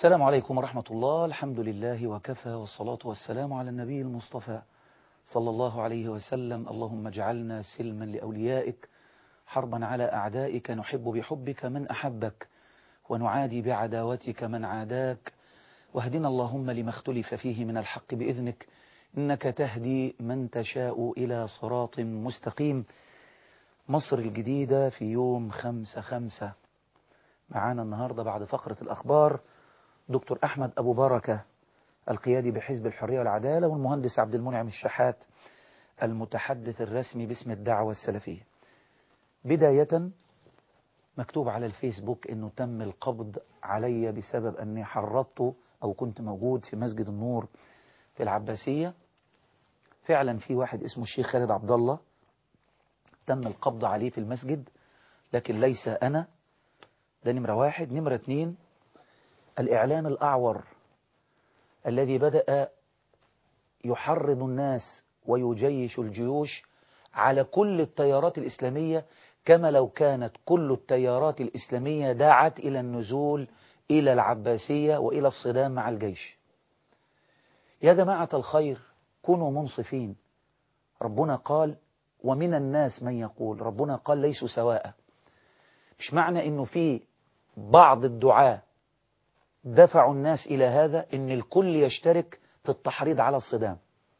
السلام عليكم ورحمة الله الحمد لله وكفى والصلاة والسلام على النبي المصطفى صلى الله عليه وسلم اللهم اجعلنا سلما لأوليائك حربا على أعدائك نحب بحبك من أحبك ونعادي بعداوتك من عاداك واهدنا اللهم لما اختلف فيه من الحق بإذنك إنك تهدي من تشاء إلى صراط مستقيم مصر الجديدة في يوم خمسة خمسة معانا النهاردة بعد فقرة الأخبار دكتور أحمد أبو بركة القيادي بحزب الحرية والعدالة والمهندس عبد المنعم الشحات المتحدث الرسمي باسم الدعوة السلفية بداية مكتوب على الفيسبوك أنه تم القبض علي بسبب أني حرضت أو كنت موجود في مسجد النور في العباسية فعلا في واحد اسمه الشيخ خالد عبد الله تم القبض عليه في المسجد لكن ليس أنا ده نمرة واحد نمرة اتنين الإعلام الأعور الذي بدأ يحرض الناس ويجيش الجيوش على كل التيارات الإسلامية كما لو كانت كل التيارات الإسلامية دعت إلى النزول إلى العباسية وإلى الصدام مع الجيش يا جماعة الخير كونوا منصفين ربنا قال ومن الناس من يقول ربنا قال ليسوا سواء مش معنى انه في بعض الدعاة دفعوا الناس الى هذا ان الكل يشترك في التحريض على الصدام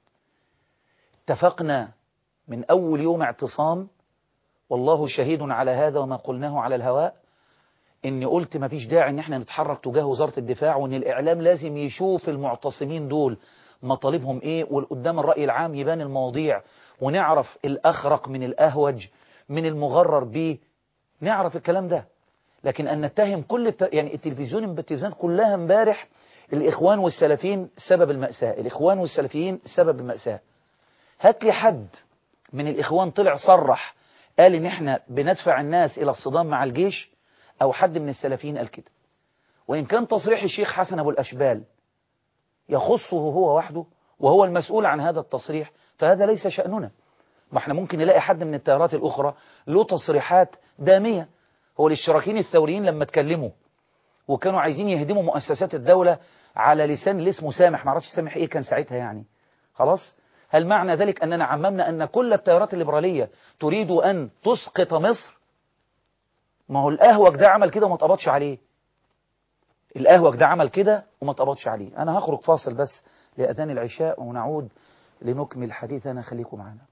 اتفقنا من اول يوم اعتصام والله شهيد على هذا وما قلناه على الهواء اني قلت ما فيش داعي ان احنا نتحرك تجاه وزارة الدفاع وان الاعلام لازم يشوف المعتصمين دول مطالبهم ايه والقدام الرأي العام يبان المواضيع ونعرف الاخرق من الاهوج من المغرر به نعرف الكلام ده لكن ان نتهم كل الت... يعني التلفزيون التلفزيونات كلها امبارح الاخوان والسلفيين سبب المأساة الاخوان والسلفيين سبب المأساة هات لي حد من الاخوان طلع صرح قال ان احنا بندفع الناس الى الصدام مع الجيش او حد من السلفيين قال كده وان كان تصريح الشيخ حسن ابو الاشبال يخصه هو وحده وهو المسؤول عن هذا التصريح فهذا ليس شأننا ما احنا ممكن نلاقي حد من التيارات الأخرى له تصريحات دامية هو الاشتراكيين الثوريين لما اتكلموا وكانوا عايزين يهدموا مؤسسات الدولة على لسان اللي اسمه سامح ما اعرفش سامح ايه كان ساعتها يعني خلاص هل معنى ذلك أننا عممنا أن كل التيارات الليبرالية تريد أن تسقط مصر ما هو الأهوج ده عمل كده وما اتقبضش عليه الأهوج ده عمل كده وما اتقبضش عليه أنا هخرج فاصل بس لأذان العشاء ونعود لنكمل حديثنا خليكم معنا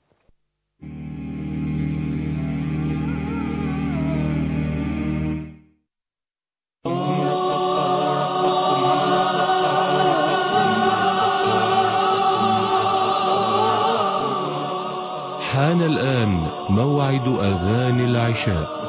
حان الآن موعد أذان العشاء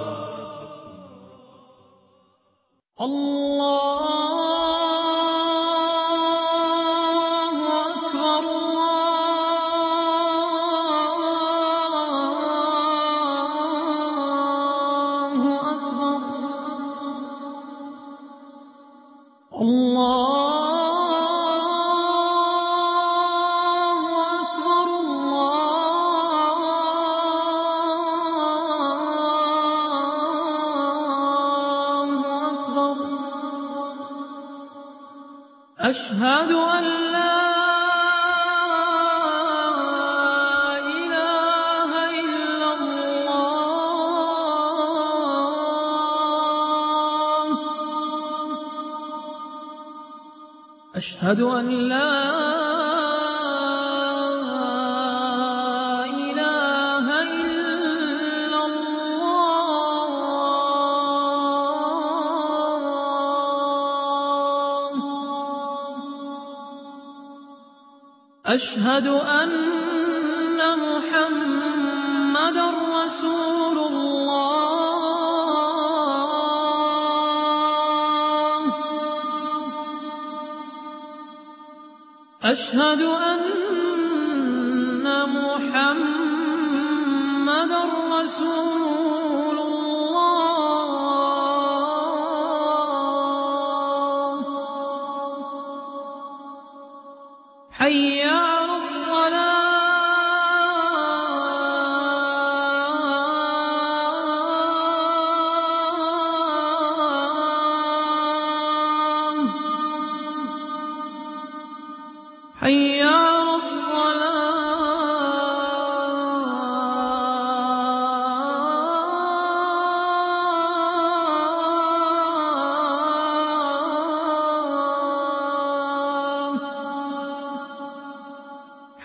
أشهد أن لا إله إلا الله أشهد أن لا إله إلا أشهد أن محمد رسول الله أشهد أن محمد رسول الله حي على الصلاة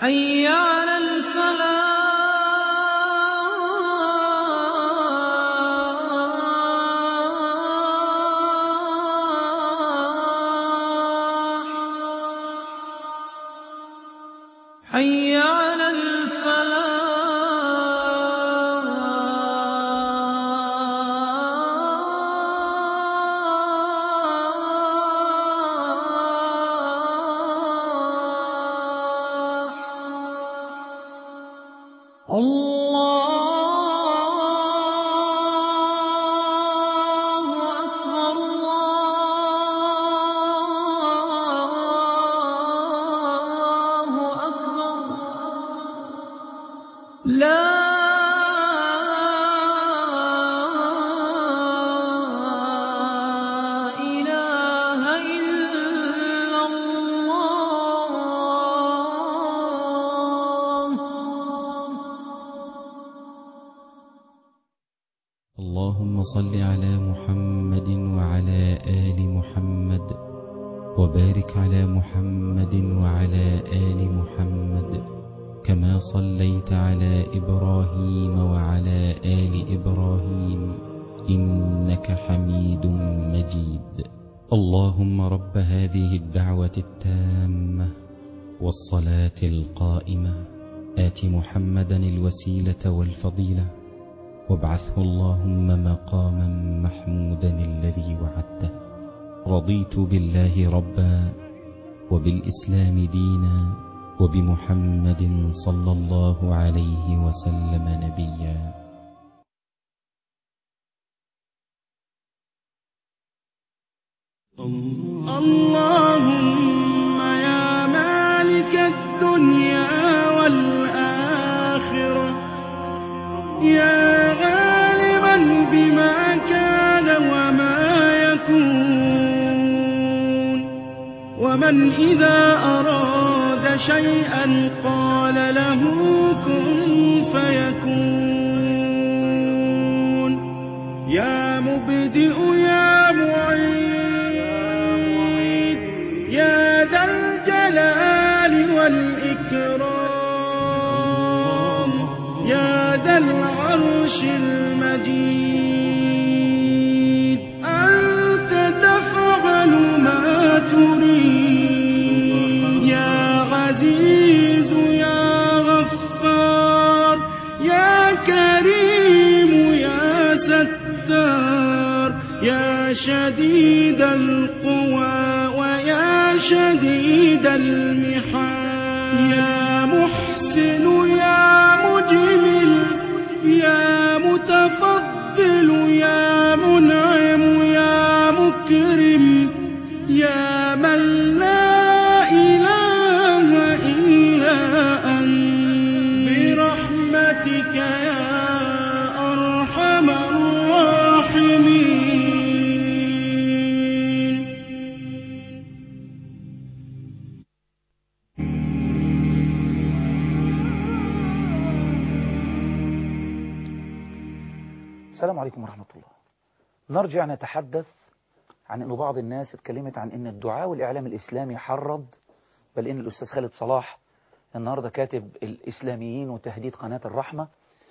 حي على الفلاح حي على الفلاح الله أكبر الله أكبر لا إله إلا الله اللهم صل على محمد وعلى آل محمد وبارك على محمد وعلى آل محمد كما صليت على إبراهيم وعلى آل إبراهيم إنك حميد مجيد اللهم رب هذه الدعوة التامة والصلاة القائمة آت محمدا الوسيلة والفضيلة وابعثه اللهم مقاما محمودا الذي وعدته رضيت بالله ربا وبالإسلام دينا وبمحمد صلى الله عليه وسلم نبيا اللهم يا مالك الدنيا والآخرة يا غالبا بما كان وما يكون ومن إذا أراد شيئا قال له كن فيكون يا مبدئ يا معيد يا ذا الجلال والإكرام يا ذا العرش المجيد أنت تفعل ما تريد يا عزيز يا غفار يا كريم يا ستار يا شديد القوى ويا شديد المحال يا محسن يا مجمل يا متفضل يا منعم يا مكرم يا من لا إله إلا أنت برحمتك يا أرحم الراحمين السلام عليكم ورحمة الله نرجع نتحدث عن أن بعض الناس اتكلمت عن أن الدعاء والإعلام الإسلامي حرض بل أن الأستاذ خالد صلاح النهاردة كاتب الإسلاميين وتهديد قناة الرحمة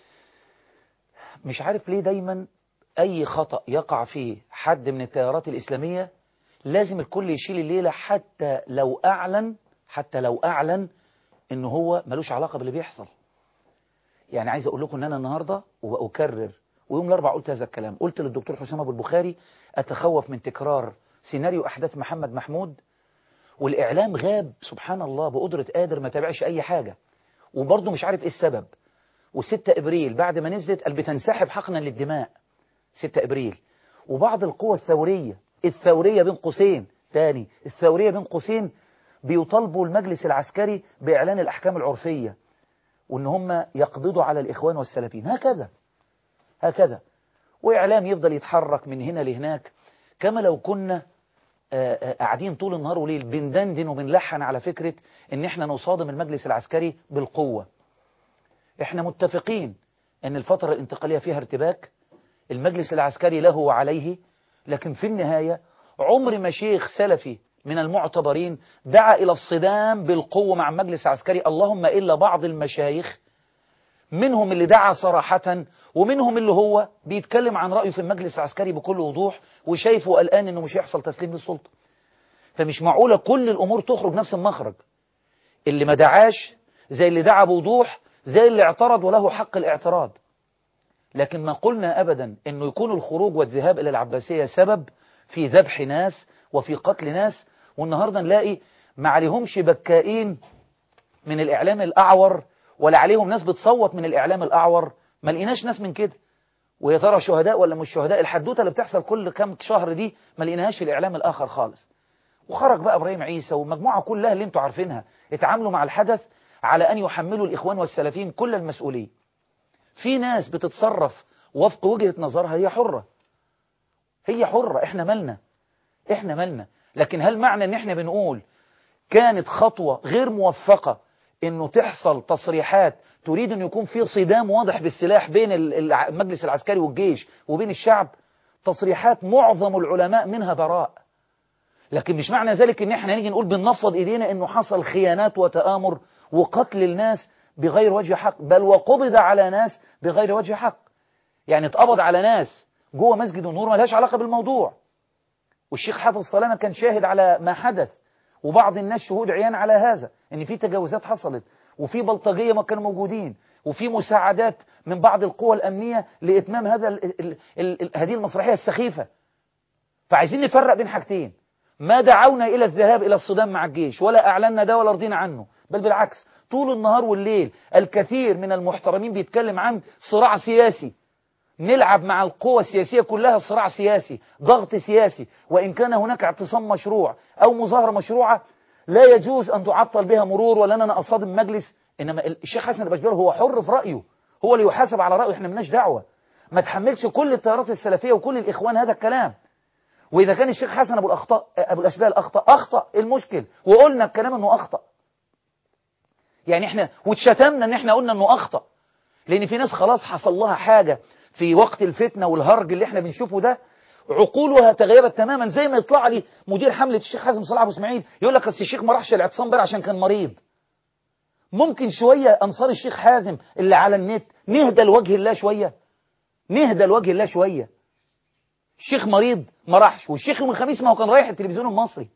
مش عارف ليه دايما أي خطأ يقع فيه حد من التيارات الإسلامية لازم الكل يشيل الليلة حتى لو أعلن حتى لو أعلن أنه هو ملوش علاقة باللي بيحصل يعني عايز أقول لكم أن أنا النهاردة وأكرر ويوم الأربع قلت هذا الكلام قلت للدكتور حسام أبو البخاري أتخوف من تكرار سيناريو أحداث محمد محمود والإعلام غاب سبحان الله بقدرة قادر ما تابعش أي حاجة وبرضه مش عارف إيه السبب و6 إبريل بعد ما نزلت قال بتنسحب حقنا للدماء 6 إبريل وبعض القوى الثورية الثورية بين قوسين تاني الثورية بين قوسين بيطالبوا المجلس العسكري بإعلان الأحكام العرفية وإن هم يقبضوا على الإخوان والسلفيين هكذا هكذا وإعلام يفضل يتحرك من هنا لهناك كما لو كنا آه، آه، قاعدين طول النهار وليل بندندن وبنلحن على فكرة ان احنا نصادم المجلس العسكري بالقوة احنا متفقين ان الفترة الانتقالية فيها ارتباك المجلس العسكري له وعليه لكن في النهاية عمر ما شيخ سلفي من المعتبرين دعا إلى الصدام بالقوة مع المجلس العسكري اللهم إلا بعض المشايخ منهم اللي دعا صراحة ومنهم اللي هو بيتكلم عن رأيه في المجلس العسكري بكل وضوح وشايفه الآن إنه مش هيحصل تسليم للسلطة فمش معقولة كل الأمور تخرج نفس المخرج اللي ما دعاش زي اللي دعا بوضوح زي اللي اعترض وله حق الاعتراض لكن ما قلنا أبدا أنه يكون الخروج والذهاب إلى العباسية سبب في ذبح ناس وفي قتل ناس والنهاردة نلاقي ما عليهمش بكائين من الإعلام الأعور ولا عليهم ناس بتصوت من الإعلام الأعور ما لقيناش ناس من كده ويا ترى شهداء ولا مش شهداء الحدوتة اللي بتحصل كل كام شهر دي ما لقيناهاش في الإعلام الآخر خالص وخرج بقى إبراهيم عيسى والمجموعة كلها اللي انتوا عارفينها اتعاملوا مع الحدث على أن يحملوا الإخوان والسلفيين كل المسؤولية في ناس بتتصرف وفق وجهة نظرها هي حرة هي حرة احنا مالنا احنا مالنا لكن هل معنى ان احنا بنقول كانت خطوة غير موفقة انه تحصل تصريحات تريد ان يكون في صدام واضح بالسلاح بين المجلس العسكري والجيش وبين الشعب تصريحات معظم العلماء منها براء لكن مش معنى ذلك ان احنا نيجي نقول بننفض ايدينا انه حصل خيانات وتآمر وقتل الناس بغير وجه حق بل وقبض على ناس بغير وجه حق يعني اتقبض على ناس جوه مسجد النور ما لهاش علاقة بالموضوع والشيخ حافظ سلامة كان شاهد على ما حدث وبعض الناس شهود عيان على هذا ان في تجاوزات حصلت وفي بلطجية ما كانوا موجودين وفي مساعدات من بعض القوى الأمنية لإتمام هذا ال ال ال ال هذه المسرحية السخيفة فعايزين نفرق بين حاجتين ما دعونا إلى الذهاب إلى الصدام مع الجيش ولا أعلنا ده ولا رضينا عنه بل بالعكس طول النهار والليل الكثير من المحترمين بيتكلم عن صراع سياسي نلعب مع القوى السياسية كلها صراع سياسي ضغط سياسي وإن كان هناك اعتصام مشروع أو مظاهرة مشروعة لا يجوز أن تعطل بها مرور ولا أنا أصادم مجلس إنما الشيخ حسن البشبير هو حر في رأيه هو اللي يحاسب على رأيه إحنا ملناش دعوة ما تحملش كل التيارات السلفية وكل الإخوان هذا الكلام وإذا كان الشيخ حسن أبو الأخطاء أبو الأشبال أخطأ أخطأ المشكل وقلنا الكلام أنه أخطأ يعني إحنا واتشتمنا أن إحنا قلنا أنه أخطأ لأن في ناس خلاص حصل لها حاجة في وقت الفتنة والهرج اللي احنا بنشوفه ده عقولها تغيرت تماما زي ما يطلع لي مدير حملة الشيخ حازم صلاح ابو اسماعيل يقول لك اصل الشيخ ما راحش الاعتصام بقى عشان كان مريض ممكن شوية انصار الشيخ حازم اللي على النت نهدى لوجه الله شوية نهدى لوجه الله شوية الشيخ مريض ما راحش والشيخ يوم الخميس ما هو كان رايح التلفزيون المصري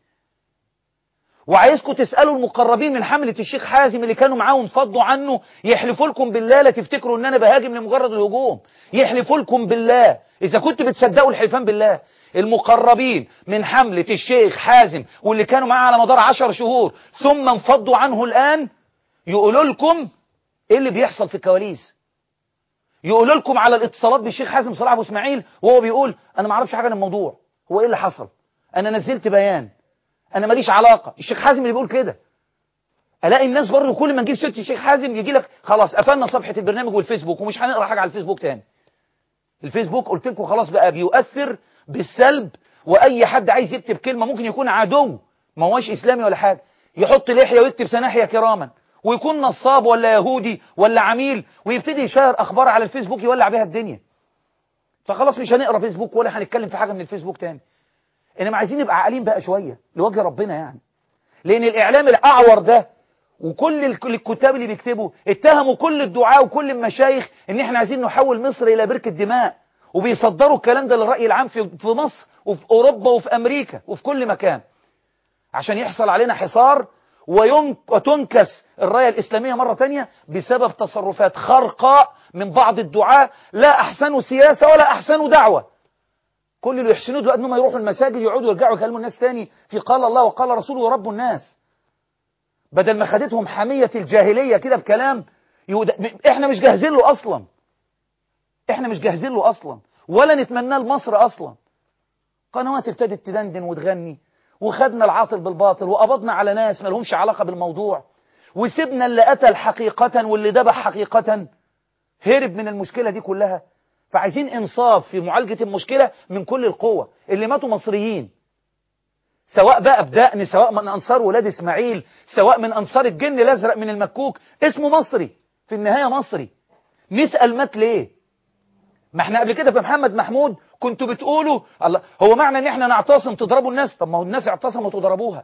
وعايزكم تسألوا المقربين من حملة الشيخ حازم اللي كانوا معاهم فضوا عنه يحلفوا لكم بالله لا تفتكروا ان انا بهاجم لمجرد الهجوم يحلفوا لكم بالله اذا كنتوا بتصدقوا الحلفان بالله المقربين من حملة الشيخ حازم واللي كانوا معاه على مدار عشر شهور ثم انفضوا عنه الآن يقولوا لكم ايه اللي بيحصل في الكواليس يقولوا لكم على الاتصالات بالشيخ حازم صلاح ابو اسماعيل وهو بيقول انا ما اعرفش حاجه عن الموضوع هو ايه اللي حصل انا نزلت بيان انا ماليش علاقه الشيخ حازم اللي بيقول كده الاقي الناس برضه كل ما نجيب سيره الشيخ حازم يجي لك خلاص قفلنا صفحه البرنامج والفيسبوك ومش هنقرا حاجه على الفيسبوك تاني الفيسبوك قلت لكم خلاص بقى بيؤثر بالسلب واي حد عايز يكتب كلمه ممكن يكون عدو ما هوش اسلامي ولا حاجه يحط لحيه ويكتب سناحيه كراما ويكون نصاب ولا يهودي ولا عميل ويبتدي يشير اخبار على الفيسبوك يولع بيها الدنيا فخلاص مش هنقرا فيسبوك ولا هنتكلم في حاجه من الفيسبوك تاني انما عايزين نبقى عاقلين بقى شويه لوجه ربنا يعني لان الاعلام الاعور ده وكل الكتاب اللي بيكتبوا اتهموا كل الدعاء وكل المشايخ ان احنا عايزين نحول مصر الى بركه دماء وبيصدروا الكلام ده للراي العام في في مصر وفي اوروبا وفي امريكا وفي كل مكان عشان يحصل علينا حصار وتنكس الرايه الاسلاميه مره تانية بسبب تصرفات خرقاء من بعض الدعاة لا احسنوا سياسه ولا احسنوا دعوه كل اللي يحسنوه دلوقتي انهم يروحوا المساجد يقعدوا يرجعوا يكلموا الناس تاني في قال الله وقال رسوله وربوا الناس بدل ما خدتهم حمية الجاهلية كده بكلام يود... احنا مش جاهزين له اصلا احنا مش جاهزين له اصلا ولا نتمناه لمصر اصلا قنوات ابتدت تدندن وتغني وخدنا العاطل بالباطل وقبضنا على ناس ما لهمش علاقة بالموضوع وسيبنا اللي قتل حقيقة واللي ذبح حقيقة هرب من المشكلة دي كلها فعايزين انصاف في معالجة المشكلة من كل القوة اللي ماتوا مصريين سواء بقى بدقن سواء من أنصار ولاد إسماعيل سواء من أنصار الجن الأزرق من المكوك اسمه مصري في النهاية مصري نسأل مات ليه ما احنا قبل كده في محمد محمود كنتوا بتقولوا الله هو معنى ان احنا نعتصم تضربوا الناس طب ما هو الناس اعتصموا تضربوها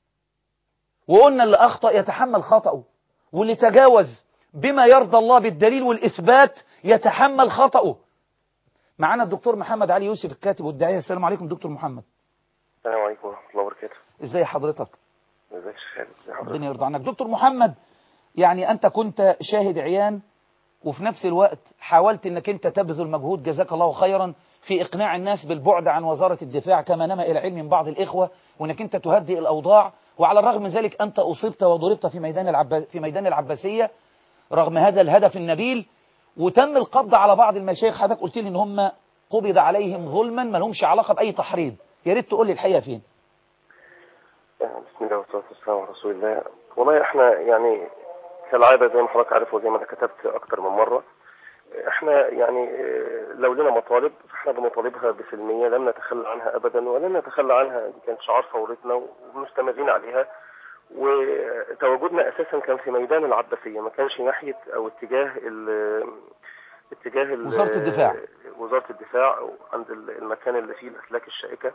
وقلنا اللي اخطأ يتحمل خطأه واللي تجاوز بما يرضى الله بالدليل والإثبات يتحمل خطأه معانا الدكتور محمد علي يوسف الكاتب والداعية السلام عليكم دكتور محمد السلام عليكم ورحمة الله وبركاته ازاي حضرتك ازيك يا شيخ خالد ازي حضرتك ربنا يرضى عنك دكتور محمد يعني أنت كنت شاهد عيان وفي نفس الوقت حاولت أنك أنت تبذل مجهود جزاك الله خيرا في إقناع الناس بالبعد عن وزارة الدفاع كما نما إلى علم من بعض الإخوة وأنك أنت تهدئ الأوضاع وعلى الرغم من ذلك أنت أصبت وضربت في ميدان العباس في ميدان العباسية رغم هذا الهدف النبيل وتم القبض على بعض المشايخ حضرتك قلت لي ان هم قبض عليهم ظلما ما لهمش علاقه باي تحريض يا ريت تقول لي الحقيقه فين بسم الله والصلاة والسلام على رسول الله والله احنا يعني كالعادة زي ما حضرتك عارف وزي ما انا كتبت اكتر من مرة احنا يعني اه، لو لنا مطالب فاحنا بنطالبها بسلمية لم نتخلى عنها ابدا ولن نتخلى عنها دي كانت شعار ثورتنا ومستمرين عليها وتواجدنا اساسا كان في ميدان العباسية ما كانش ناحية او اتجاه ال اتجاه ال- وزارة الدفاع. وزارة الدفاع أو عند ال- المكان اللي فيه الاسلاك الشائكة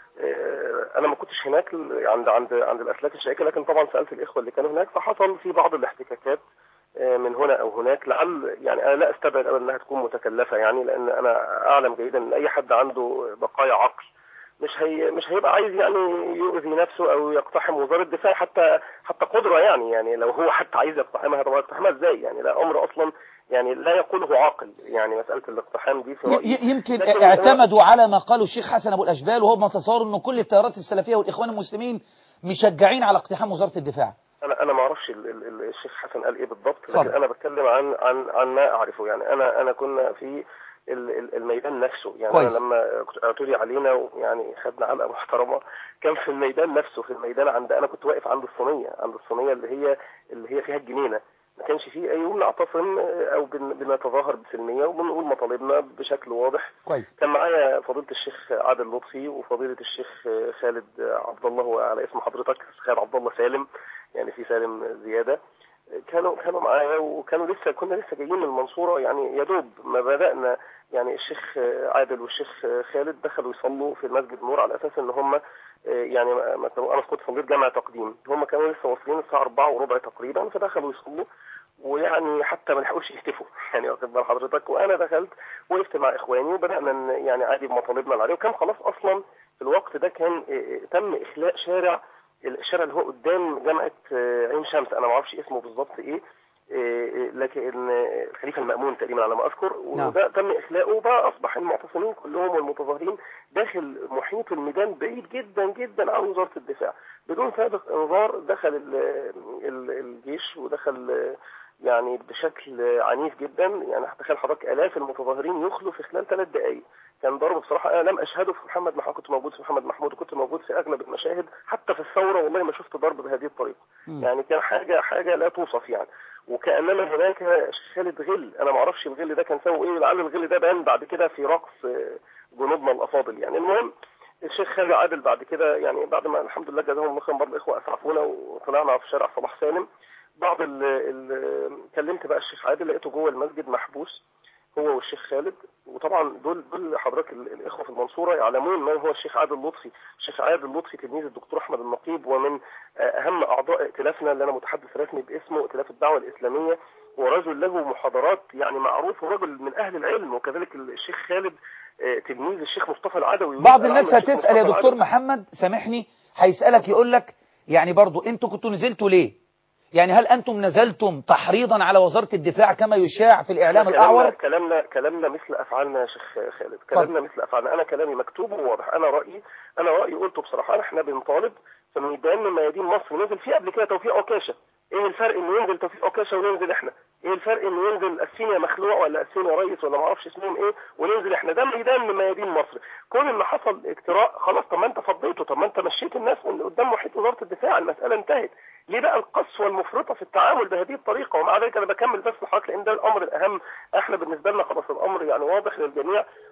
آه، انا ما كنتش هناك ال- عند عند عند الاسلاك الشائكه لكن طبعا سالت الاخوه اللي كانوا هناك فحصل في بعض الاحتكاكات آه، من هنا او هناك لعل يعني انا لا استبعد ابدا انها تكون متكلفه يعني لان انا اعلم جيدا ان اي حد عنده بقايا عقل مش هي مش هيبقى عايز يعني يؤذي نفسه او يقتحم وزاره الدفاع حتى حتى قدره يعني يعني لو هو حتى عايز يقتحمها طب يقتحمها ازاي يعني لا امر اصلا يعني لا يقوله عاقل يعني مساله الاقتحام دي في ي- رأيي ي- يمكن لكن اعتمدوا على ما قاله الشيخ حسن ابو الاشبال وهو متصور انه كل التيارات السلفيه والاخوان المسلمين مشجعين على اقتحام وزاره الدفاع انا انا ما اعرفش ال- ال- ال- الشيخ حسن قال ايه بالضبط اتفضل. لكن انا بتكلم عن عن عن ما اعرفه يعني انا انا كنا في ال- ال- الميدان نفسه يعني كويس. أنا لما كنت اعتدي علينا ويعني خدنا علقه محترمه كان في الميدان نفسه في الميدان عند انا كنت واقف عند الصينيه عند الصينيه اللي هي اللي هي فيها الجنينه ما كانش فيه اي يوم نعتصم او بن- بنتظاهر بسلميه وبنقول مطالبنا بشكل واضح كويس كان معايا فضيلة الشيخ عادل لطفي وفضيلة الشيخ خالد عبد الله وعلى اسم حضرتك خالد عبد الله سالم يعني في سالم زيادة كانوا كانوا معايا وكانوا لسه كنا لسه جايين من المنصورة يعني يا دوب ما بدأنا يعني الشيخ عادل والشيخ خالد دخلوا يصلوا في المسجد نور على اساس ان هم يعني ما- ما كانوا- انا كنت صليت جامع تقديم هم كانوا لسه واصلين الساعه 4 وربع تقريبا فدخلوا يصلوا ويعني حتى ما لحقوش يهتفوا يعني واخد بال حضرتك وانا دخلت وقفت مع اخواني وبدانا ن- يعني عادي بمطالبنا اللي عليه وكان خلاص اصلا في الوقت ده كان إيه، تم اخلاء شارع الشارع اللي هو قدام جامعه آه، عين شمس انا ما اعرفش اسمه بالظبط ايه إيه، لكن آه، الخليفه المامون تقريبا على ما اذكر نعم. وده تم اخلاؤه وبقى اصبح المعتصمين كلهم والمتظاهرين داخل محيط الميدان بعيد جدا جدا عن وزاره الدفاع بدون سابق انذار دخل ال- ال- الجيش ودخل آه، يعني بشكل عنيف جدا يعني تخيل حضرتك الاف المتظاهرين يخلوا في خلال ثلاث دقائق كان ضرب بصراحه انا لم اشهده في محمد محمود كنت موجود في محمد محمود وكنت موجود في اغلب المشاهد حتى في الثوره والله ما شفت ضرب بهذه الطريقه مم. يعني كان حاجه حاجه لا توصف يعني وكانما هناك خالد غل انا ما اعرفش الغل ده كان سوى ايه لعل الغل ده بان بعد كده في رقص آه، جنودنا الافاضل يعني المهم الشيخ خالد عادل بعد كده يعني بعد ما الحمد لله جزاهم الله خير برضه الاخوه اسعفونا وطلعنا في شارع صلاح سالم بعض ال ال كلمت بقى الشيخ عادل لقيته جوه المسجد محبوس هو والشيخ خالد وطبعا دول دول حضرتك ال- الاخوه في المنصوره يعلمون من هو الشيخ عادل لطفي، الشيخ عادل لطفي تلميذ الدكتور احمد النقيب ومن آه، اهم اعضاء ائتلافنا اللي انا متحدث رسمي باسمه ائتلاف الدعوه الاسلاميه ورجل له محاضرات يعني معروف ورجل من اهل العلم وكذلك الشيخ خالد آه، تلميذ الشيخ مصطفى العدوي بعض الناس الشيخ هتسأل مصطفى يا دكتور العدوي. محمد سامحني هيسألك يقول لك يعني برضو انتوا كنتوا نزلتوا ليه يعني هل انتم نزلتم تحريضا على وزارة الدفاع كما يشاع في الاعلام كلامنا الاعور كلامنا كلامنا مثل افعالنا يا شيخ خالد كلامنا مثل افعالنا انا كلامي مكتوب وواضح انا رايي انا رايي قلته بصراحه احنا بنطالب في ميدان من ميادين مصر نزل فيه قبل كده توفيق عكاشه ايه الفرق انه ينزل توفيق عكاشه وننزل احنا ايه الفرق انه ينزل اسفين يا مخلوع ولا اسفين يا ريس ولا ما اعرفش اسمهم ايه وننزل احنا ده ميدان من ميادين مصر كون ان حصل اجتراء خلاص طب ما انت فضيته طب ما انت مشيت الناس من قدام محيط وزاره الدفاع المساله انتهت ليه بقى القسوه المفرطه في التعامل بهذه الطريقه ومع ذلك انا بكمل بس لحضرتك لان ده الامر الاهم احنا بالنسبه لنا خلاص الامر يعني واضح للجميع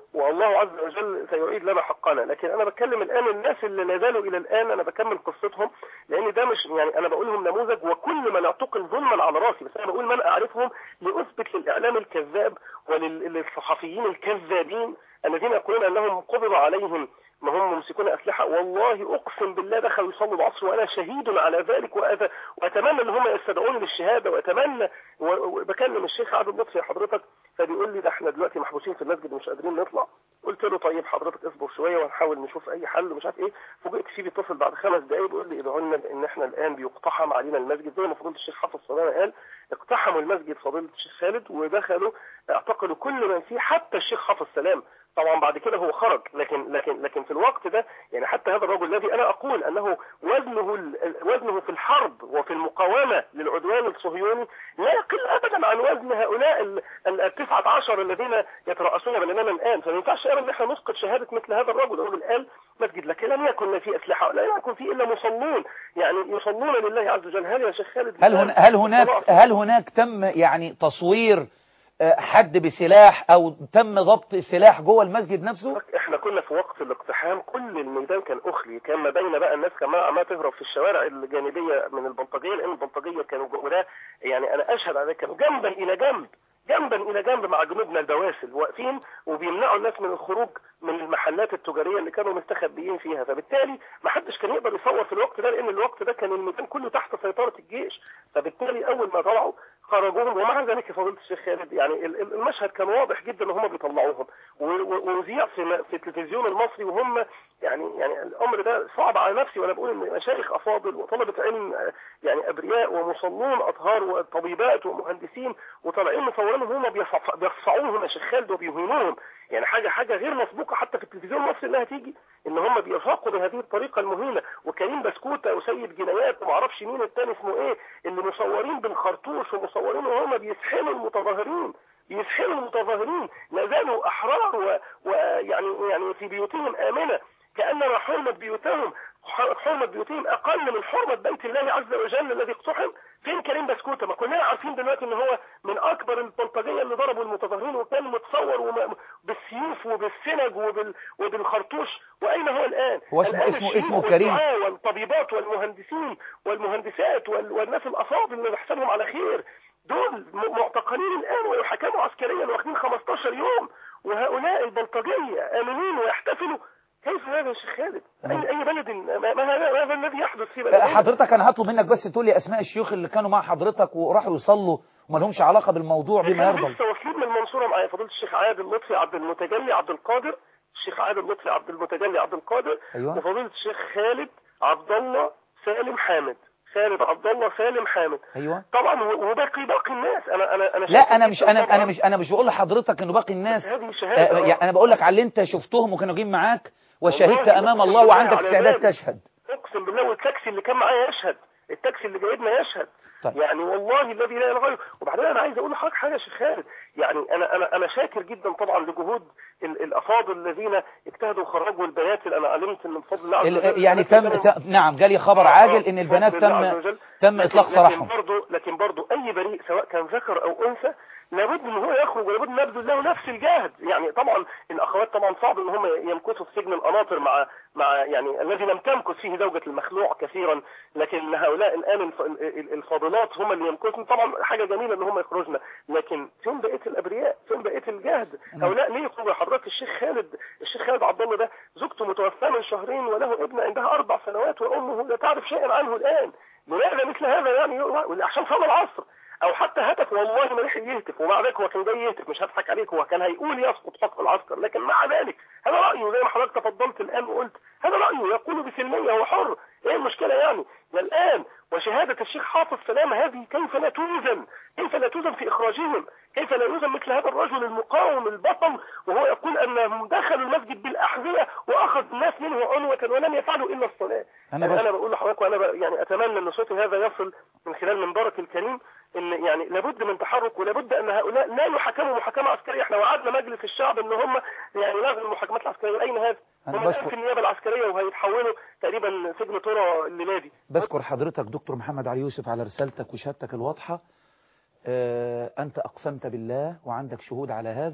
والله عز وجل سيعيد لنا حقنا لكن انا بتكلم الان الناس اللي لا زالوا الى الان انا بكمل قصتهم لان ده مش يعني انا بقولهم نموذج وكل من اعتقل ظلما على راسي بس انا بقول من اعرفهم لاثبت للاعلام الكذاب وللصحفيين الكذابين الذين يقولون انهم قبض عليهم ما هم ممسكون اسلحه والله اقسم بالله دخلوا يصلوا العصر وانا شهيد على ذلك وأت- واتمنى ان هم يستدعوني للشهاده واتمنى و- وبكلم الشيخ عبد لطفي حضرتك فبيقول لي ده احنا دلوقتي محبوسين في المسجد ومش قادرين نطلع قلت له طيب حضرتك اصبر شويه وهنحاول نشوف اي حل ومش عارف ايه فوجئت فيه بيتصل بعد خمس دقائق بيقول لي ادعوا لنا ان احنا الان بيقتحم علينا المسجد زي ما فضيله الشيخ حافظ صلاه قال اقتحموا المسجد فضيله الشيخ خالد ودخلوا اعتقلوا كل من فيه حتى الشيخ حافظ سلام طبعا بعد كده هو خرج لكن لكن لكن في الوقت ده يعني حتى هذا الرجل الذي انا اقول انه وزنه ال- وزنه في الحرب وفي المقاومه للعدوان الصهيوني لا يقل ابدا عن وزن هؤلاء ال- ال- التسعة عشر الذين يترأسون بيننا الان فما ينفعش ابدا ان احنا نسقط شهاده مثل هذا الرجل الرجل قال مسجد لكن لم يكن فيه اسلحه لا يكن فيه الا مصلون يعني يصلون لله عز وجل هل يا شيخ خالد هل هن هل هناك هل هناك تم يعني تصوير آه، حد بسلاح او تم ضبط سلاح جوه المسجد نفسه احنا كنا في وقت الاقتحام كل الميدان كان اخلي كان ما بين بقى الناس كمان عماله تهرب في الشوارع الجانبيه من البلطجيه لان البلطجيه كانوا جو- وده يعني انا اشهد على ذلك كانوا جنبا الى جنب جنبا الى جنب مع جنوبنا البواسل واقفين وبيمنعوا الناس من الخروج من المحلات التجاريه اللي كانوا مستخبيين فيها فبالتالي ما حدش كان يقدر يصور في الوقت ده لان الوقت ده كان الميدان كله تحت سيطره الجيش فبالتالي اول ما طلعوا خرجوهم ومع ذلك يا فضيله الشيخ خالد يعني ال- ال- المشهد كان واضح جدا ان هم بيطلعوهم و- و- وذيع في م- في التلفزيون المصري وهم يعني يعني الامر ده صعب على نفسي وانا بقول ان مشايخ افاضل وطلبه علم آه، يعني ابرياء ومصلون اطهار وطبيبات ومهندسين وطالعين مصورينهم هم بيصف- بيصفعوهم يا شيخ خالد وبيهينوهم يعني حاجه حاجه غير مسبوقه حتى في التلفزيون المصري انها تيجي ان هم بيرفقوا بهذه الطريقه المهينه وكريم بسكوته وسيد جنايات وما اعرفش مين التاني اسمه ايه اللي مصورين بالخرطوش ومصورين وهم بيسحلوا المتظاهرين بيسحلوا المتظاهرين لا زالوا احرار و- ويعني يعني في بيوتهم امنه كانما حرمه بيوتهم حرمه بيوتهم اقل من حرمه بيت الله عز وجل الذي اقتحم فين كريم بسكوته ما كلنا عارفين دلوقتي ان هو من اكبر البلطجيه اللي ضربوا المتظاهرين وكان متصور وم- بالسيوف وبالسنج وبال وبالخرطوش واين هو الان؟ هو اسمه- الآن اسمه- الشيوخ اسمه كريم. والدعاة والطبيبات والمهندسين والمهندسات وال- والناس الافاضل اللي بحسبهم على خير دول م- معتقلين الان ويحكموا عسكريا واخدين 15 يوم وهؤلاء البلطجيه امنين ويحتفلوا كيف هذا يا شيخ خالد؟ اي اي بلد ما ما هذا ما هذا الذي يحدث في بلدنا؟ حضرتك انا هطلب منك بس تقول لي اسماء الشيوخ اللي كانوا مع حضرتك وراحوا يصلوا وما لهمش علاقه بالموضوع بما كان يرضى لسه واصلين من المنصوره معايا فضيله الشيخ عادل لطفي عبد المتجلي عبد القادر الشيخ عادل لطفي عبد المتجلي عبد القادر أيوة. وفضيله الشيخ خالد عبد الله سالم حامد خالد عبد الله سالم حامد ايوه طبعا و- وباقي باقي الناس انا انا انا لا شاكر انا مش جداً انا طبعاً. انا مش انا مش بقول لحضرتك انه باقي الناس هذه آه، شهاده يعني انا بقول لك على اللي انت شفتهم وكانوا جايين معاك وشهدت والله امام أقسم الله بالله وعندك على استعداد ذلك. تشهد اقسم بالله والتاكسي اللي كان معايا يشهد التاكسي اللي جايبنا يشهد طيب. يعني والله الذي لا اله غيره وبعدين انا عايز اقول لحضرتك حاجه يا شيخ خالد يعني انا انا انا شاكر جدا طبعا لجهود ال- الافاضل الذين اجتهدوا وخرجوا البنات اللي انا علمت ان بفضل الله عز ال- وجل يعني تم كانوا- ت- نعم جالي خبر آه، عاجل آه، ان البنات بفضل الله عز تم وجل. تم اطلاق لكن- سراحهم لكن برضه لكن برضه اي بريء سواء كان ذكر او انثى لابد ان هو يخرج ولابد ان يبذل له نفس الجهد يعني طبعا الاخوات طبعا صعب ان هم يمكثوا في سجن القناطر مع مع يعني الذي لم تمكث فيه زوجة المخلوع كثيرا لكن هؤلاء الان الف- ال- ال- الفاضلات هم اللي يمكثن طبعا حاجه جميله ان هم يخرجن لكن فين بقيه الابرياء فين بقيه الجهد هؤلاء ليه يخرجوا حضرتك الشيخ خالد الشيخ خالد عبد الله ده زوجته متوفاه من شهرين وله ابن عندها اربع سنوات وامه لا تعرف شيئا عنه الان لماذا مثل هذا يعني عشان صلى العصر او حتى هتف والله ما لحق يهتف ومع ذلك هو كان جاي يهتف مش هضحك عليك هو كان هيقول يسقط حكم العسكر لكن مع ذلك هذا رايه زي ما حضرتك تفضلت الان وقلت هذا رايه يقول بسلميه هو حر ايه المشكله يعني والان وشهاده الشيخ حافظ سلامه هذه كيف لا توزن كيف لا توزن في اخراجهم كيف لا يوزن مثل هذا الرجل المقاوم البطل وهو يقول انهم دخلوا المسجد بالاحذيه واخذ الناس منه عنوه ولم يفعلوا الا الصلاه أنا يعني بس- انا بقول لحضرتك وانا ب- يعني اتمنى ان صوتي هذا يصل من خلال منبرك الكريم ان يعني لابد من تحرك ولابد ان هؤلاء لا يحكموا محاكمه عسكريه احنا وعدنا مجلس الشعب ان هم يعني لغوا المحاكمات العسكريه اين هذا؟ أنا هم الان بشكر- في النيابه العسكريه وهيتحولوا تقريبا سجن ترى الليلادي بشكر حضرتك دكتور محمد علي يوسف على رسالتك وشهادتك الواضحة آه، أنت أقسمت بالله وعندك شهود على هذا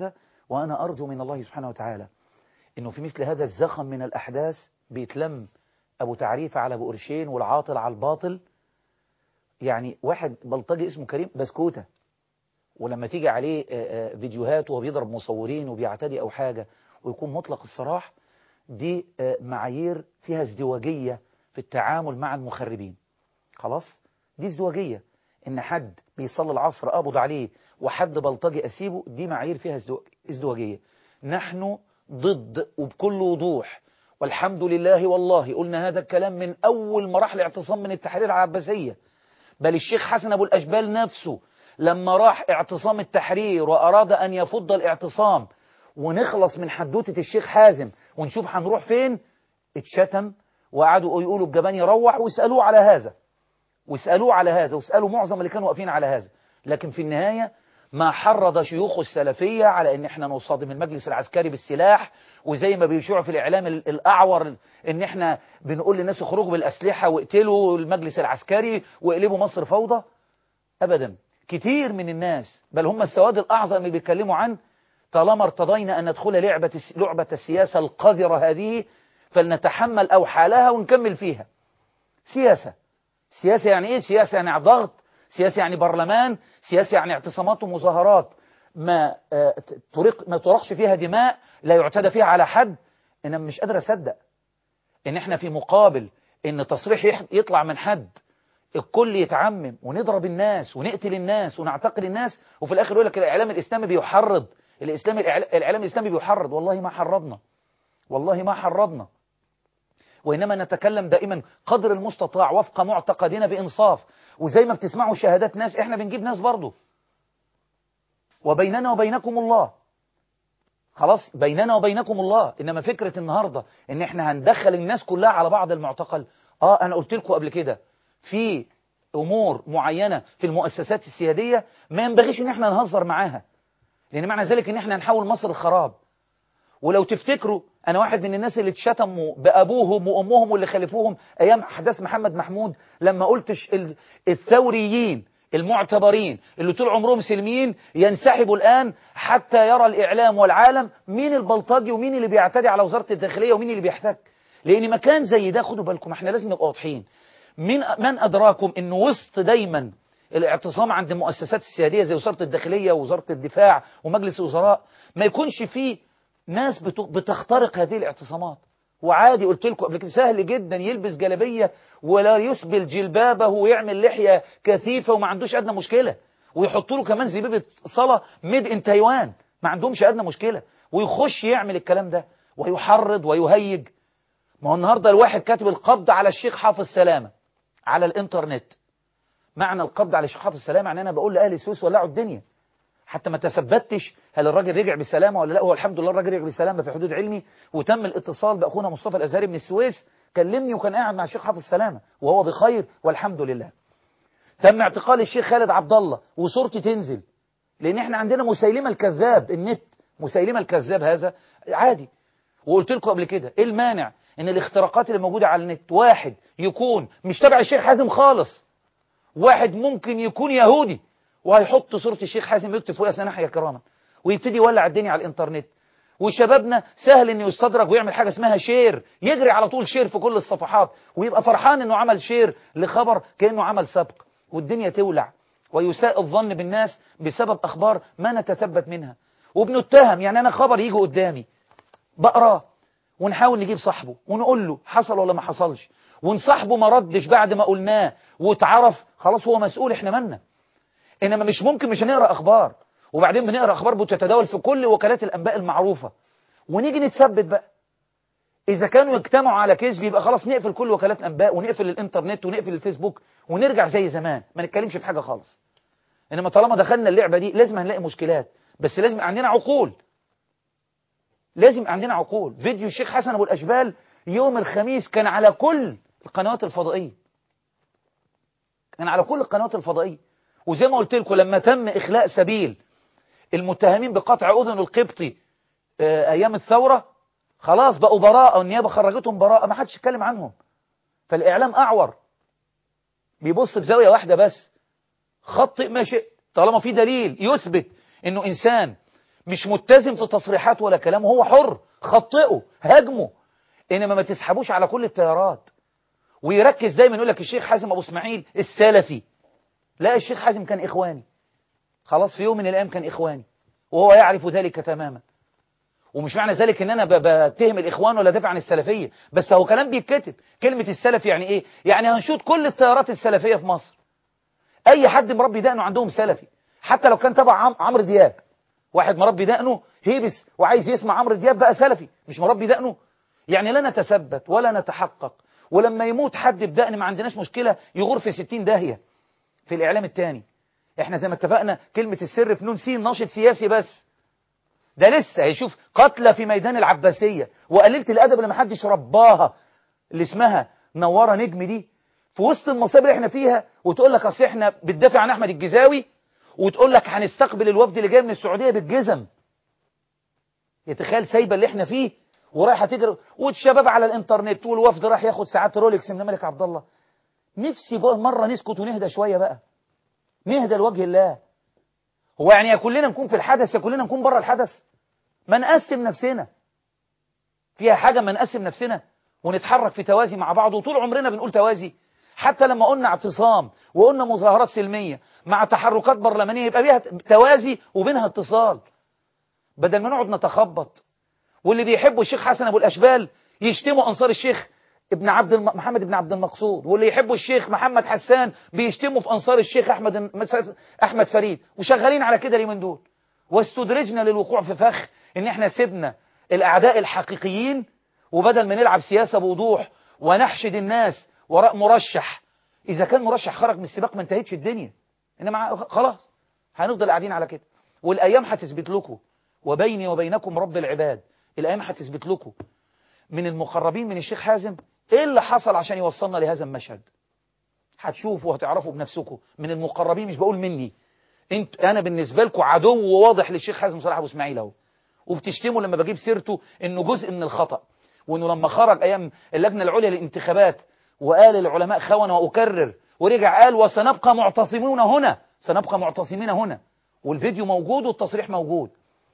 وأنا أرجو من الله سبحانه وتعالى إنه في مثل هذا الزخم من الأحداث بيتلم أبو تعريفة على أبو قرشين والعاطل على الباطل يعني واحد بلطجي اسمه كريم بسكوتة ولما تيجي عليه آه، آه، فيديوهات وهو بيضرب مصورين وبيعتدي أو حاجة ويكون مطلق السراح دي آه، معايير فيها ازدواجية في التعامل مع المخربين خلاص دي ازدواجية ان حد بيصلي العصر اقبض عليه وحد بلطجي اسيبه دي معايير فيها ازدو- ازدواجية نحن ضد وبكل وضوح والحمد لله والله قلنا هذا الكلام من اول مراحل اعتصام من التحرير العباسية بل الشيخ حسن ابو الاشبال نفسه لما راح اعتصام التحرير واراد ان يفض الاعتصام ونخلص من حدوتة الشيخ حازم ونشوف هنروح فين اتشتم وقعدوا يقولوا الجبان يروح ويسألوه على هذا واسألوه على هذا واسألوا معظم اللي كانوا واقفين على هذا لكن في النهاية ما حرض شيوخ السلفية على ان احنا نصادم المجلس العسكري بالسلاح وزي ما بيشوع في الاعلام ال- الاعور ان احنا بنقول للناس اخرجوا بالاسلحة واقتلوا المجلس العسكري واقلبوا مصر فوضى ابدا كتير من الناس بل هم السواد الاعظم اللي بيتكلموا عن طالما ارتضينا ان ندخل لعبة الس- لعبة السياسة القذرة هذه فلنتحمل اوحالها ونكمل فيها سياسة سياسة يعني ايه سياسة يعني ضغط سياسة يعني برلمان سياسة يعني اعتصامات ومظاهرات ما آه، ت- طرق ما ترقش فيها دماء لا يعتدى فيها على حد انا مش قادر اصدق ان احنا في مقابل ان تصريح يح- يطلع من حد الكل يتعمم ونضرب الناس ونقتل الناس ونعتقل الناس وفي الاخر يقول لك الاعلام الاسلامي بيحرض الاسلام الإعلا- الاعلام الاسلامي بيحرض والله ما حرضنا والله ما حرضنا وإنما نتكلم دائما قدر المستطاع وفق معتقدنا بإنصاف وزي ما بتسمعوا شهادات ناس إحنا بنجيب ناس برضه وبيننا وبينكم الله خلاص بيننا وبينكم الله إنما فكرة النهاردة إن إحنا هندخل الناس كلها على بعض المعتقل آه أنا قلت لكم قبل كده في أمور معينة في المؤسسات السيادية ما ينبغيش إن إحنا نهزر معاها لأن معنى ذلك إن إحنا نحول مصر الخراب ولو تفتكروا انا واحد من الناس اللي اتشتموا بابوهم وامهم واللي خلفوهم ايام احداث محمد محمود لما قلت ش- ال- الثوريين المعتبرين اللي طول عمرهم سلميين ينسحبوا الان حتى يرى الاعلام والعالم مين البلطجي ومين اللي بيعتدي على وزاره الداخليه ومين اللي بيحتك لان مكان زي ده خدوا بالكم احنا لازم نبقى واضحين من من ادراكم ان وسط دايما الاعتصام عند المؤسسات السياديه زي وزاره الداخليه ووزاره الدفاع ومجلس الوزراء ما يكونش فيه ناس بت- بتخترق هذه الاعتصامات وعادي قلت لكم قبل كده سهل جدا يلبس جلابيه ولا يسبل جلبابه ويعمل لحيه كثيفه وما عندوش ادنى مشكله ويحطوا له كمان زبيبه صلاه ميد ان تايوان ما عندهمش ادنى مشكله ويخش يعمل الكلام ده ويحرض ويهيج ما هو النهارده الواحد كاتب القبض على الشيخ حافظ سلامه على الانترنت معنى القبض على الشيخ حافظ سلامه يعني انا بقول لاهل السويس ولعوا الدنيا حتى ما تثبتش هل الراجل رجع بسلامه ولا لا هو الحمد لله الراجل رجع بسلامه في حدود علمي وتم الاتصال باخونا مصطفى الازهري من السويس كلمني وكان قاعد مع الشيخ حافظ سلامه وهو بخير والحمد لله تم اعتقال الشيخ خالد عبد الله وصورتي تنزل لان احنا عندنا مسيلمه الكذاب النت مسيلمه الكذاب هذا عادي وقلت لكم قبل كده ايه المانع ان الاختراقات اللي موجوده على النت واحد يكون مش تبع الشيخ حازم خالص واحد ممكن يكون يهودي وهيحط صورة الشيخ حازم يكتب فوقها سنحيا كراما ويبتدي يولع الدنيا على الانترنت وشبابنا سهل انه يستدرج ويعمل حاجة اسمها شير يجري على طول شير في كل الصفحات ويبقى فرحان انه عمل شير لخبر كأنه عمل سبق والدنيا تولع ويساء الظن بالناس بسبب اخبار ما نتثبت منها وبنتهم يعني انا خبر يجي قدامي بقراه ونحاول نجيب صاحبه ونقول له حصل ولا ما حصلش ونصاحبه ما ردش بعد ما قلناه واتعرف خلاص هو مسؤول احنا مالنا انما مش ممكن مش هنقرا اخبار وبعدين بنقرا اخبار بتتداول في كل وكالات الانباء المعروفه ونيجي نتثبت بقى اذا كانوا يجتمعوا على كذب يبقى خلاص نقفل كل وكالات الانباء ونقفل الانترنت ونقفل الفيسبوك ونرجع زي زمان ما نتكلمش في حاجه خالص انما طالما دخلنا اللعبه دي لازم هنلاقي مشكلات بس لازم عندنا عقول لازم عندنا عقول فيديو الشيخ حسن ابو الاشبال يوم الخميس كان على كل القنوات الفضائيه كان على كل القنوات الفضائيه وزي ما قلت لكم لما تم اخلاء سبيل المتهمين بقطع اذن القبطي آه، ايام الثوره خلاص بقوا براءه والنيابه خرجتهم براءه ما حدش يتكلم عنهم فالاعلام اعور بيبص بزاويه واحده بس خطئ ما شئت طالما في دليل يثبت انه انسان مش متزم في تصريحات ولا كلام هو حر خطئه هاجمه انما ما تسحبوش على كل التيارات ويركز دايما يقول لك الشيخ حازم ابو اسماعيل السلفي لا الشيخ حازم كان اخواني خلاص في يوم من الايام كان اخواني وهو يعرف ذلك تماما ومش معنى ذلك ان انا ب- بتهم الاخوان ولا دافع عن السلفيه بس هو كلام بيتكتب كلمه السلف يعني ايه يعني هنشوط كل التيارات السلفيه في مصر اي حد مربي دقنه عندهم سلفي حتى لو كان تبع عم- عمرو دياب واحد مربي دقنه هيبس وعايز يسمع عمرو دياب بقى سلفي مش مربي دقنه يعني لا نتثبت ولا نتحقق ولما يموت حد بدقن ما عندناش مشكله يغور في 60 داهيه في الاعلام التاني احنا زي ما اتفقنا كلمه السر في نون سين ناشط سياسي بس ده لسه هيشوف قتلى في ميدان العباسيه وقليله الادب اللي ما حدش رباها اللي اسمها نوره نجم دي في وسط المصائب اللي احنا فيها وتقول لك اصل احنا بتدافع عن احمد الجزاوي وتقول لك هنستقبل الوفد اللي جاي من السعوديه بالجزم يتخيل سايبه اللي احنا فيه ورايحه تجري والشباب على الانترنت والوفد راح ياخد ساعات رولكس من الملك عبد الله نفسي بقى مره نسكت ونهدى شويه بقى نهدى لوجه الله هو يعني يا كلنا نكون في الحدث يا كلنا نكون بره الحدث ما نقسم نفسنا فيها حاجه ما نقسم نفسنا ونتحرك في توازي مع بعض وطول عمرنا بنقول توازي حتى لما قلنا اعتصام وقلنا مظاهرات سلميه مع تحركات برلمانيه يبقى بيها توازي وبينها اتصال بدل ما نقعد نتخبط واللي بيحبوا الشيخ حسن ابو الاشبال يشتموا انصار الشيخ ابن عبد الم... محمد بن عبد المقصود واللي يحبوا الشيخ محمد حسان بيشتموا في انصار الشيخ احمد الم- احمد فريد وشغالين على كده اليومين دول واستدرجنا للوقوع في فخ ان احنا سيبنا الاعداء الحقيقيين وبدل ما نلعب سياسه بوضوح ونحشد الناس وراء مرشح اذا كان مرشح خرج من السباق ما انتهتش الدنيا انما خلاص هنفضل قاعدين على كده والايام هتثبت لكم وبيني وبينكم رب العباد الايام هتثبت لكم من المقربين من الشيخ حازم ايه اللي حصل عشان يوصلنا لهذا المشهد هتشوفوا وهتعرفوا بنفسكم من المقربين مش بقول مني انت انا بالنسبه لكم عدو واضح للشيخ حازم صلاح ابو اسماعيل اهو وبتشتموا لما بجيب سيرته انه جزء من الخطا وانه لما خرج ايام اللجنه العليا للانتخابات وقال العلماء خونه واكرر ورجع قال وسنبقى معتصمون هنا سنبقى معتصمين هنا والفيديو موجود والتصريح موجود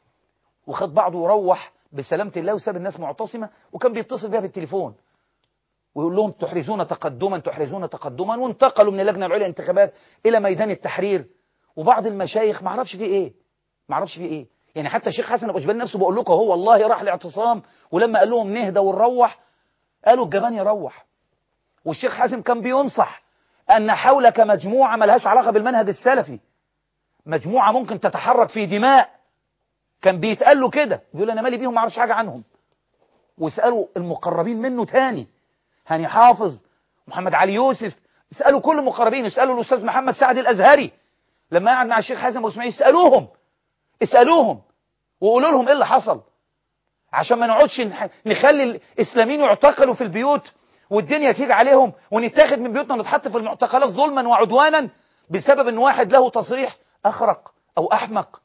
وخد بعضه وروح بسلامة الله وساب الناس معتصمة وكان بيتصل بيها بالتليفون ويقول لهم تحرزون تقدما تحرزون تقدما وانتقلوا من اللجنة العليا للانتخابات إلى ميدان التحرير وبعض المشايخ ما اعرفش فيه إيه ما اعرفش فيه إيه يعني حتى الشيخ حسن أبو جبال نفسه بقول لكم هو والله راح الاعتصام ولما قال لهم نهدى ونروح قالوا الجبان يروح والشيخ حازم كان بينصح أن حولك مجموعة ملهاش علاقة بالمنهج السلفي مجموعة ممكن تتحرك في دماء كان بيتقال له كده بيقول انا مالي بيهم ما اعرفش حاجه عنهم واسالوا المقربين منه تاني هاني حافظ محمد علي يوسف اسالوا كل المقربين اسالوا الاستاذ محمد سعد الازهري لما قعد مع الشيخ حازم ابو اسماعيل اسالوهم اسالوهم وقولوا لهم ايه اللي حصل عشان ما نقعدش نح- نخلي الاسلاميين يعتقلوا في البيوت والدنيا تيجي عليهم ونتاخد من بيوتنا ونتحط في المعتقلات ظلما وعدوانا بسبب ان واحد له تصريح اخرق او احمق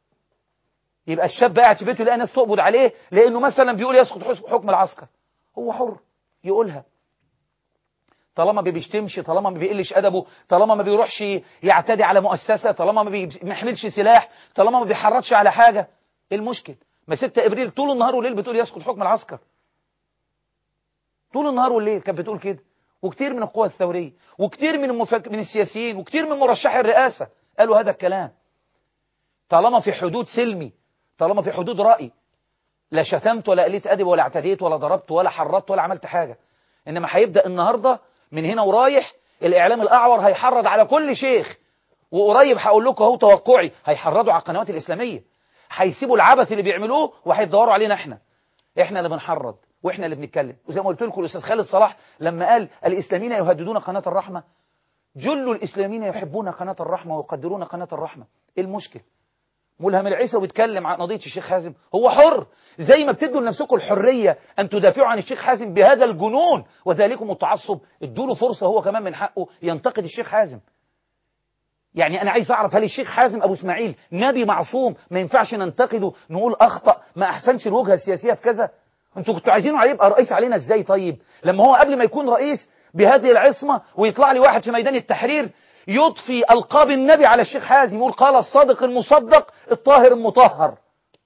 يبقى الشاب قاعد في بيته يلاقي ناس تقبض عليه لانه مثلا بيقول يسقط حس- حكم العسكر هو حر يقولها طالما ما بيشتمش طالما ما بيقلش ادبه طالما ما بيروحش يعتدي على مؤسسه طالما ما بي- ما يحملش سلاح طالما ما بيحرضش على حاجه ايه المشكل ما 6 ابريل طول النهار والليل بتقول يسقط حكم العسكر طول النهار والليل كانت بتقول كده وكتير من القوى الثوريه وكتير من المفك... من السياسيين وكتير من مرشحي الرئاسه قالوا هذا الكلام طالما في حدود سلمي طالما في حدود رأي لا شتمت ولا قلت أدب ولا اعتديت ولا ضربت ولا حرضت ولا عملت حاجة إنما هيبدأ النهاردة من هنا ورايح الإعلام الأعور هيحرض على كل شيخ وقريب هقول لكم اهو توقعي هيحرضوا على القنوات الإسلامية هيسيبوا العبث اللي بيعملوه وهيدوروا علينا احنا احنا اللي بنحرض واحنا اللي بنتكلم وزي ما قلت لكم الاستاذ خالد صلاح لما قال الاسلاميين يهددون قناه الرحمه جل الاسلاميين يحبون قناه الرحمه ويقدرون قناه الرحمه ايه المشكل ملهم العيسى وبيتكلم عن قضيه الشيخ حازم هو حر زي ما بتدوا لنفسكم الحريه ان تدافعوا عن الشيخ حازم بهذا الجنون وذلكم التعصب ادوا له فرصه هو كمان من حقه ينتقد الشيخ حازم يعني انا عايز اعرف هل الشيخ حازم ابو اسماعيل نبي معصوم ما ينفعش ننتقده نقول اخطا ما احسنش الوجهه السياسيه في كذا انتوا كنتوا عايزينه يبقى رئيس علينا ازاي طيب لما هو قبل ما يكون رئيس بهذه العصمه ويطلع لي واحد في ميدان التحرير يضفي القاب النبي على الشيخ حازم يقول قال الصادق المصدق الطاهر المطهر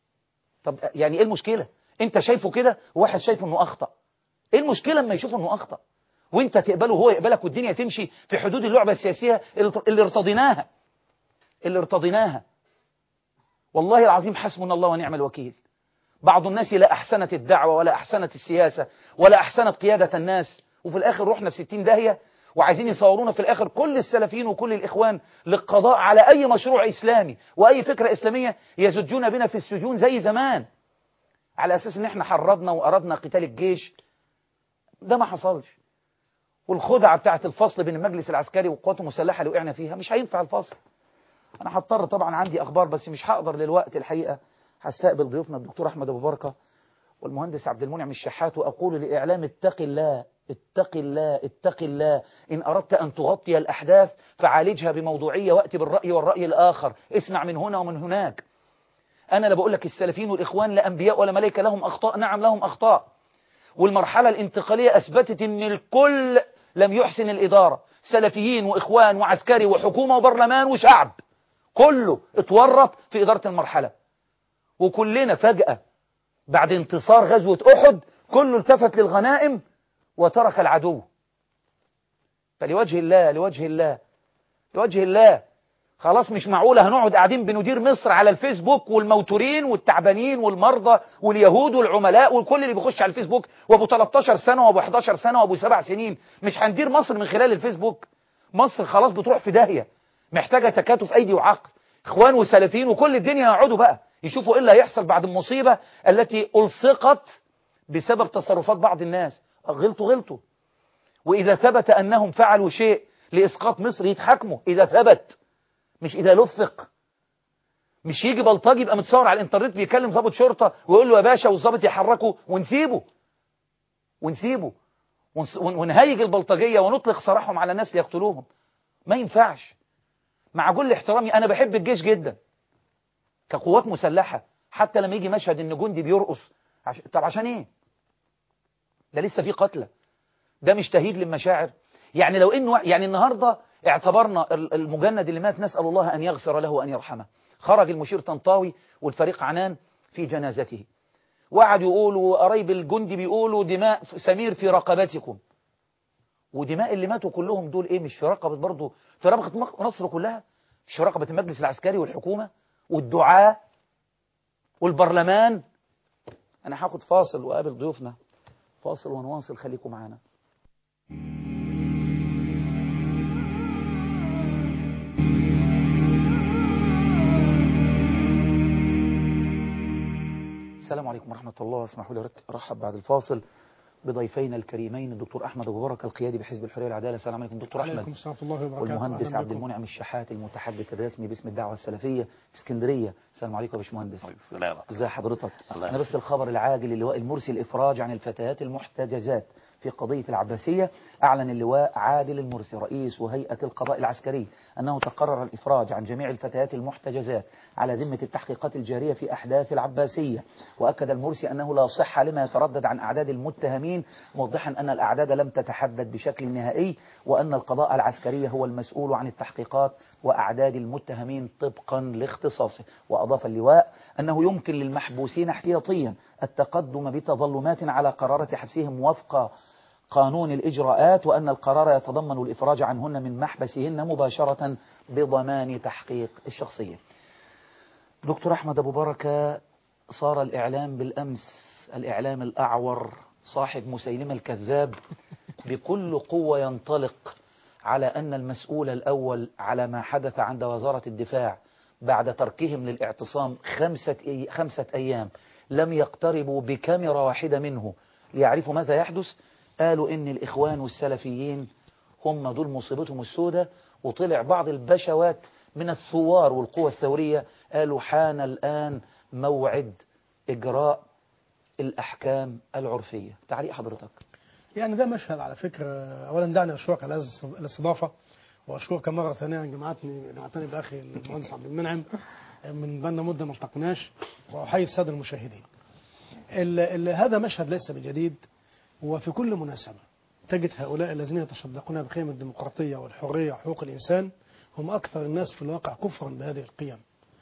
طب يعني ايه المشكلة انت شايفه كده وواحد شايفه انه اخطأ ايه المشكلة اما يشوف انه اخطأ وانت تقبله وهو يقبلك والدنيا تمشي في حدود اللعبة السياسية اللي اللي ارتضيناها اللي ارتضيناها والله العظيم حسبنا الله ونعم الوكيل بعض الناس لا أحسنت الدعوة ولا أحسنت السياسة ولا أحسنت قيادة الناس وفي الآخر رحنا في ستين داهية وعايزين يصورونا في الآخر كل السلفيين وكل الإخوان للقضاء على أي مشروع إسلامي وأي فكرة إسلامية يزجون بنا في السجون زي زمان على أساس إن إحنا حرضنا وأردنا قتال الجيش ده ما حصلش والخدعة بتاعت الفصل بين المجلس العسكري والقوات المسلحة اللي وقعنا فيها مش هينفع الفصل أنا هضطر طبعا عندي أخبار بس مش هقدر للوقت الحقيقة هستقبل ضيوفنا الدكتور أحمد أبو بركة والمهندس عبد المنعم الشحات وأقول لإعلام اتق الله اتق الله اتق الله إن أردت أن تغطي الأحداث فعالجها بموضوعية وأتي بالرأي والرأي الآخر اسمع من هنا ومن هناك أنا لا بقول لك السلفيين والإخوان لا أنبياء ولا ملائكة لهم أخطاء نعم لهم أخطاء والمرحلة الانتقالية أثبتت أن الكل لم يحسن الإدارة سلفيين وإخوان وعسكري وحكومة وبرلمان وشعب كله اتورط في إدارة المرحلة وكلنا فجأة بعد انتصار غزوة أحد كله التفت للغنائم وترك العدو فلوجه الله لوجه الله لوجه الله خلاص مش معقولة هنقعد قاعدين بندير مصر على الفيسبوك والموتورين والتعبانين والمرضى واليهود والعملاء والكل اللي بيخش على الفيسبوك وابو 13 سنة وابو 11 سنة وابو 7 سنين مش هندير مصر من خلال الفيسبوك مصر خلاص بتروح في داهية محتاجة تكاتف أيدي وعقل إخوان وسلفيين وكل الدنيا يقعدوا بقى يشوفوا إيه اللي هيحصل بعد المصيبة التي ألصقت بسبب تصرفات بعض الناس غلطوا غلطوا وإذا ثبت أنهم فعلوا شيء لإسقاط مصر يتحكموا إذا ثبت مش إذا لفق مش يجي بلطجي يبقى متصور على الانترنت بيكلم ضابط شرطة ويقول له يا باشا والضابط يحركه ونسيبه ونسيبه ونس- ون- ونهيج البلطجية ونطلق سراحهم على الناس ليقتلوهم ما ينفعش مع كل احترامي أنا بحب الجيش جدا كقوات مسلحة حتى لما يجي مشهد إن جندي بيرقص عش... طب عشان إيه ده لسه في قتلى ده مش تهيج للمشاعر يعني لو إنه يعني النهاردة اعتبرنا ال- المجند اللي مات نسأل الله أن يغفر له وأن يرحمه خرج المشير طنطاوي والفريق عنان في جنازته وقعدوا يقولوا قرايب الجندي بيقولوا دماء سمير في رقبتكم ودماء اللي ماتوا كلهم دول ايه مش في رقبة برضه في رقبة مق- مصر كلها مش في رقبة المجلس العسكري والحكومة والدعاة والبرلمان انا هاخد فاصل واقابل ضيوفنا فاصل ونواصل خليكم معانا السلام عليكم ورحمة الله اسمحوا لي ارحب بعد الفاصل بضيفينا الكريمين الدكتور احمد ابو بركه القيادي بحزب الحريه والعداله السلام عليكم دكتور احمد عليكم السلام ورحمة الله وبركاته والمهندس أهلاً عبد بكم. المنعم الشحات المتحدث الرسمي باسم الدعوه السلفيه في اسكندريه السلام عليكم يا باشمهندس السلام ازي حضرتك الله انا بس الخبر العاجل اللواء المرسي الافراج عن الفتيات المحتجزات في قضيه العباسيه اعلن اللواء عادل المرسي رئيس وهيئه القضاء العسكري انه تقرر الافراج عن جميع الفتيات المحتجزات على ذمه التحقيقات الجاريه في احداث العباسيه واكد المرسي انه لا صحه لما يتردد عن اعداد المتهمين موضحا ان الاعداد لم تتحدد بشكل نهائي وان القضاء العسكري هو المسؤول عن التحقيقات واعداد المتهمين طبقا لاختصاصه واضاف اللواء انه يمكن للمحبوسين احتياطيا التقدم بتظلمات على قرارة حبسهم وفق قانون الإجراءات وأن القرار يتضمن الإفراج عنهن من محبسهن مباشرة بضمان تحقيق الشخصية دكتور أحمد أبو بركة صار الإعلام بالأمس الإعلام الأعور صاحب مسيلمة الكذاب بكل قوة ينطلق على أن المسؤول الأول على ما حدث عند وزارة الدفاع بعد تركهم للاعتصام خمسة, أي خمسة أيام لم يقتربوا بكاميرا واحدة منه ليعرفوا ماذا يحدث قالوا إن الإخوان والسلفيين هم دول مصيبتهم السوداء وطلع بعض البشوات من الثوار والقوى الثورية قالوا حان الآن موعد إجراء الأحكام العرفية تعليق حضرتك يعني ده مشهد على فكرة أولا دعني أشكرك على هذه الاستضافة وأشكرك مرة ثانية أن جمعتني جمعتني بأخي المهندس عبد المنعم من بنا مدة ما التقناش وأحيي السادة المشاهدين ال ال هذا مشهد ليس بجديد وفي كل مناسبة تجد هؤلاء الذين يتصدقون بقيم الديمقراطية والحرية وحقوق الإنسان هم أكثر الناس في الواقع كفرا بهذه القيم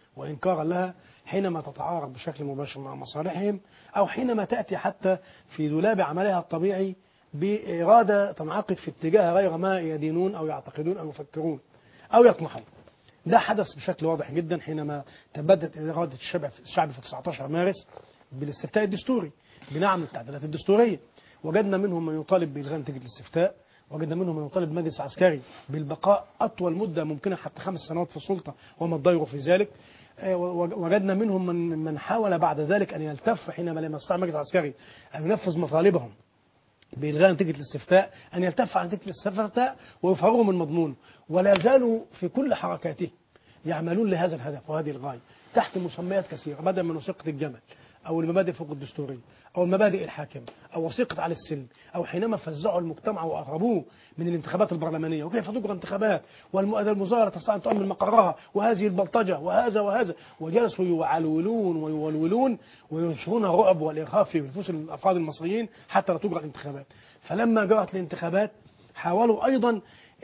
وإنكارا لها حينما تتعارض بشكل مباشر مع مصالحهم أو حينما تأتي حتى في دولاب عملها الطبيعي بإرادة تنعقد في اتجاه غير ما يدينون أو يعتقدون أو يفكرون أو يطمحون ده حدث بشكل واضح جدا حينما تبدت إرادة الشعب الشعب في 19 مارس بالاستفتاء الدستوري بنعم التعديلات الدستورية وجدنا منهم من يطالب بإلغاء نتيجة الاستفتاء وجدنا منهم من يطالب مجلس عسكري بالبقاء أطول مدة ممكنة حتى خمس سنوات في السلطة وما الضير في ذلك آه، و- وجدنا منهم من من حاول بعد ذلك أن يلتف حينما لم يستطع المجلس العسكري أن ينفذ مطالبهم بإلغاء نتيجة الاستفتاء أن يلتف عن نتيجة الاستفتاء ويفرغوا من مضمونه ولا زالوا في كل حركاتهم يعملون لهذا الهدف وهذه الغاية تحت مسميات كثيرة بدءا من وثيقة الجمل أو المبادئ فوق الدستورية أو المبادئ الحاكمة أو وثيقة على السلم أو حينما فزعوا المجتمع وأهربوه من الانتخابات البرلمانية وكيف تجرى انتخابات والمظاهرة تستطيع أن تؤمن مقرها وهذه البلطجة وهذا وهذا وجلسوا يعلولون ويولولون وينشرون الرعب والإرهاب في نفوس الأفراد المصريين حتى لا تجرى الانتخابات فلما جرت الانتخابات حاولوا أيضا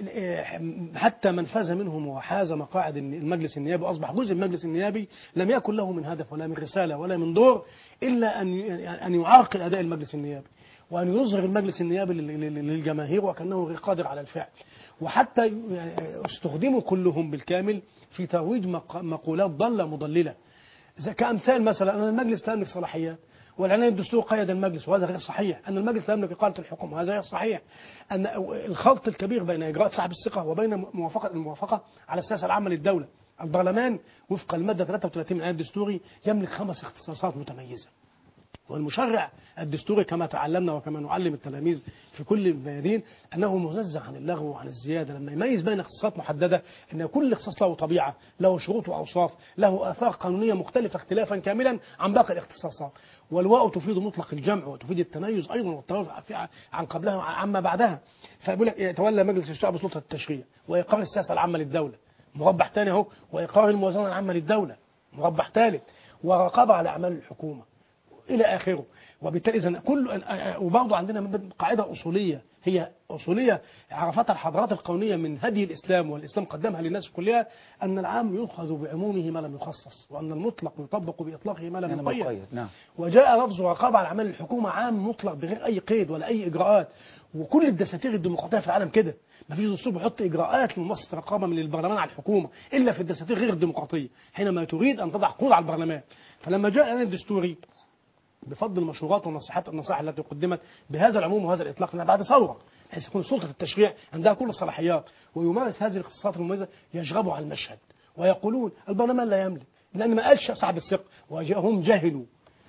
حتى من فاز منهم وحاز مقاعد المجلس النيابي واصبح جزء من المجلس النيابي لم يكن له من هدف ولا من رساله ولا من دور الا ان ان يعرقل اداء المجلس النيابي وان يظهر المجلس النيابي لل- لل- للجماهير وكانه غير قادر على الفعل وحتى استخدموا كلهم بالكامل في ترويج مق- مقولات ضاله مضلله زي كامثال مثلا ان المجلس لا يملك صلاحيات والعناية الدستور قيد المجلس وهذا غير صحيح أن المجلس لا يملك إقالة الحكم وهذا غير صحيح أن الخلط الكبير بين إجراء سحب الثقة وبين موافقة الموافقة على السياسة العامة للدولة البرلمان وفق المادة 33 من العام الدستوري يملك خمس اختصاصات متميزة والمشرع الدستوري كما تعلمنا وكما نعلم التلاميذ في كل الميادين انه منزه عن اللغو وعن الزياده لما يميز بين اختصاصات محدده ان كل اختصاص له طبيعه له شروط واوصاف له اثار قانونيه مختلفه اختلافا كاملا عن باقي الاختصاصات والواو تفيد مطلق الجمع وتفيد التميز ايضا والتوافق في- عن قبلها وعن عما بعدها فيقول لك يتولى مجلس الشعب سلطه التشريع واقرار السياسه العامه للدوله مربع ثاني اهو واقرار الموازنه العامه للدوله مربع ثالث ورقابه على اعمال الحكومه الى اخره وبالتالي اذا كل وبرضه عندنا مبدأ- قاعده اصوليه هي اصوليه عرفتها الحضارات القوميه من هدي الاسلام والاسلام قدمها للناس كلها ان العام يؤخذ بعمومه ما لم يخصص وان المطلق يطبق باطلاقه ما لم أنا يقيد مقيد نعم وجاء لفظ رقابه على اعمال الحكومه عام مطلق بغير اي قيد ولا اي اجراءات وكل الدساتير الديمقراطيه في العالم كده ما فيش دستور بيحط اجراءات لممارسه رقابه من البرلمان على الحكومه الا في الدساتير غير الديمقراطيه حينما تريد ان تضع قيود على البرلمان فلما جاء الاعلان الدستوري بفضل المشورات والنصيحات النصائح التي قدمت بهذا العموم وهذا الاطلاق لأنها بعد ثوره بحيث يكون سلطه التشريع عندها كل الصلاحيات ويمارس هذه الاختصاصات المميزه يشغبوا على المشهد ويقولون البرلمان لا يملك لان ما قالش صاحب الثقه وهم جهلوا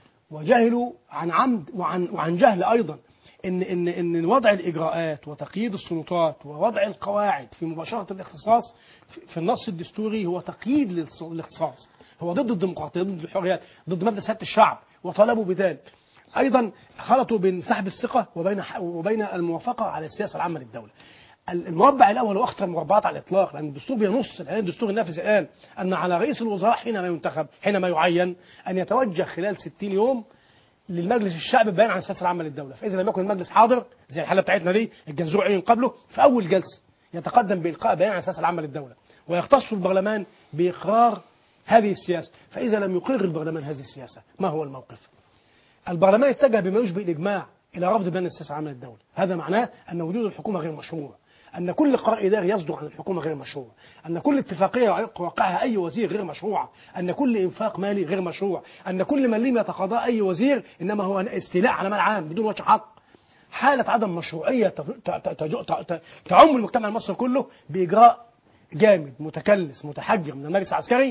وجهلوا عن عمد وعن وعن جهل ايضا ان ان ان وضع الاجراءات وتقييد السلطات ووضع القواعد في مباشره الاختصاص في- في النص الدستوري هو تقييد للص- للاختصاص هو ضد الديمقراطيه ضد الحريات ضد مبدا سياده الشعب وطالبوا بذلك ايضا خلطوا بين سحب الثقه وبين ح- وبين الموافقه على السياسه العامه للدوله المربع الاول هو اخطر المربعات على الاطلاق لان الدستور بينص الاعلان الدستوري النافذ الان ان على رئيس الوزراء حينما ينتخب حينما يعين ان يتوجه خلال 60 يوم للمجلس الشعبي بيان عن السياسه العامه للدوله فاذا لم يكن المجلس حاضر زي الحاله بتاعتنا دي الجنزور عين قبله في اول جلسه يتقدم بالقاء بيان عن السياسه العامه للدوله ويختص البرلمان باقرار هذه السياسه فاذا لم يقر البرلمان هذه السياسه ما هو الموقف البرلمان اتجه بما يشبه الاجماع الى رفض بيان السياسه العامه للدوله هذا معناه ان وجود الحكومه غير مشروع ان كل قرار اداري يصدر عن الحكومه غير مشروع ان كل اتفاقيه وقعها اي وزير غير مشروعه ان كل انفاق مالي غير مشروع ان كل مليم يتقاضاه اي وزير انما هو استيلاء على مال عام بدون وجه حق حالة عدم مشروعية تف- ت- ت- تج- ت- ت- تعم المجتمع المصري كله بإجراء جامد متكلس متحجر من المجلس العسكري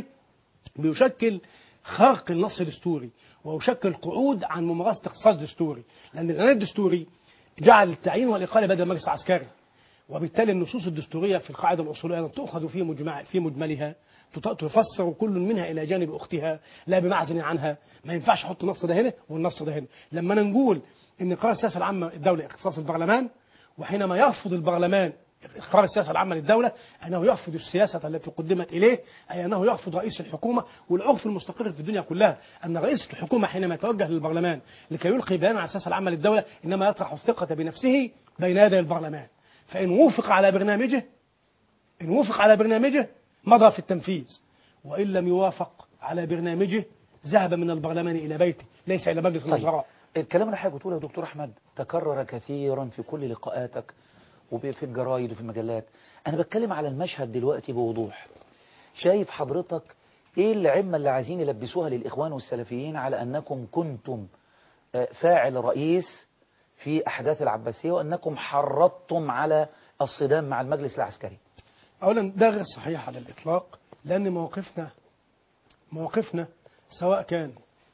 بيشكل خرق النص الدستوري ويشكل قعود عن ممارسة اختصاص دستوري لأن الإعلان الدستوري جعل التعيين والإقالة بدل المجلس العسكري وبالتالي النصوص الدستورية في القاعدة الأصولية أيضاً تؤخذ في مجمع في مجملها تط- تفسر كل منها إلى جانب أختها لا بمعزل عنها ما ينفعش أحط النص ده هنا والنص ده هنا لما أنا نقول إن قرار السياسة العامة الدولة اختصاص البرلمان وحينما يرفض البرلمان قرار السياسة العامة للدولة أنه يرفض السياسة التي قدمت إليه أي أنه يرفض رئيس الحكومة والعرف المستقر في الدنيا كلها أن رئيس الحكومة حينما يتوجه للبرلمان لكي يلقي بيان على السياسة العامة للدولة إنما يطرح الثقة بنفسه بين يدي البرلمان فإن وافق على برنامجه إن وافق على برنامجه مضى في التنفيذ وإن لم يوافق على برنامجه ذهب من البرلمان إلى بيته ليس إلى مجلس طيب الوزراء الكلام اللي حضرتك بتقوله يا دكتور احمد تكرر كثيرا في كل لقاءاتك وفي الجرايد وفي المجلات انا بتكلم على المشهد دلوقتي بوضوح شايف حضرتك ايه العمة اللي عايزين يلبسوها للاخوان والسلفيين على انكم كنتم آه، فاعل رئيس في احداث العباسية وانكم حرضتم على الصدام مع المجلس العسكري أولا ده غير صحيح على الإطلاق لأن مواقفنا مواقفنا سواء كان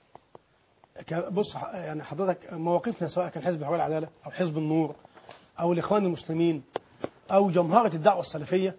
ك- بص ح- يعني حضرتك مواقفنا سواء كان حزب حوار العدالة أو حزب النور أو الإخوان المسلمين أو جمهرة الدعوة السلفية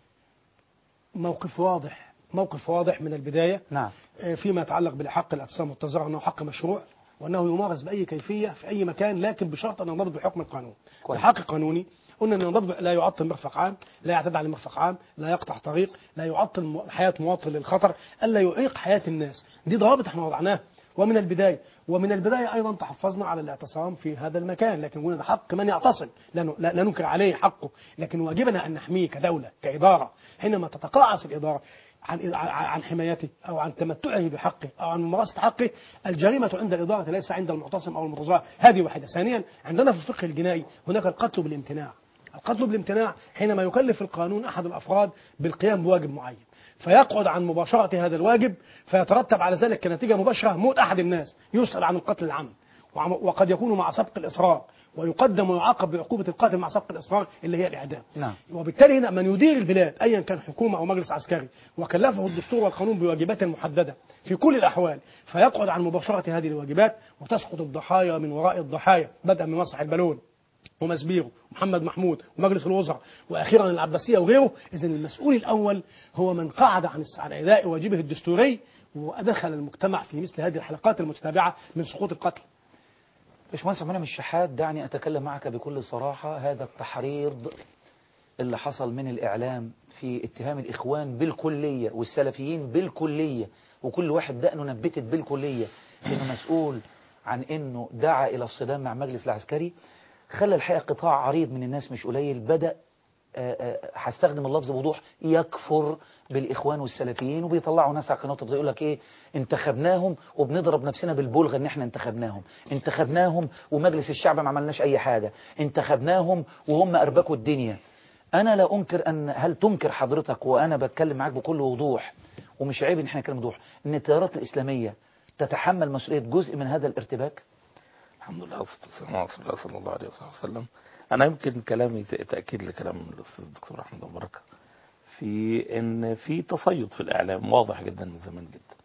موقف واضح موقف واضح من البداية نعم آه، فيما يتعلق بالحق الاعتصام والتظاهر أنه حق مشروع وأنه يمارس بأي كيفية في أي مكان لكن بشرط أن ينضبط بحكم القانون كويس. ده حق قانوني قلنا أن ينضبط لا يعطل مرفق عام لا يعتدي على مرفق عام لا يقطع طريق لا يعطل م- حياة مواطن للخطر ألا يعيق حياة الناس دي ضوابط احنا وضعناها ومن البداية ومن البداية أيضا تحفظنا على الاعتصام في هذا المكان لكن قلنا ده حق من يعتصم لا, ن- لا, لا ننكر عليه حقه لكن واجبنا أن نحميه كدولة كإدارة حينما تتقاعس الإدارة عن عن- عن حمايته او عن تمتعه بحقه او عن ممارسه حقه الجريمه عند الاداره ليس عند المعتصم او المتظاهر هذه واحده ثانيا عندنا في الفقه الجنائي هناك القتل بالامتناع القتل بالامتناع حينما يكلف القانون احد الافراد بالقيام بواجب معين فيقعد عن مباشره هذا الواجب فيترتب على ذلك كنتيجه مباشره موت احد الناس يسال عن القتل العمد وعم- وقد يكون مع سبق الاصرار ويقدم ويعاقب بعقوبه القاتل مع سبق الاصرار اللي هي الاعدام نعم. وبالتالي هنا من يدير البلاد ايا كان حكومه او مجلس عسكري وكلفه الدستور والقانون بواجبات محدده في كل الاحوال فيقعد عن مباشره هذه الواجبات وتسقط الضحايا من وراء الضحايا بدءا من مسرح البالون ومسبيرو محمد محمود ومجلس الوزراء واخيرا العباسيه وغيره اذا المسؤول الاول هو من قعد عن الس- عن اداء واجبه الدستوري ودخل المجتمع في مثل هذه الحلقات المتتابعه من سقوط القتل باشمهندس عمنا الشحات دعني أتكلم معك بكل صراحة هذا التحريض اللي حصل من الإعلام في اتهام الإخوان بالكلية والسلفيين بالكلية وكل واحد دقنه نبتت بالكلية إنه مسؤول عن إنه دعا إلى الصدام مع المجلس العسكري خلى الحقيقة قطاع عريض من الناس مش قليل بدأ آه، آه، هستخدم اللفظ بوضوح يكفر بالإخوان والسلفيين وبيطلعوا ناس على قناة التلفزيون يقول لك إيه انتخبناهم وبنضرب نفسنا بالبلغة إن إحنا انتخبناهم انتخبناهم ومجلس الشعب ما عملناش أي حاجة انتخبناهم وهم أربكوا الدنيا أنا لا أنكر أن هل تنكر حضرتك وأنا بتكلم معاك بكل وضوح ومش عيب إن إحنا نتكلم بوضوح إن التيارات الإسلامية تتحمل مسؤولية جزء من هذا الارتباك الحمد لله والصلاة والسلام على رسول الله صلى الله عليه وصحبه وسلم أنا يمكن كلامي ت- تأكيد لكلام الأستاذ الدكتور أحمد أبو بركة في إن في تصيد في الإعلام واضح جدا من زمان جدا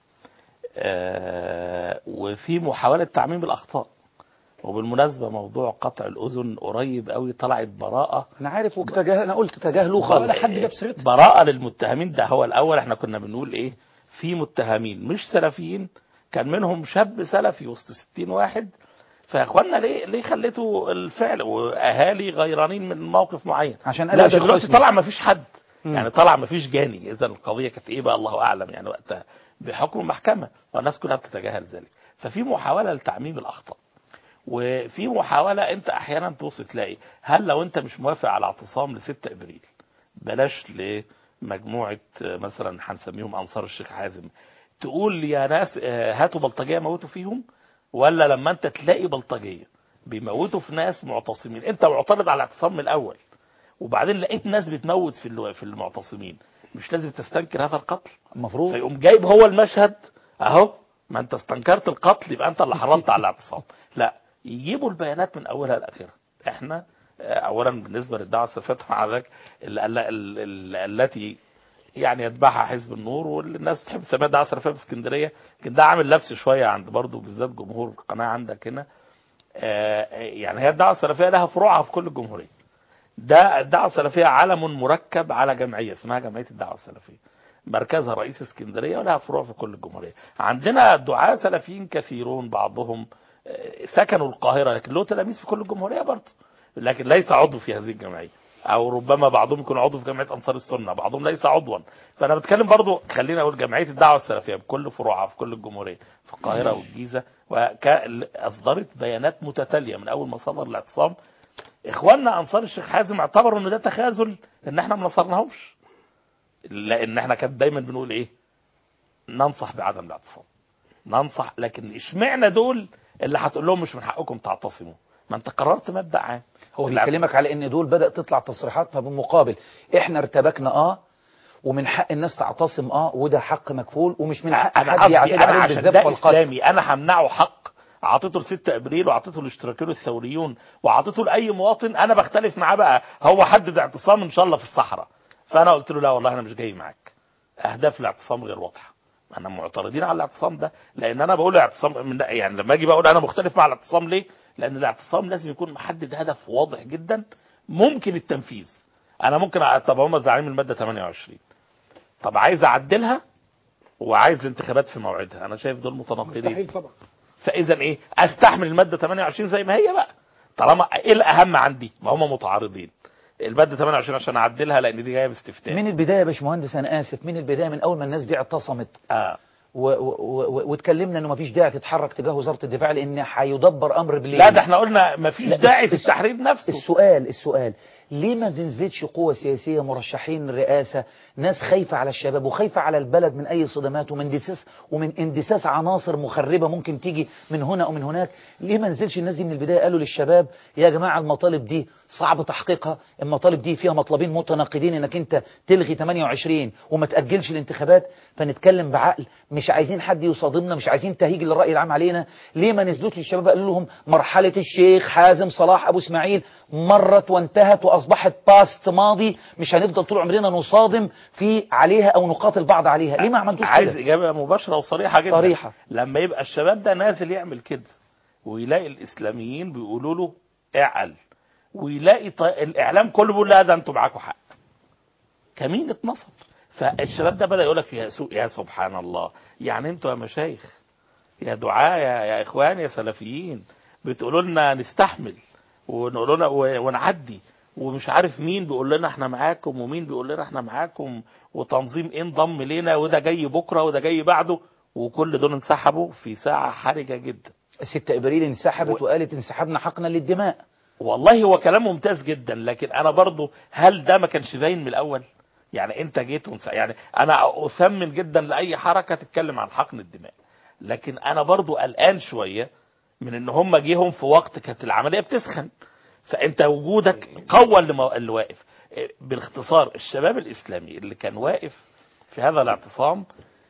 آه وفي محاولة تعميم الأخطاء وبالمناسبة موضوع قطع الأذن قريب قوي طلعت براءة أنا عارف وتجاه أنا قلت تجاهلوه خالص ولا حد جاب سيرتها براءة للمتهمين ده هو الأول احنا كنا بنقول إيه في متهمين مش سلفيين كان منهم شاب سلفي وسط 60 واحد فيا اخوانا ليه ليه خليتوا الفعل واهالي غيرانين من موقف معين عشان لا قلق ده دلوقتي الخصم. طلع ما فيش حد مم. يعني طلع ما فيش جاني اذا القضيه كانت ايه بقى الله اعلم يعني وقتها بحكم المحكمه والناس كلها بتتجاهل ذلك ففي محاوله لتعميم الاخطاء وفي محاوله انت احيانا تبص تلاقي هل لو انت مش موافق على اعتصام ل 6 ابريل بلاش لمجموعه آه، مثلا هنسميهم انصار الشيخ حازم تقول يا ناس آه، هاتوا بلطجيه موتوا فيهم ولا لما انت تلاقي بلطجيه بيموتوا في ناس معتصمين انت معترض على الاعتصام من الاول وبعدين لقيت ناس بتموت في الو- في المعتصمين مش لازم تستنكر هذا القتل المفروض فيقوم جايب هو المشهد اهو ما انت استنكرت القتل يبقى انت اللي حرضت على الاعتصام لا يجيبوا البيانات من اولها لاخرها احنا آه، اولا بالنسبه للدعوه السلفيه مع ذلك ال- ال- ال- ال- التي يعني يتبعها حزب النور والناس بتحب تسميها دعوه سلفيه في اسكندريه لكن ده عامل لبس شويه عند برضه بالذات جمهور القناه عندك هنا آه، يعني هي الدعوه السلفيه لها فروعها في كل الجمهوريه ده الدعوه السلفيه علم مركب على جمعيه اسمها جمعيه الدعوه السلفيه مركزها رئيس اسكندريه ولها فروع في كل الجمهوريه عندنا دعاة سلفيين كثيرون بعضهم آه، سكنوا القاهره لكن له تلاميذ في كل الجمهوريه برضه لكن ليس عضو في هذه الجمعيه او ربما بعضهم يكون عضو في جمعيه انصار السنه بعضهم ليس عضوا فانا بتكلم برضو خلينا اقول جمعيه الدعوه السلفيه بكل فروعها في كل الجمهوريه في القاهره والجيزه واصدرت بيانات متتاليه من اول ما صدر الاعتصام اخواننا انصار الشيخ حازم اعتبروا ان ده تخاذل ان احنا ما نصرناهمش لان احنا كان دايما بنقول ايه ننصح بعدم الاعتصام ننصح لكن اشمعنى دول اللي هتقول لهم مش من حقكم تعتصموا ما انت قررت مبدا عام هو الع- بيكلمك على ان دول بدأ تطلع تصريحات فبالمقابل احنا ارتبكنا اه ومن حق الناس تعتصم اه وده حق مكفول ومش من حق انا حد قصدي يعتدي انا عليه عشان بالذات ده والقتل اسلامي انا همنعه حق اعطيته ل 6 ابريل واعطيته الاشتراكيين الثوريون واعطيته لاي مواطن انا بختلف معاه بقى هو حدد اعتصام ان شاء الله في الصحراء فانا قلت له لا والله انا مش جاي معاك اهداف الاعتصام غير واضحه انا معترضين على الاعتصام ده لان انا بقول اعتصام من يعني لما اجي بقول انا مختلف مع الاعتصام ليه لان الاعتصام لازم يكون محدد هدف واضح جدا ممكن التنفيذ انا ممكن أ- طب هم زعلانين من الماده 28 طب عايز اعدلها وعايز الانتخابات في موعدها انا شايف دول متناقضين مستحيل طبعا فاذا ايه استحمل الماده 28 زي ما هي بقى طالما ايه الاهم عندي ما هم متعارضين الماده 28 عشان اعدلها لان دي جايه باستفتاء من البداية يا باشمهندس انا اسف من البداية من اول ما الناس دي اعتصمت آه. و- و- و- واتكلمنا انه مفيش داعي تتحرك تجاه وزارة الدفاع لان هيدبر امر بالليل لا ده احنا قلنا مفيش لا، داعي في الس- التحرير نفسه السؤال السؤال ليه ما بننزلش قوة سياسية مرشحين رئاسة ناس خايفة على الشباب وخايفة على البلد من أي صدمات ومن اندساس ومن اندساس عناصر مخربة ممكن تيجي من هنا أو من هناك ليه ما نزلش الناس دي من البداية قالوا للشباب يا جماعة المطالب دي صعب تحقيقها المطالب دي فيها مطلبين متناقضين انك انت تلغي 28 وما تأجلش الانتخابات فنتكلم بعقل مش عايزين حد يصادمنا مش عايزين تهيج للرأي العام علينا ليه ما نزلوش للشباب قالوا لهم مرحلة الشيخ حازم صلاح أبو اسماعيل مرت وانتهت وأصبحت باست ماضي مش هنفضل طول عمرنا نصادم في عليها أو نقاتل بعض عليها ليه ما عملتوش عايز كده اجابه مباشره وصريحه جدا صريحة. لما يبقى الشباب ده نازل يعمل كده ويلاقي الاسلاميين بيقولوا له اعقل ويلاقي ط... الاعلام كله بيقول لا ده انتوا معاكم حق كمين اتنصب فالشباب ده بدا يقول لك يا, سو... يا سبحان الله يعني انتوا يا مشايخ يا دعاة يا, يا اخوان يا سلفيين بتقولوا لنا نستحمل ونقول لنا و- ونعدي ومش عارف مين بيقول لنا احنا معاكم ومين بيقول لنا احنا معاكم وتنظيم ايه انضم لينا وده جاي بكره وده جاي بعده وكل دول انسحبوا في ساعه حرجه جدا 6 ابريل انسحبت وقالت انسحبنا حقنا للدماء والله هو كلام ممتاز جدا لكن انا برضو هل ده ما كانش باين من الاول يعني انت جيت ونس... يعني انا اثمن جدا لاي حركه تتكلم عن حقن الدماء لكن انا برضو قلقان شويه من ان هم جيهم في وقت كانت العمليه بتسخن فانت وجودك قوى اللي, مو... اللي واقف إيه، بالاختصار الشباب الاسلامي اللي كان واقف في هذا الاعتصام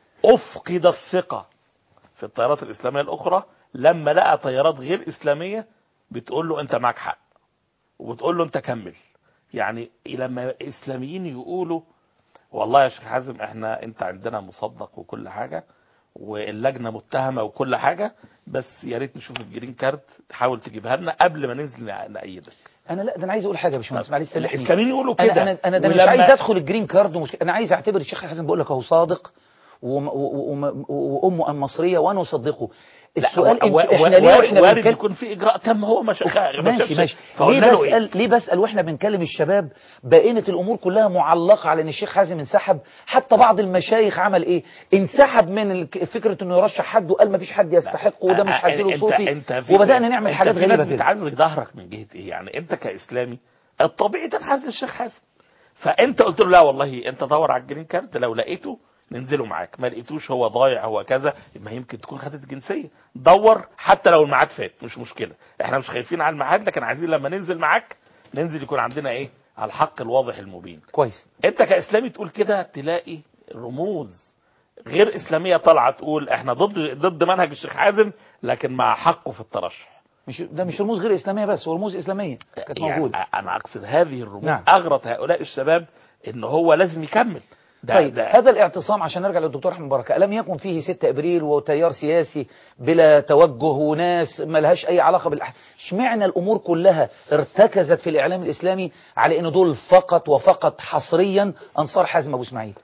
افقد الثقه في التيارات الاسلاميه الاخرى لما لقى تيارات غير اسلاميه بتقول له انت معك حق وبتقول له انت كمل يعني لما اسلاميين يقولوا والله يا شيخ حازم احنا انت عندنا مصدق وكل حاجه واللجنه متهمه وكل حاجه بس يا ريت نشوف الجرين كارت تحاول تجيبها لنا قبل ما ننزل نأيدك انا لا ده انا عايز اقول حاجه يا باشمهندس معلش سامحني الاسلاميين يقولوا انا كده انا انا ده مش ولما- عايز ادخل الجرين كارد ومش انا عايز اعتبر الشيخ حسن بقول لك اهو صادق وم- و- و- وامه ام مصريه وانا اصدقه السؤال لا، و- انت و- احنا ليه وارد- واحنا وارد بنتكلم يكون في اجراء تم هو مش ماشي ماشي ليه فقلنا له ايه بسأل ليه بسأل واحنا بنكلم الشباب بقينة الامور كلها معلقة على ان الشيخ حازم انسحب حتى بعض المشايخ عمل ايه انسحب من الك- فكرة انه يرشح حد وقال ما فيش حد يستحق وده مش أ- هديله انت صوتي انت في وبدأنا نعمل انت حاجات في غريبة ناس كده بتعرج ظهرك من جهه ايه يعني انت كاسلامي الطبيعي تنحاز للشيخ حازم فانت قلت له لا والله انت دور على الجرين كارت لو لقيته ننزله معاك ما لقيتوش هو ضايع هو كذا ما يمكن تكون خدت جنسيه دور حتى لو الميعاد فات مش مشكله احنا مش خايفين على الميعاد لكن عايزين لما ننزل معاك ننزل يكون عندنا ايه على الحق الواضح المبين كويس انت كاسلامي تقول كده تلاقي رموز غير اسلاميه طالعه تقول احنا ضد ضد منهج الشيخ حازم لكن مع حقه في الترشح مش ده مش رموز غير اسلامية بس هو رموز اسلامية كانت موجودة يعني انا اقصد هذه الرموز نعم. نعم. اغرت هؤلاء الشباب ان هو لازم يكمل ده طيب ده هذا الاعتصام عشان نرجع للدكتور احمد بركه لم يكن فيه 6 ابريل وتيار سياسي بلا توجه وناس ما لهاش اي علاقه بالاحداث اشمعنى الامور كلها ارتكزت في الاعلام الاسلامي على ان دول فقط وفقط حصريا انصار حازم ابو اسماعيل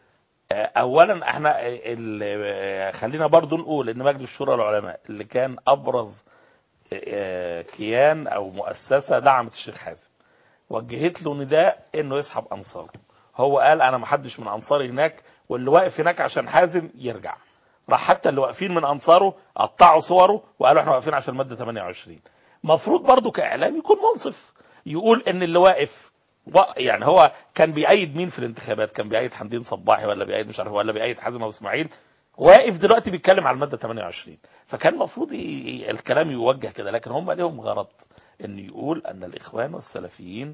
اولا احنا ال- خلينا برضو نقول ان مجلس شورى العلماء اللي كان ابرز اه، كيان او مؤسسه دعمت الشيخ حازم وجهت له نداء انه يسحب انصاره هو قال انا ما حدش من انصاري هناك واللي واقف هناك عشان حازم يرجع راح حتى اللي واقفين من انصاره قطعوا صوره وقالوا احنا واقفين عشان ماده 28 مفروض برضو كاعلام يكون منصف يقول ان اللي واقف و- يعني هو كان بيأيد مين في الانتخابات كان بيأيد حمدين صباحي ولا بيأيد مش عارف ولا بيأيد حازم ابو اسماعيل واقف دلوقتي بيتكلم على الماده 28 فكان المفروض ي- ي- الكلام يوجه كده لكن هم ليهم غرض ان يقول ان الاخوان والسلفيين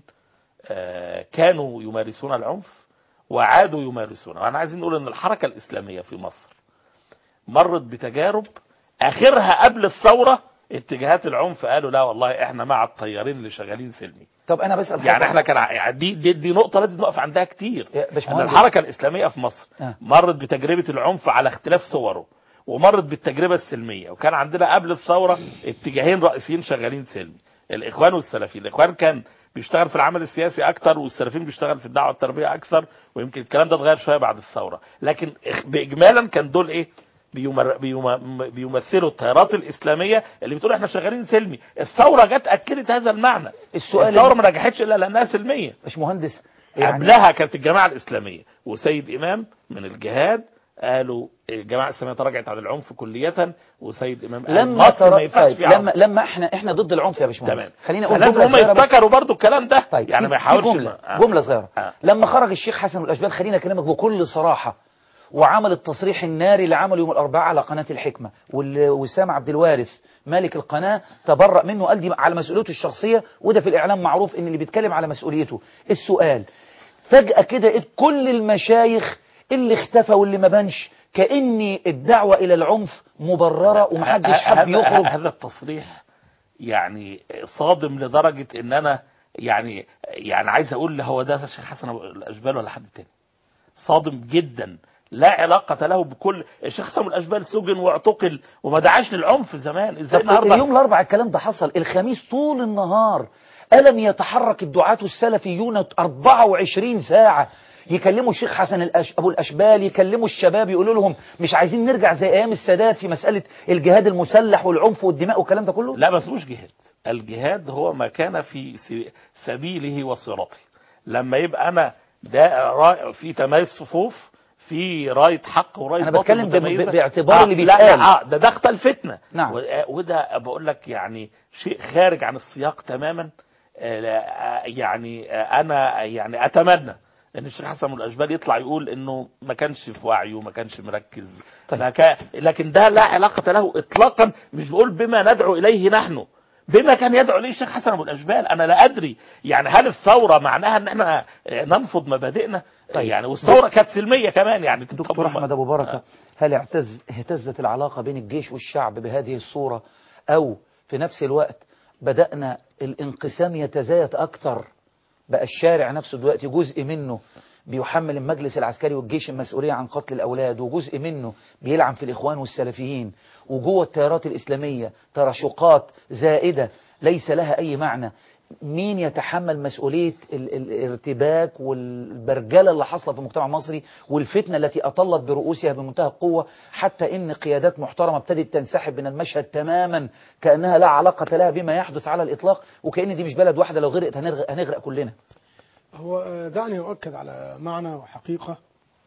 آه، كانوا يمارسون العنف وعادوا يمارسونه وانا عايزين نقول ان الحركه الاسلاميه في مصر مرت بتجارب اخرها قبل الثوره اتجاهات العنف قالوا لا والله احنا مع الطيارين اللي شغالين سلمي طب انا بسال يعني حضرتك- احنا كان ع- يعني دي, دي دي نقطه لازم نقف عندها كتير يا ان باشمهندس الحركه الاسلاميه في مصر آه. مرت بتجربه العنف على اختلاف صوره ومرت بالتجربه السلميه وكان عندنا قبل الثوره اتجاهين رئيسيين شغالين سلمي الاخوان والسلفيين الاخوان كان بيشتغل في العمل السياسي اكتر والسلفيين بيشتغل في الدعوه التربيه اكثر ويمكن الكلام ده اتغير شويه بعد الثوره لكن إخ- باجمالا كان دول ايه بيمر... بيم... بيمثلوا التيارات الاسلاميه اللي بتقول احنا شغالين سلمي الثوره جت اكدت هذا المعنى السؤال الثوره ما نجحتش الا لانها سلميه باشمهندس قبلها كانت الجماعه الاسلاميه وسيد امام من الجهاد قالوا الجماعه الاسلاميه تراجعت عن العنف كليه وسيد امام قال لما مصر ما تر... ينفعش طيب فيها لما عنف. لما احنا احنا ضد العنف يا باشمهندس تمام خليني اقول فلازم جملة هم صغيرة بس. يفتكروا برضو الكلام ده طيب يعني في- ما في يحاولش جملة آه. جملة صغيرة آه. لما خرج الشيخ حسن الأشبال خلينا أكلمك بكل صراحة وعمل التصريح الناري اللي عمله يوم الأربعاء على قناة الحكمة واللي وسام عبد الوارث مالك القناة تبرأ منه قال دي على مسؤوليته الشخصية وده في الإعلام معروف إن اللي بيتكلم على مسؤوليته السؤال فجأة كده إيه كل المشايخ اللي اختفى واللي ما بانش كأن الدعوة إلى العنف مبررة ومحدش ه- حب هذا- يخرج هذا التصريح يعني صادم لدرجه ان انا يعني يعني عايز اقول هو ده الشيخ حسن أبو الاشبال ولا حد تاني صادم جدا لا علاقة له بكل الشيخ حسن الأشبال سجن واعتقل وما دعاش للعنف زمان ازاي طب النهارده اليوم الاربعاء الكلام ده حصل الخميس طول النهار ألم يتحرك الدعاة السلفيون 24 ساعة يكلموا الشيخ حسن الأش... أبو الأشبال يكلموا الشباب يقولوا لهم مش عايزين نرجع زي أيام السادات في مسألة الجهاد المسلح والعنف والدماء والكلام ده كله لا ما اسموش جهاد الجهاد هو ما كان في س- سبيله وصراطه لما يبقى انا ده را- في تميز صفوف في رايه حق ورايه أنا باطل بتكلم ب- متميزة. ب- باعتبار اللي لا بيتقال. لا آه، ده ده اختل فتنه نعم. و- آه، وده بقول لك يعني شيء خارج عن السياق تماما آه، لا، آه، يعني آه، انا يعني اتمنى ان الشيخ حسن من الاشبال يطلع يقول انه ما كانش في وعيه ما كانش مركز طيب. ما كان لكن ده لا علاقه له اطلاقا مش بقول بما ندعو اليه نحن بما كان يدعو اليه الشيخ حسن ابو الاشبال انا لا ادري يعني هل الثوره معناها ان احنا آه، ننفض مبادئنا طيب. يعني والثوره كانت سلميه كمان يعني دكتور طب أحمد أبو بركة هل اعتز اهتزت العلاقة بين الجيش والشعب بهذه الصورة أو في نفس الوقت بدأنا الانقسام يتزايد أكتر بقى الشارع نفسه دلوقتي جزء منه بيحمل المجلس العسكري والجيش المسؤولية عن قتل الأولاد وجزء منه بيلعن في الإخوان والسلفيين وجوه التيارات الإسلامية تراشقات زائدة ليس لها أي معنى مين يتحمل مسؤولية ال- ال- الارتباك والبرجلة اللي حصلت في المجتمع المصري والفتنة التي أطلت برؤوسها بمنتهى القوة حتى إن قيادات محترمة ابتدت تنسحب من المشهد تماما كأنها لا علاقة لها بما يحدث على الإطلاق وكأن دي مش بلد واحدة لو غرقت هنغرق, هنغرق كلنا هو آه، دعني أؤكد على معنى وحقيقة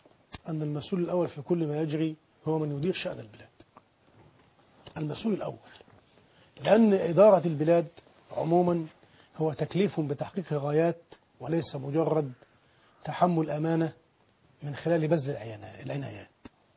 أن المسؤول الأول في كل ما يجري هو من يدير شأن البلاد المسؤول الأول لأن إدارة البلاد عموما هو تكليف بتحقيق غايات وليس مجرد تحمل أمانة من خلال بذل العينا- العنايات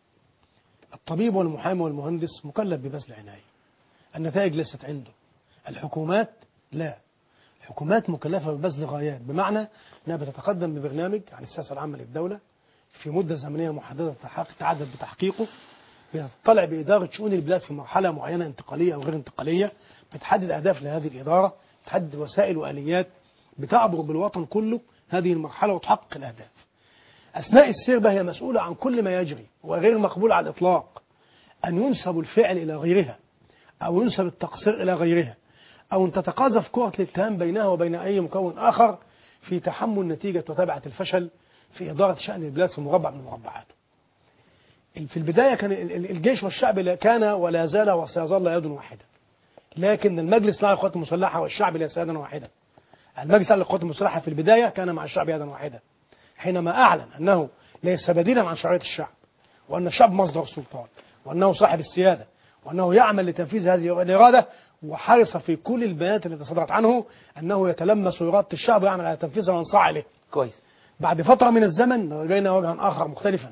الطبيب والمحامي والمهندس مكلف ببذل العناية النتائج ليست عنده الحكومات لا الحكومات مكلفة ببذل غايات بمعنى أنها بتتقدم ببرنامج عن السياسة العامة للدولة في مدة زمنية محددة تحقق- تعدد بتحقيقه بتطلع بإدارة شؤون البلاد في مرحلة معينة انتقالية أو غير انتقالية بتحدد أهداف لهذه الإدارة بتحدد وسائل وآليات بتعبر بالوطن كله هذه المرحلة وتحقق الأهداف أثناء السير بقى هي مسؤولة عن كل ما يجري وغير مقبول على الإطلاق أن ينسب الفعل إلى غيرها أو ينسب التقصير إلى غيرها أو أن تتقاذف كرة الاتهام بينها وبين أي مكون آخر في تحمل نتيجة وتبعة الفشل في إدارة شأن البلاد في مربع من مربعاته في البداية كان ال- ال- الجيش والشعب لا- كان ولا زال وسيظل يد واحدة لكن المجلس الأعلى للقوات المسلحة والشعب ليس يدا واحدة المجلس الأعلى للقوات المسلحة في البداية كان مع الشعب يدا واحدة حينما أعلن أنه ليس بديلا عن شرعية الشعب وأن الشعب مصدر السلطان وأنه صاحب السيادة وأنه يعمل لتنفيذ هذه الإرادة وحرص في كل البيانات التي صدرت عنه أنه يتلمس إرادة الشعب ويعمل على تنفيذها وينصاع إليه كويس بعد فترة من الزمن رجينا وجها آخر مختلفا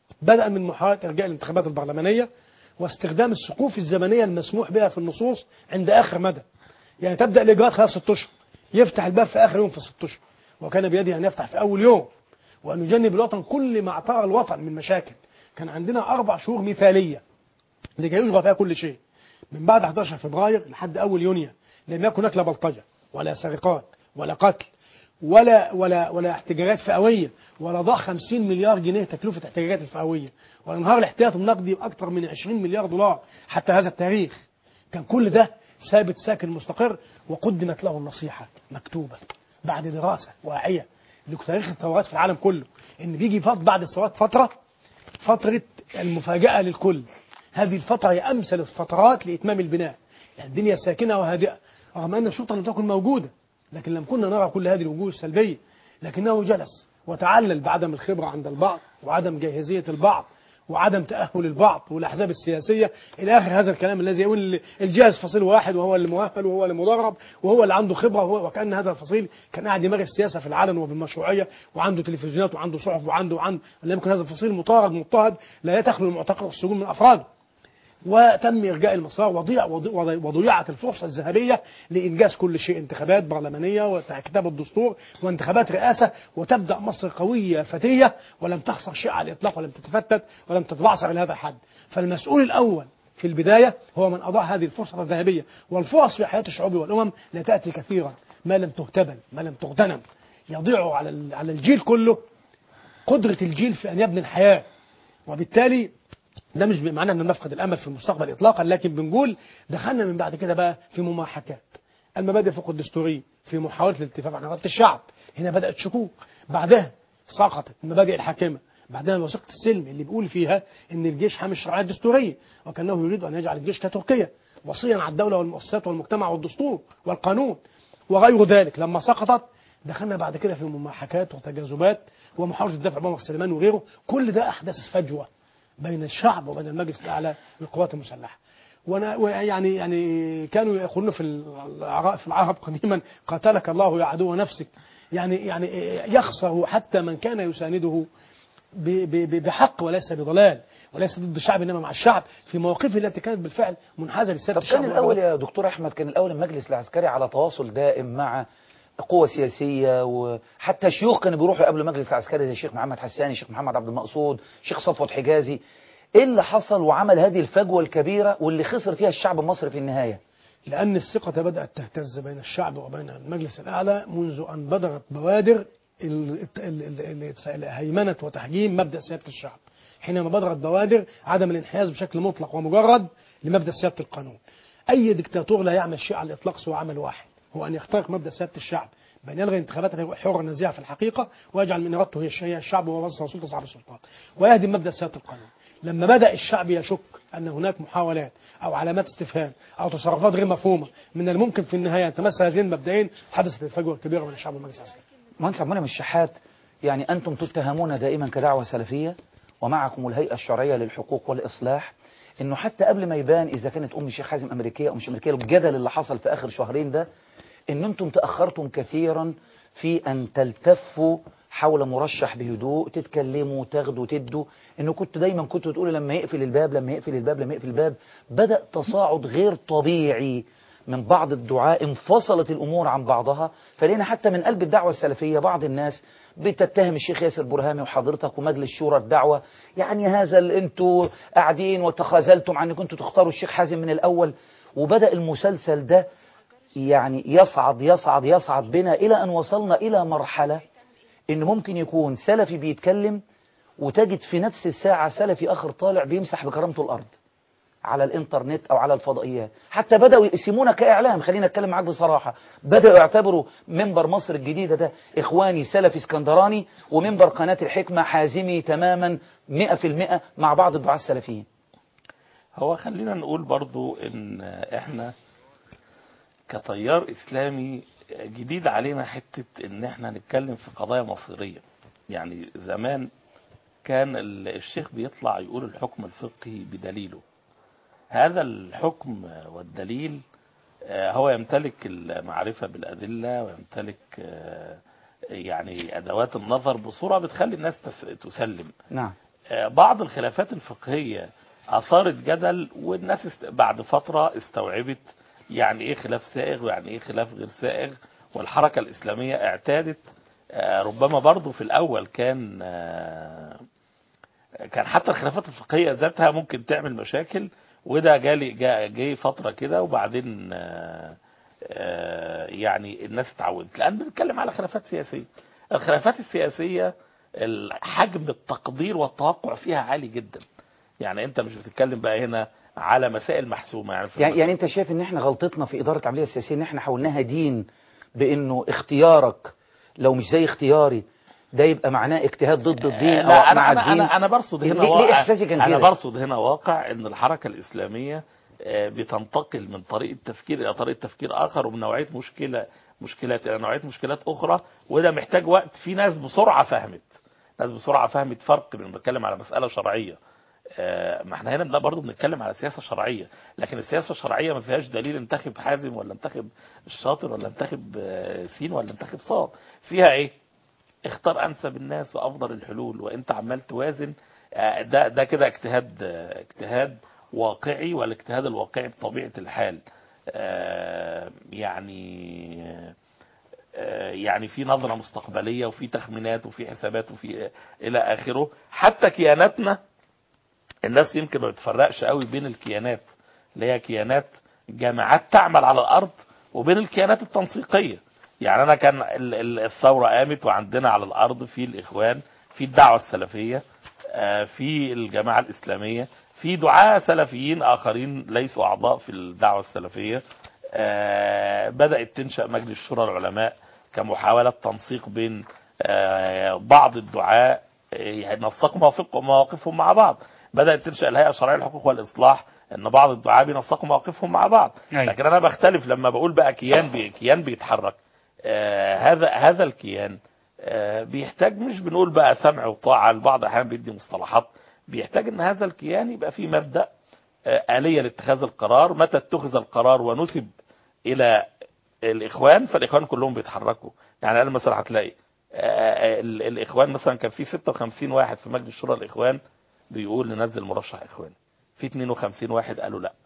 بدأ من محاولة إرجاء الانتخابات البرلمانية واستخدام السقوف الزمنية المسموح بها في النصوص عند آخر مدى يعني تبدأ الإجراءات خلال ست أشهر يفتح الباب في آخر يوم في ست أشهر وكان بيده أن يفتح في أول يوم وأن يجنب الوطن كل ما اعترى الوطن من مشاكل كان عندنا أربع شهور مثالية لكي يشغل فيها كل شيء من بعد 11 فبراير لحد أول يونيو لم يكن هناك لا بلطجة ولا سرقات ولا قتل ولا ولا ولا احتجاجات فئويه ولا ضاع 50 مليار جنيه تكلفه احتجاجات الفئويه ولا انهار الاحتياط النقدي باكثر من 20 مليار دولار حتى هذا التاريخ كان كل ده ثابت ساكن مستقر وقدمت له النصيحه مكتوبه بعد دراسه واعيه لتاريخ الثورات في العالم كله ان بيجي فت- بعد الثورات فتره فتره المفاجاه للكل هذه الفتره هي امثل الفترات لاتمام البناء يعني الدنيا ساكنه وهادئه رغم ان الشرطه لم تكن موجوده لكن لم كنا نرى كل هذه الوجوه السلبيه لكنه جلس وتعلل بعدم الخبره عند البعض وعدم جاهزيه البعض وعدم تاهل البعض والاحزاب السياسيه الى اخر هذا الكلام الذي يقول الجهاز فصيل واحد وهو اللي مؤهل وهو اللي مدرب وهو اللي عنده خبره وهو وكان هذا الفصيل كان قاعد يمارس السياسه في العلن وبالمشروعيه وعنده تلفزيونات وعنده صحف وعنده وعنده لم يكن هذا الفصيل مطارد مضطهد لا تخلو المعتقل والسجون من افراده وتم إرجاء المسار وضيع وضيع- وضيعت الفرصة الذهبية لإنجاز كل شيء انتخابات برلمانية وكتاب الدستور وانتخابات رئاسة وتبدأ مصر قوية فتية ولم تخسر شيء على الإطلاق ولم تتفتت ولم تتبعثر إلى هذا الحد فالمسؤول الأول في البداية هو من أضاع هذه الفرصة الذهبية والفرص في حياة الشعوب والأمم لا تأتي كثيرا ما لم تغتبن ما لم تغتنم يضيع على ال- على الجيل كله قدرة الجيل في أن يبني الحياة وبالتالي ده مش بمعنى ان نفقد الامل في المستقبل اطلاقا لكن بنقول دخلنا من بعد كده بقى في مماحكات المبادئ فوق الدستوريه في محاوله الالتفاف عن اراده الشعب هنا بدات شكوك بعدها سقطت المبادئ الحاكمه بعدها وثيقه السلم اللي بيقول فيها ان الجيش حامي الشرعيه الدستوريه وكانه يريد ان يجعل الجيش كتركيا وصيا على الدوله والمؤسسات والمجتمع والدستور والقانون وغير ذلك لما سقطت دخلنا بعد كده في مماحكات وتجاذبات ومحاوله الدفع بعمر سليمان وغيره كل ده احداث فجوه بين الشعب وبين المجلس الاعلى للقوات المسلحه وانا ويعني يعني كانوا يقولون في العراء في العرب قديما قاتلك الله يا عدو نفسك يعني يعني يخسر حتى من كان يسانده ب- ب- بحق وليس بضلال وليس ضد الشعب انما مع الشعب في مواقفه التي كانت بالفعل منحازه لسياده طب الشعب كان الأول يا دكتور أحمد كان الأول المجلس العسكري على تواصل دائم مع قوة سياسية وحتى شيوخ كانوا بيروحوا قبل المجلس العسكري زي الشيخ محمد حساني الشيخ محمد عبد المقصود الشيخ صفوت حجازي ايه اللي حصل وعمل هذه الفجوة الكبيرة واللي خسر فيها الشعب المصري في النهاية لأن الثقة بدأت تهتز بين الشعب وبين المجلس الأعلى منذ أن بدرت بوادر ال- ال- ال- ال- هيمنة وتحجيم مبدأ سيادة الشعب حينما بدرت بوادر عدم الانحياز بشكل مطلق ومجرد لمبدأ سيادة القانون أي دكتاتور لا يعمل شيء على الإطلاق سوى عمل واحد هو أن يخترق مبدأ سيادة الشعب بأن يلغي انتخابات حرة نزيهة في الحقيقة ويجعل من إرادته هي الشيء الشعب وهو مصدر سلطة صاحب السلطان ويهدم مبدأ سيادة القانون لما بدأ الشعب يشك أن هناك محاولات أو علامات استفهام أو تصرفات غير مفهومة من الممكن في النهاية أن تمس هذين المبدئين حدثت الفجوة الكبيرة بين الشعب والمجلس العسكري مهندس عبد المنعم الشحات يعني أنتم تتهمون دائما كدعوة سلفية ومعكم الهيئة الشرعية للحقوق والإصلاح إنه حتى قبل ما يبان إذا كانت أم الشيخ حازم أمريكية أو مش أمريكية الجدل اللي حصل في آخر شهرين ده إن أنتم تأخرتم كثيرا في أن تلتفوا حول مرشح بهدوء تتكلموا تاخدوا تدوا انه كنت دايما كنت تقولوا لما يقفل الباب لما يقفل الباب لما يقفل الباب بدأ تصاعد غير طبيعي من بعض الدعاء انفصلت الأمور عن بعضها فلقينا حتى من قلب الدعوة السلفية بعض الناس بتتهم الشيخ ياسر برهامي وحضرتك ومجلس شورى الدعوة يعني هذا اللي انتوا قاعدين وتخاذلتم عن انكم تختاروا الشيخ حازم من الأول وبدأ المسلسل ده يعني يصعد يصعد يصعد بنا إلى أن وصلنا إلى مرحلة إن ممكن يكون سلفي بيتكلم وتجد في نفس الساعة سلفي آخر طالع بيمسح بكرامته الأرض على الانترنت او على الفضائيات حتى بدأوا يقسمونا كإعلام خلينا اتكلم معاك بصراحة بدأوا يعتبروا منبر مصر الجديدة ده إخواني سلفي اسكندراني ومنبر قناة الحكمة حازمي تماما مئة في المئة مع بعض الدعاة السلفيين هو خلينا نقول برضو ان احنا كتيار اسلامي جديد علينا حتة ان احنا نتكلم في قضايا مصيرية يعني زمان كان ال- الشيخ بيطلع يقول الحكم الفقهي بدليله هذا الحكم والدليل آه، هو يمتلك المعرفة بالأدلة ويمتلك آه، يعني أدوات النظر بصورة بتخلي الناس تس- تسلم نعم آه، بعض الخلافات الفقهية أثارت جدل والناس است... بعد فترة استوعبت يعني إيه خلاف سائغ ويعني إيه خلاف غير سائغ والحركة الإسلامية اعتادت آه، ربما برضو في الأول كان آه، كان حتى الخلافات الفقهية ذاتها ممكن تعمل مشاكل وده جالي جا- جه فترة كده وبعدين آه، آه، يعني الناس اتعودت الآن بنتكلم على خلافات سياسية الخلافات السياسية حجم التقدير والتوقع فيها عالي جدا يعني انت مش بتتكلم بقى هنا على مسائل محسومة يعني, في يعني, يعني انت شايف ان احنا غلطتنا في اداره العمليه السياسيه ان احنا حولناها دين بانه اختيارك لو مش زي اختياري ده يبقى معناه اجتهاد ضد الدين لا او انا مع انا الدين انا, أنا برصد هنا ليه- ليه واقع إحساسي كان انا كده؟ برصد هنا واقع ان الحركه الاسلاميه آه، بتنتقل من طريقه تفكير الى طريقه تفكير اخر ومن نوعيه مشكله مشكلات الى نوعيه مشكلات اخرى وده محتاج وقت في ناس بسرعه فهمت ناس بسرعه فهمت فرق بين بنتكلم على مساله شرعيه آه، ما احنا هنا لا برضه بنتكلم على سياسه شرعيه لكن السياسه الشرعيه ما فيهاش دليل انتخب حازم ولا انتخب الشاطر ولا انتخب آه، سين ولا انتخب صاد فيها ايه اختار انسب الناس وافضل الحلول وانت عمال توازن آه، ده ده كده اجتهاد آه، اجتهاد واقعي والاجتهاد الواقعي بطبيعه الحال آه، يعني آه، يعني في نظره مستقبليه وفي تخمينات وفي حسابات وفي آه، الى اخره حتى كياناتنا الناس يمكن ما بتفرقش قوي بين الكيانات اللي هي كيانات جماعات تعمل على الارض وبين الكيانات التنسيقيه يعني انا كان ال- ال- الثوره قامت وعندنا على الارض في الاخوان في الدعوه السلفيه آه، في الجماعه الاسلاميه في دعاة سلفيين اخرين ليسوا اعضاء في الدعوه السلفيه آه، بدات تنشا مجلس شورى العلماء كمحاوله تنسيق بين آه، بعض الدعاة آه، ينسقوا مواقف- مواقفهم مع بعض بدات تنشا الهيئه الشرعيه للحقوق والاصلاح ان بعض الدعاة بينسقوا مواقفهم مع بعض أيوة. لكن انا بختلف لما بقول بقى كيان بي كيان بيتحرك آه هذا هذا الكيان آه بيحتاج مش بنقول بقى سمع وطاعه البعض احيانا بيدي مصطلحات بيحتاج ان هذا الكيان يبقى فيه مبدا آه اليه لاتخاذ القرار متى اتخذ القرار ونسب الى الاخوان فالاخوان كلهم بيتحركوا يعني انا مثلا هتلاقي آه، ال- الاخوان مثلا كان في 56 واحد في مجلس شورى الاخوان بيقول ننزل مرشح اخواني في 52 واحد قالوا لا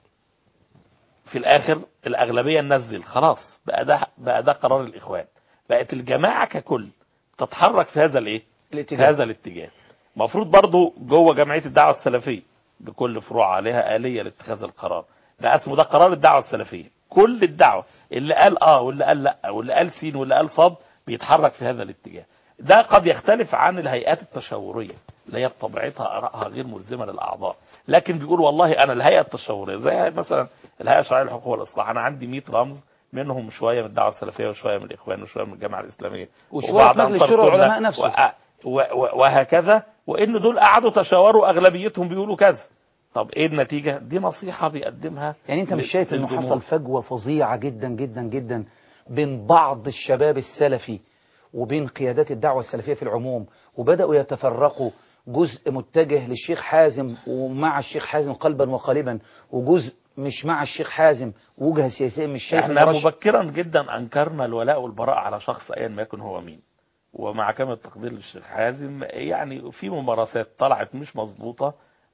في الاخر الاغلبيه ننزل خلاص بقى ده بقى ده قرار الاخوان بقت الجماعه ككل تتحرك في هذا الايه الاتجاه. هذا الاتجاه المفروض برضو جوه جمعيه الدعوه السلفيه بكل فروع عليها اليه لاتخاذ القرار ده اسمه ده قرار الدعوه السلفيه كل الدعوه اللي قال اه واللي قال لا واللي قال سين واللي قال صاد بيتحرك في هذا الاتجاه ده قد يختلف عن الهيئات التشاوريه اللي هي بطبيعتها ارائها غير ملزمه للاعضاء لكن بيقول والله انا الهيئه التشاوريه زي مثلا الهيئه الشرعيه للحقوق والاصلاح انا عندي 100 رمز منهم شويه من الدعوه السلفيه وشويه من الاخوان وشويه من الجماعه الاسلاميه وشوية وبعض مجلس أنصار شورى السنة العلماء نفسه. و- و- و- وهكذا وان دول قعدوا تشاوروا اغلبيتهم بيقولوا كذا طب ايه النتيجه دي نصيحه بيقدمها يعني انت مش لل- شايف انه للجمهور. حصل فجوة فظيعة جدا جدا جدا بين بعض الشباب السلفي وبين قيادات الدعوة السلفية في العموم وبدأوا يتفرقوا جزء متجه للشيخ حازم ومع الشيخ حازم قلبا وقالبا وجزء مش مع الشيخ حازم وجهة سياسية مش شايف احنا إنه رش- مبكرا جدا انكرنا الولاء والبراء على شخص ايا ما يكن هو مين ومع كامل التقدير للشيخ حازم يعني في ممارسات طلعت مش مظبوطه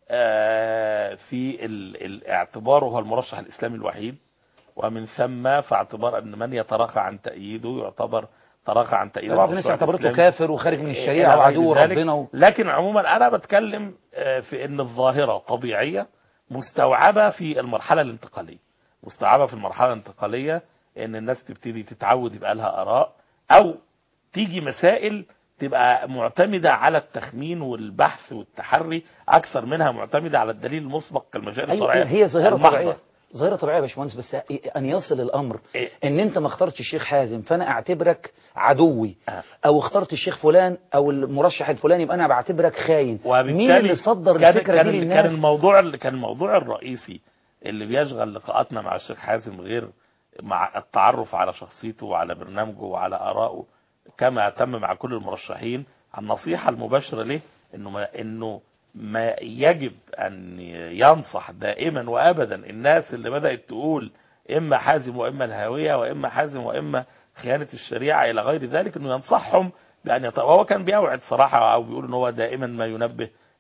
آه، في ال- الاعتبار هو المرشح الاسلامي الوحيد ومن ثم فاعتبار ان من يتراخى عن تأييده يعتبر تراخى عن تأييد بعض الناس المشروع اعتبرته الإسلامي. كافر وخارج من إلى الشريعة غير وعدو ذلك. ربنا و... لكن عموما انا بتكلم آه، في ان الظاهره طبيعيه مستوعبه في المرحله الانتقاليه مستوعبه في المرحله الانتقاليه ان الناس تبتدي تتعود يبقى لها اراء او تيجي مسائل تبقى معتمده على التخمين والبحث والتحري اكثر منها معتمده على الدليل المسبق كالمشاهد أيوة الشرعيه هي ظاهرة المحضة. طبيعية ظاهرة طبيعية يا باشمهندس بس أن يصل الأمر إيه. إن أنت ما اخترتش الشيخ حازم فأنا أعتبرك عدوي آه. أو اخترت الشيخ فلان أو المرشح الفلاني يبقى أنا بعتبرك خاين وبالتالي مين اللي صدر كان الفكرة كان دي كان للناس الموضوع كان الموضوع الرئيسي اللي بيشغل لقاءاتنا مع الشيخ حازم غير مع التعرف على شخصيته وعلى برنامجه وعلى آرائه كما تم مع كل المرشحين النصيحة المباشرة له انه ما انه ما يجب ان ينصح دائما وابدا الناس اللي بدأت تقول اما حازم واما الهاوية واما حازم واما خيانة الشريعة الى غير ذلك انه ينصحهم بان يط... وهو كان بيوعد صراحة او بيقول ان هو دائما ما ينبه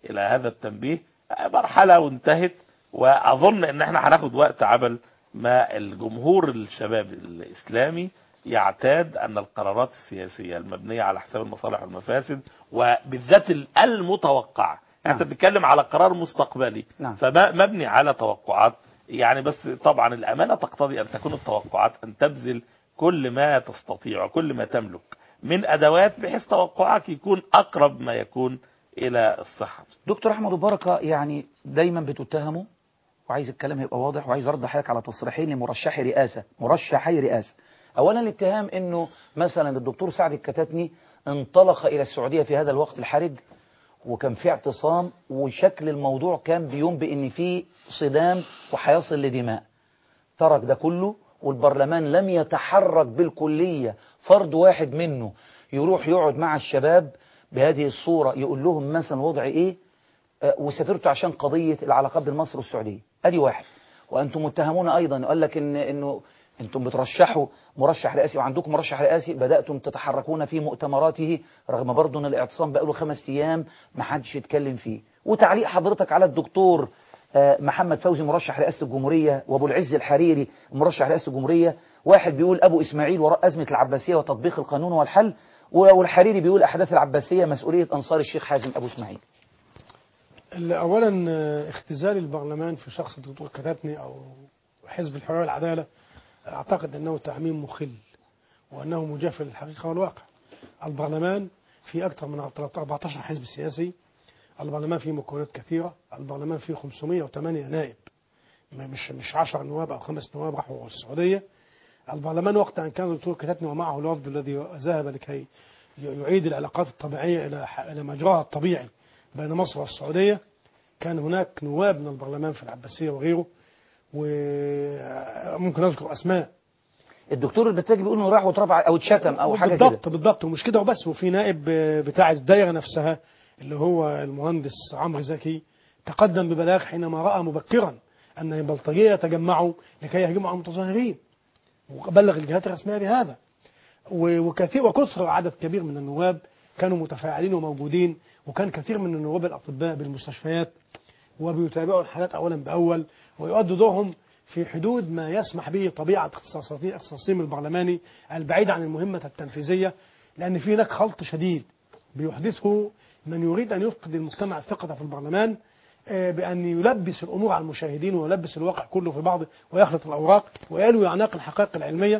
الى هذا التنبيه مرحله وانتهت واظن ان احنا هناخد وقت عبل ما الجمهور الشباب الاسلامي يعتاد ان القرارات السياسيه المبنيه على حساب المصالح والمفاسد وبالذات المتوقعه يعني انت نعم. بتتكلم على قرار مستقبلي نعم. فمبني على توقعات يعني بس طبعا الامانه تقتضي ان تكون التوقعات ان تبذل كل ما تستطيع وكل ما تملك من ادوات بحيث توقعك يكون اقرب ما يكون الى الصحه دكتور احمد بركه يعني دايما بتتهموا وعايز الكلام يبقى واضح وعايز ارد حضرتك على تصريحين لمرشحي رئاسه مرشحي رئاسه اولا الاتهام انه مثلا الدكتور سعد الكتاتني انطلق الى السعوديه في هذا الوقت الحرج وكان في اعتصام وشكل الموضوع كان بينبئ ان في صدام وهيصل لدماء ترك ده كله والبرلمان لم يتحرك بالكلية فرد واحد منه يروح يقعد مع الشباب بهذه الصورة يقول لهم مثلا وضع ايه آه، وسافرتوا عشان قضية العلاقات بين مصر والسعودية ادي واحد وانتم متهمون ايضا قال لك ان انه انتم بترشحوا مرشح رئاسي وعندكم مرشح رئاسي بداتم تتحركون في مؤتمراته رغم برضه ان الاعتصام بقاله خمس ايام ما حدش يتكلم فيه وتعليق حضرتك على الدكتور آه، محمد فوزي مرشح رئاسه الجمهوريه وابو العز الحريري مرشح رئاسه الجمهوريه واحد بيقول ابو اسماعيل وراء ازمه العباسيه وتطبيق القانون والحل والحريري بيقول احداث العباسيه مسؤوليه انصار الشيخ حازم ابو اسماعيل اللي اولا آه، اختزال البرلمان في شخص الدكتور كتاتني او حزب الحريه والعداله اعتقد انه تعميم مخل وانه مجاف للحقيقه والواقع. البرلمان في اكثر من 14 حزب سياسي البرلمان فيه مكونات كثيره، البرلمان فيه 508 نائب م- مش مش 10 نواب او خمس نواب راحوا السعوديه. البرلمان وقت ان كان الدكتور كتاتني ومعه الوفد الذي ذهب لكي ي- يعيد العلاقات الطبيعيه الى ح- الى مجراها الطبيعي بين مصر والسعوديه كان هناك نواب من البرلمان في العباسيه وغيره وممكن اذكر اسماء الدكتور البتاجي بيقول انه راح واترفع او اتشتم او حاجه كده بالضبط بالضبط ومش كده وبس وفي نائب بتاع الدايره نفسها اللي هو المهندس عمرو زكي تقدم ببلاغ حينما راى مبكرا ان البلطجيه يتجمعوا لكي يهجموا على المتظاهرين وبلغ الجهات الرسميه بهذا و- وكثير وكثر عدد كبير من النواب كانوا متفاعلين وموجودين وكان كثير من النواب الاطباء بالمستشفيات وبيتابعوا الحالات اولا باول ويؤدوا دورهم في حدود ما يسمح به طبيعه اختصاصاتي- اختصاصهم البرلماني البعيد عن المهمه التنفيذيه لان في هناك خلط شديد بيحدثه من يريد ان يفقد المجتمع الثقه في البرلمان آه، بان يلبس الامور على المشاهدين ويلبس الواقع كله في بعض ويخلط الاوراق ويلوي اعناق الحقائق العلميه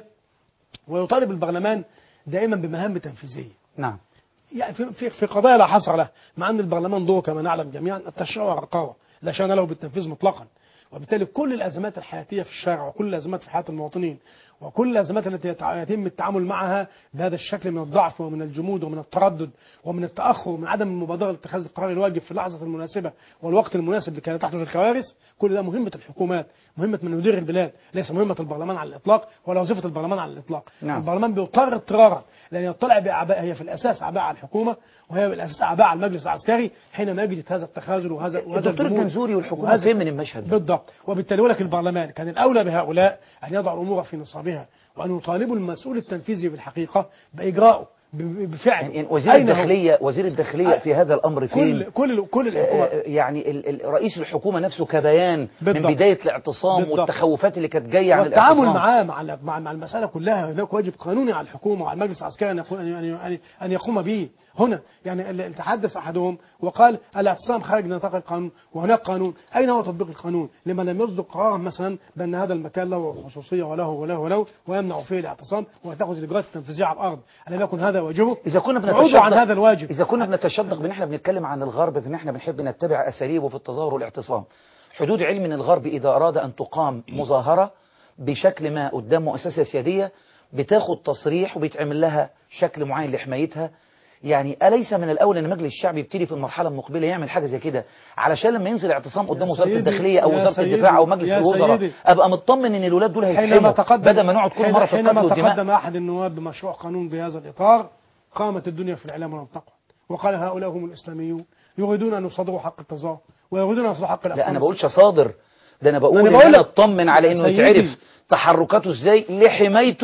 ويطالب البرلمان دائما بمهام تنفيذيه نعم يعني في في, في قضايا لا حصر لها مع ان البرلمان دوره كما نعلم جميعا التشريع والرقابه لا شان له بالتنفيذ مطلقا وبالتالي كل الازمات الحياتيه في الشارع وكل الازمات في حياه المواطنين وكل الازمات التي يتع- يتم التعامل معها بهذا الشكل من الضعف ومن الجمود ومن التردد ومن التاخر ومن عدم المبادره لاتخاذ القرار الواجب في اللحظه المناسبه والوقت المناسب لكي لا تحدث الكوارث كل ده مهمه الحكومات مهمه من يدير البلاد ليس مهمه البرلمان على الاطلاق ولا وظيفه البرلمان على الاطلاق نعم. البرلمان بيضطر اضطرارا لان يطلع باعباء هي في الاساس اعباء على الحكومه وهي بالاساس اعباء على المجلس العسكري حينما يجد هذا التخاذل وهذا وهذا الدكتور الجمود الجنزوري والحكومه وهذا- فين من المشهد ده بالضبط وبالتالي ولك البرلمان كان الاولى بهؤلاء ان يضعوا الامور في نصابها وان يطالبوا المسؤول التنفيذي في الحقيقه باجرائه ب- بفعله يعني وزير أين هو؟ الداخليه وزير الداخليه في هذا الامر فين كل كل كل الحكومات آه، يعني ال- ال- رئيس الحكومه نفسه كبيان بالضبط. من بدايه الاعتصام بالضبط. والتخوفات اللي كانت جايه عن والتعامل الاعتصام معاه مع ال- مع مع المساله كلها هناك واجب قانوني على الحكومه وعلى المجلس العسكري ان يقوم ان ان ان يقوم به هنا يعني اللي تحدث احدهم وقال الاعتصام خارج نطاق القانون وهناك قانون اين هو تطبيق القانون لما لم يصدر قرارا مثلا بان هذا المكان له خصوصيه وله وله وله ويمنع فيه الاعتصام وتاخذ الاجراءات التنفيذيه على الارض الم يكن هذا واجبه اذا كنا ابعدوا بنتشدق عن هذا الواجب اذا كنا بنتشدق بان احنا بنتكلم عن الغرب فان احنا بنحب نتبع اساليبه في التظاهر والاعتصام حدود علم ان الغرب اذا اراد ان تقام مظاهره بشكل ما قدام مؤسسه سياديه بتاخد تصريح وبيتعمل لها شكل معين لحمايتها يعني أليس من الأول أن مجلس الشعب يبتدي في المرحلة المقبلة يعمل حاجة زي كده علشان لما ينزل اعتصام قدام يا وزارة سيدي، الداخلية أو يا وزارة سيدي، الدفاع أو مجلس يا الوزراء سيدي. أبقى مطمن أن الولاد دول حينما هيتحموا تقدم بدل ما نقعد كل حين- مرة في حينما القتل والدماء تقدم احد النواب بمشروع قانون بهذا الاطار قامت الدنيا في الاعلام ولم تقعد وقال هؤلاء هم الاسلاميون يريدون ان يصدروا حق التظاهر ويريدون ان يصدروا حق لا الاعتصام أنا بقولش صادر ده أنا بقول أنا إن بقول أنا لك- أطمن على إنه سيدي. يتعرف تحركاته إزاي لحمايته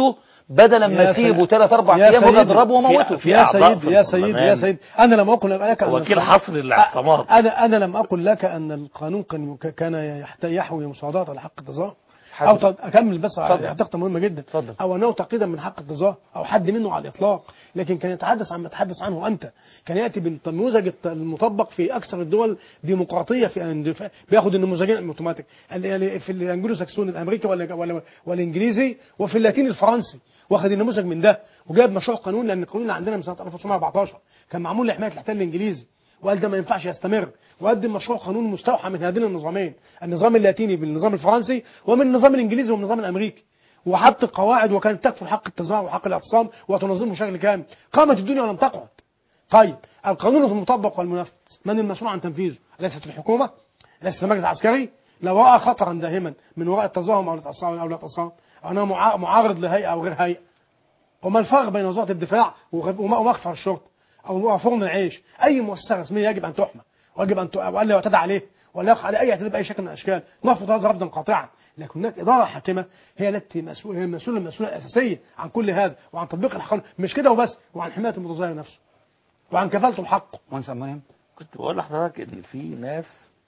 بدلا ما يا اسيبه سيد- ثلاث اربع يا ايام واجي سيدي، اضربه واموته في يا أعضاء سيد في يا سيد يا البرلمان. سيد انا لم اقل لك أن وكيل القانون- حصر للاعتماد انا انا لم اقل لك ان القانون كان كان يحت- يحوي مصادات على حق التظاهر حد- او ت- اكمل بس اتفضل. نقطه مهمه جدا اتفضل. او انه تقييدا من حق التظاهر او حد منه على الاطلاق لكن كان يتحدث عن ما تحدث عنه انت كان ياتي بالنموذج الت- المطبق في اكثر الدول ديمقراطيه في في- بياخد النموذجين الاوتوماتيك ال- يعني في الانجلو ساكسون الامريكي ولا ولا والانجليزي وفي اللاتيني الفرنسي واخد النموذج من ده وجاب مشروع قانون لان القانون اللي عندنا من سنه 1914 كان معمول لحمايه الاحتلال الانجليزي وقال ده ما ينفعش يستمر وقدم مشروع قانون مستوحى من هذين النظامين النظام اللاتيني بالنظام الفرنسي ومن النظام الانجليزي والنظام الامريكي وحط القواعد وكانت تكفل حق التظاهر وحق الاعتصام وتنظمه بشكل كامل قامت الدنيا ولم تقعد طيب القانون المطبق والمنفذ من المسؤول عن تنفيذه ليست الحكومه ليست المجلس العسكري لو راى خطرا داهما من وراء التظاهر او الاعتصام او الاعتصام او انه معا- معارض لهيئه او غير هيئه وما الفرق بين وزاره الدفاع وغ- وم- ومخفر الشرطه او فرن العيش اي مؤسسه رسميه يجب ان تحمى ويجب ان ت- والا يعتدى عليه ولا يقع عليه اي اعتداء باي شكل من الاشكال نرفض هذا رفضا قاطعا لكن هناك اداره حاكمه هي التي مسؤول هي المسؤوله المسؤوله الاساسيه عن كل هذا وعن تطبيق القانون مش كده وبس وعن حمايه المتظاهر نفسه وعن كفالته الحق مهندس عبد المنعم كنت بقول لحضرتك ان في ناس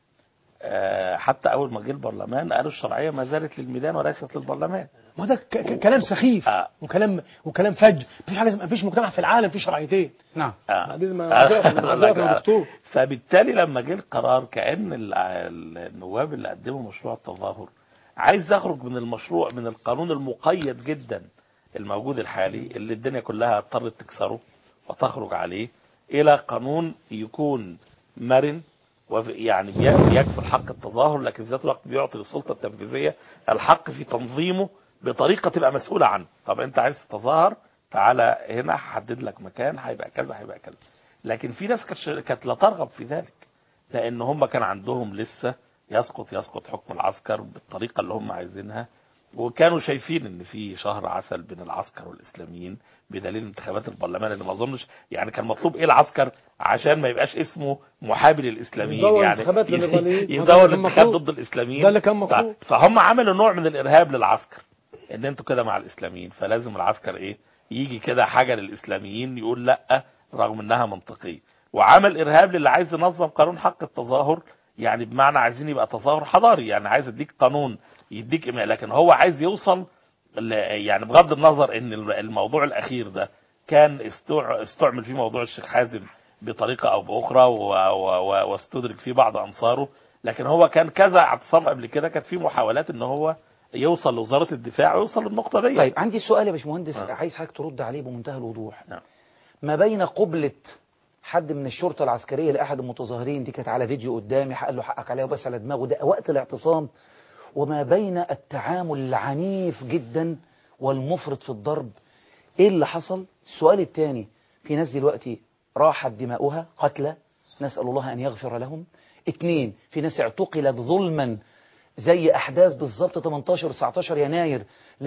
آه، حتى اول ما جه البرلمان قالوا الشرعيه ما زالت للميدان وليست للبرلمان ما ده ك- ك- كلام سخيف آه. وكلام وكلام فج مفيش حاجه مفيش مجتمع في العالم فيه شرعيتين نعم آه. بعدين ما- معذرة- معذرة يا دكتور. فبالتالي لما جه القرار كأن ال- ال- النواب اللي قدموا مشروع التظاهر عايز يخرج من المشروع من القانون المقيد جدا الموجود الحالي اللي الدنيا كلها اضطرت تكسره وتخرج عليه إلى قانون يكون مرن وف- يعني بي- بيكفل حق التظاهر لكن في ذات الوقت بيعطي للسلطة التنفيذية الحق في تنظيمه بطريقة تبقى مسؤولة عنه طب انت عايز تتظاهر تعالى هنا هحدد لك مكان هيبقى كذا هيبقى كذا لكن في ناس كانت ش- كانت لا ترغب في ذلك لان هم كان عندهم لسه يسقط يسقط حكم العسكر بالطريقه اللي هم عايزينها وكانوا شايفين ان في شهر عسل بين العسكر والاسلاميين بدليل انتخابات البرلمان اللي ما اظنش يعني كان مطلوب ايه العسكر عشان ما يبقاش اسمه محابي للاسلاميين يزور يعني انتخابات يز- للإيرانيين. ما ده يزور اللي كان الانتخاب مطلوب. ضد الاسلاميين ده اللي كان ف- مطلوب. فهم عملوا نوع من الارهاب للعسكر ان انتوا كده مع الاسلاميين فلازم العسكر ايه يجي كده حاجه للاسلاميين يقول لا رغم انها منطقيه وعمل ارهاب للي عايز ينظم قانون حق التظاهر يعني بمعنى عايزين يبقى تظاهر حضاري يعني عايز يديك قانون يديك إماء لكن هو عايز يوصل ل- يعني بغض النظر ان الموضوع الاخير ده كان استوع- استعمل فيه موضوع الشيخ حازم بطريقه او باخرى و- و- و- واستدرك فيه بعض انصاره لكن هو كان كذا اعتصام قبل كده كانت في محاولات ان هو يوصل لوزاره الدفاع ويوصل للنقطه دي طيب عندي سؤال يا باشمهندس آه. عايز حضرتك ترد عليه بمنتهى الوضوح نعم. ما بين قبلة حد من الشرطة العسكرية لأحد المتظاهرين دي كانت على فيديو قدامي قال له حقك عليها وبس على دماغه ده وقت الاعتصام وما بين التعامل العنيف جدا والمفرط في الضرب ايه اللي حصل السؤال الثاني في ناس دلوقتي راحت دماؤها قتلى نسأل الله أن يغفر لهم اثنين في ناس اعتقلت ظلما زي احداث بالظبط 18 19 يناير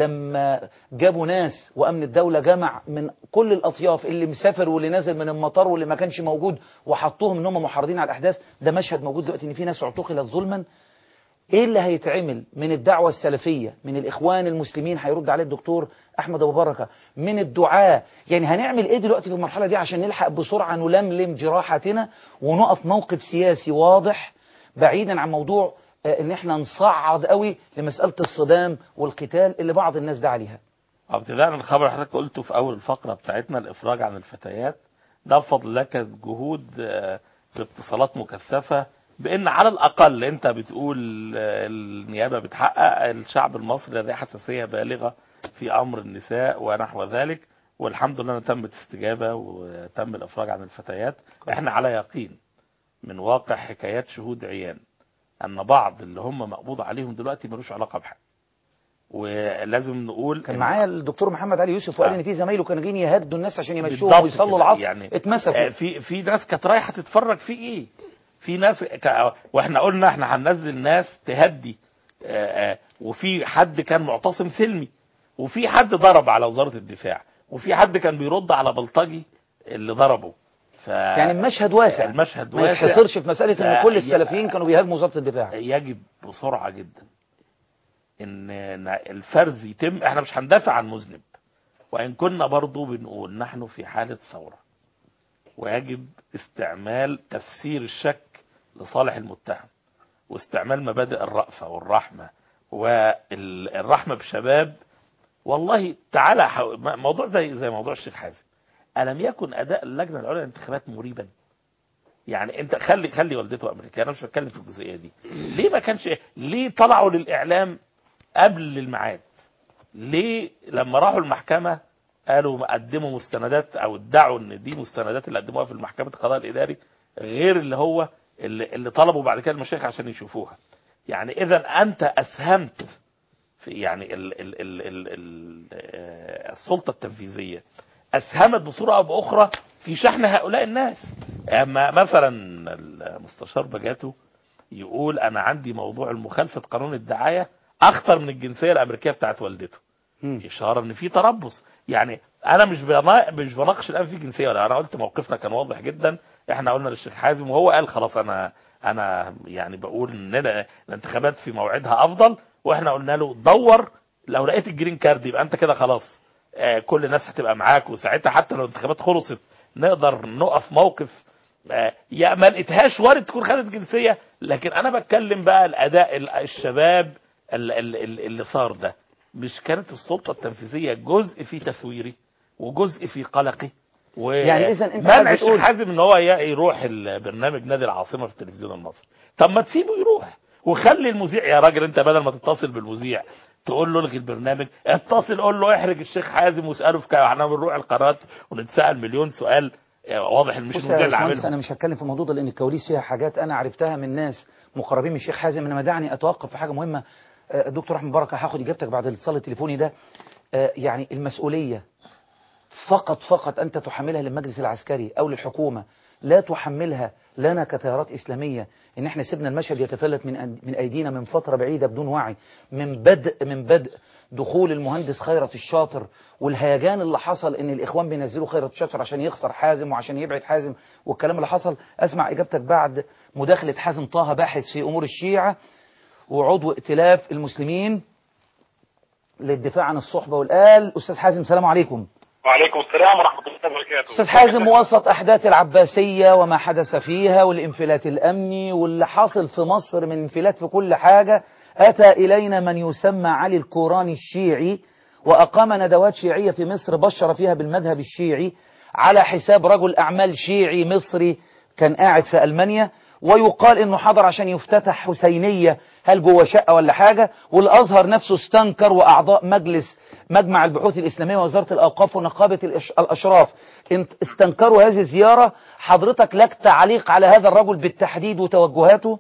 لما جابوا ناس وامن الدوله جمع من كل الاطياف اللي مسافر واللي نازل من المطار واللي ما كانش موجود وحطوهم ان هم محرضين على الاحداث ده مشهد موجود دلوقتي ان في ناس اعتقلت ظلما ايه اللي هيتعمل من الدعوه السلفيه من الاخوان المسلمين هيرد عليه الدكتور احمد ابو بركه من الدعاة يعني هنعمل ايه دلوقتي في المرحله دي عشان نلحق بسرعه نلملم جراحتنا ونقف موقف سياسي واضح بعيدا عن موضوع آه، ان احنا نصعد قوي لمساله الصدام والقتال اللي بعض الناس دعا عليها ابتداء من الخبر اللي حضرتك قلته في اول الفقره بتاعتنا الافراج عن الفتيات ده بفضل الله كانت جهود آه، باتصالات مكثفه بان على الاقل انت بتقول آه، النيابه بتحقق الشعب المصري لديه حساسيه بالغه في امر النساء ونحو ذلك والحمد لله إن تمت استجابه وتم الافراج عن الفتيات احنا على يقين من واقع حكايات شهود عيان ان بعض اللي هم مقبوض عليهم دلوقتي ملوش علاقه بحق ولازم نقول كان إن- معايا الدكتور محمد علي يوسف وقال آه. ان في زمايله كانوا جايين يهدوا الناس عشان يمشوهم بالضبط ويصلوا كده. العصر يعني اتمسكوا آه، في في ناس كانت رايحه تتفرج في ايه في ناس ك... واحنا قلنا احنا هننزل ناس تهدي آه، آه، وفي حد كان معتصم سلمي وفي حد ضرب على وزاره الدفاع وفي حد كان بيرد على بلطجي اللي ضربه ف... يعني المشهد واسع المشهد ما واسع. يتحصرش في مساله ان ف- كل السلفيين كانوا بيهاجموا وزاره الدفاع يجب بسرعه جدا ان إن الفرز يتم احنا مش هندافع عن مذنب وإن كنا برضو بنقول نحن في حالة ثورة ويجب استعمال تفسير الشك لصالح المتهم واستعمال مبادئ الرأفة والرحمة والرحمة بشباب والله تعالى حو... موضوع زي زي موضوع الشيخ حازم ألم يكن أداء اللجنة العليا للانتخابات مريبا يعني انت خلي خلي والدته امريكيه انا مش بتكلم في الجزئيه دي ليه ما كانش ليه طلعوا للاعلام قبل الميعاد ليه لما راحوا المحكمه قالوا قدموا مستندات او ادعوا ان دي مستندات اللي قدموها في المحكمه القضاء الاداري غير اللي هو اللي, اللي طلبوا بعد كده المشايخ عشان يشوفوها يعني اذا انت اسهمت في يعني ال ال ال ال ال آه، السلطه التنفيذيه اسهمت بصوره او باخرى في شحن هؤلاء الناس اما مثلا المستشار بجاتو يقول انا عندي موضوع المخالفه قانون الدعايه اخطر من الجنسيه الامريكيه بتاعت والدته مم. اشاره ان في تربص يعني انا مش بنا- مش بناقش الان في جنسيه ولا انا قلت موقفنا كان واضح جدا احنا قلنا للشيخ حازم وهو قال خلاص انا انا يعني بقول ان ال- الانتخابات في موعدها افضل واحنا قلنا له دور لو لقيت الجرين كارد يبقى انت كده خلاص آه، كل الناس هتبقى معاك وساعتها حتى لو الانتخابات خلصت نقدر نقف موقف آه، يا ما لقيتهاش وارد تكون خدت جنسيه لكن انا بتكلم بقى الاداء ال- الشباب ال- ال- ال- اللي صار ده مش كانت السلطه التنفيذيه جزء في تسويري وجزء في قلقي و يعني إذن أنت منع حابب الشيخ تقول- حازم ان هو ي- يروح البرنامج نادي العاصمه في التلفزيون المصري طب ما تسيبه يروح وخلي المذيع يا راجل انت بدل ما تتصل بالمذيع تقول له الغي البرنامج اتصل قول له احرج الشيخ حازم واساله في كده احنا بنروح القناه ونتسال مليون سؤال آه، واضح ان مش بص المذيع يا اللي باشمهندس عاملهم انا مش هتكلم في الموضوع ده لان الكواليس فيها حاجات انا عرفتها من ناس مقربين من الشيخ حازم انما دعني اتوقف في حاجه مهمه آه، دكتور احمد بركه هاخد اجابتك بعد الاتصال التليفوني ده آه، يعني المسؤوليه فقط فقط انت تحملها للمجلس العسكري او للحكومه لا تحملها لنا كتيارات اسلاميه ان احنا سيبنا المشهد يتفلت من أن- من ايدينا من فتره بعيده بدون وعي من بدء من بدء دخول المهندس خيرت الشاطر والهيجان اللي حصل ان الاخوان بينزلوا خيرت الشاطر عشان يخسر حازم وعشان يبعد حازم والكلام اللي حصل اسمع اجابتك بعد مداخله حازم طه باحث في امور الشيعه وعضو ائتلاف المسلمين للدفاع عن الصحبه والآل استاذ حازم سلام عليكم وعليكم السلام ورحمة الله وبركاته استاذ حازم وسط احداث العباسيه وما حدث فيها والانفلات الامني واللي حاصل في مصر من انفلات في كل حاجه اتى الينا من يسمى علي الكوراني الشيعي واقام ندوات شيعيه في مصر بشر فيها بالمذهب الشيعي على حساب رجل اعمال شيعي مصري كان قاعد في المانيا ويقال انه حضر عشان يفتتح حسينيه هل جوه شقه ولا حاجه والازهر نفسه استنكر واعضاء مجلس مجمع البحوث الاسلاميه ووزاره الاوقاف ونقابه الإش- الاشراف انت- استنكروا هذه الزياره حضرتك لك تعليق على هذا الرجل بالتحديد وتوجهاته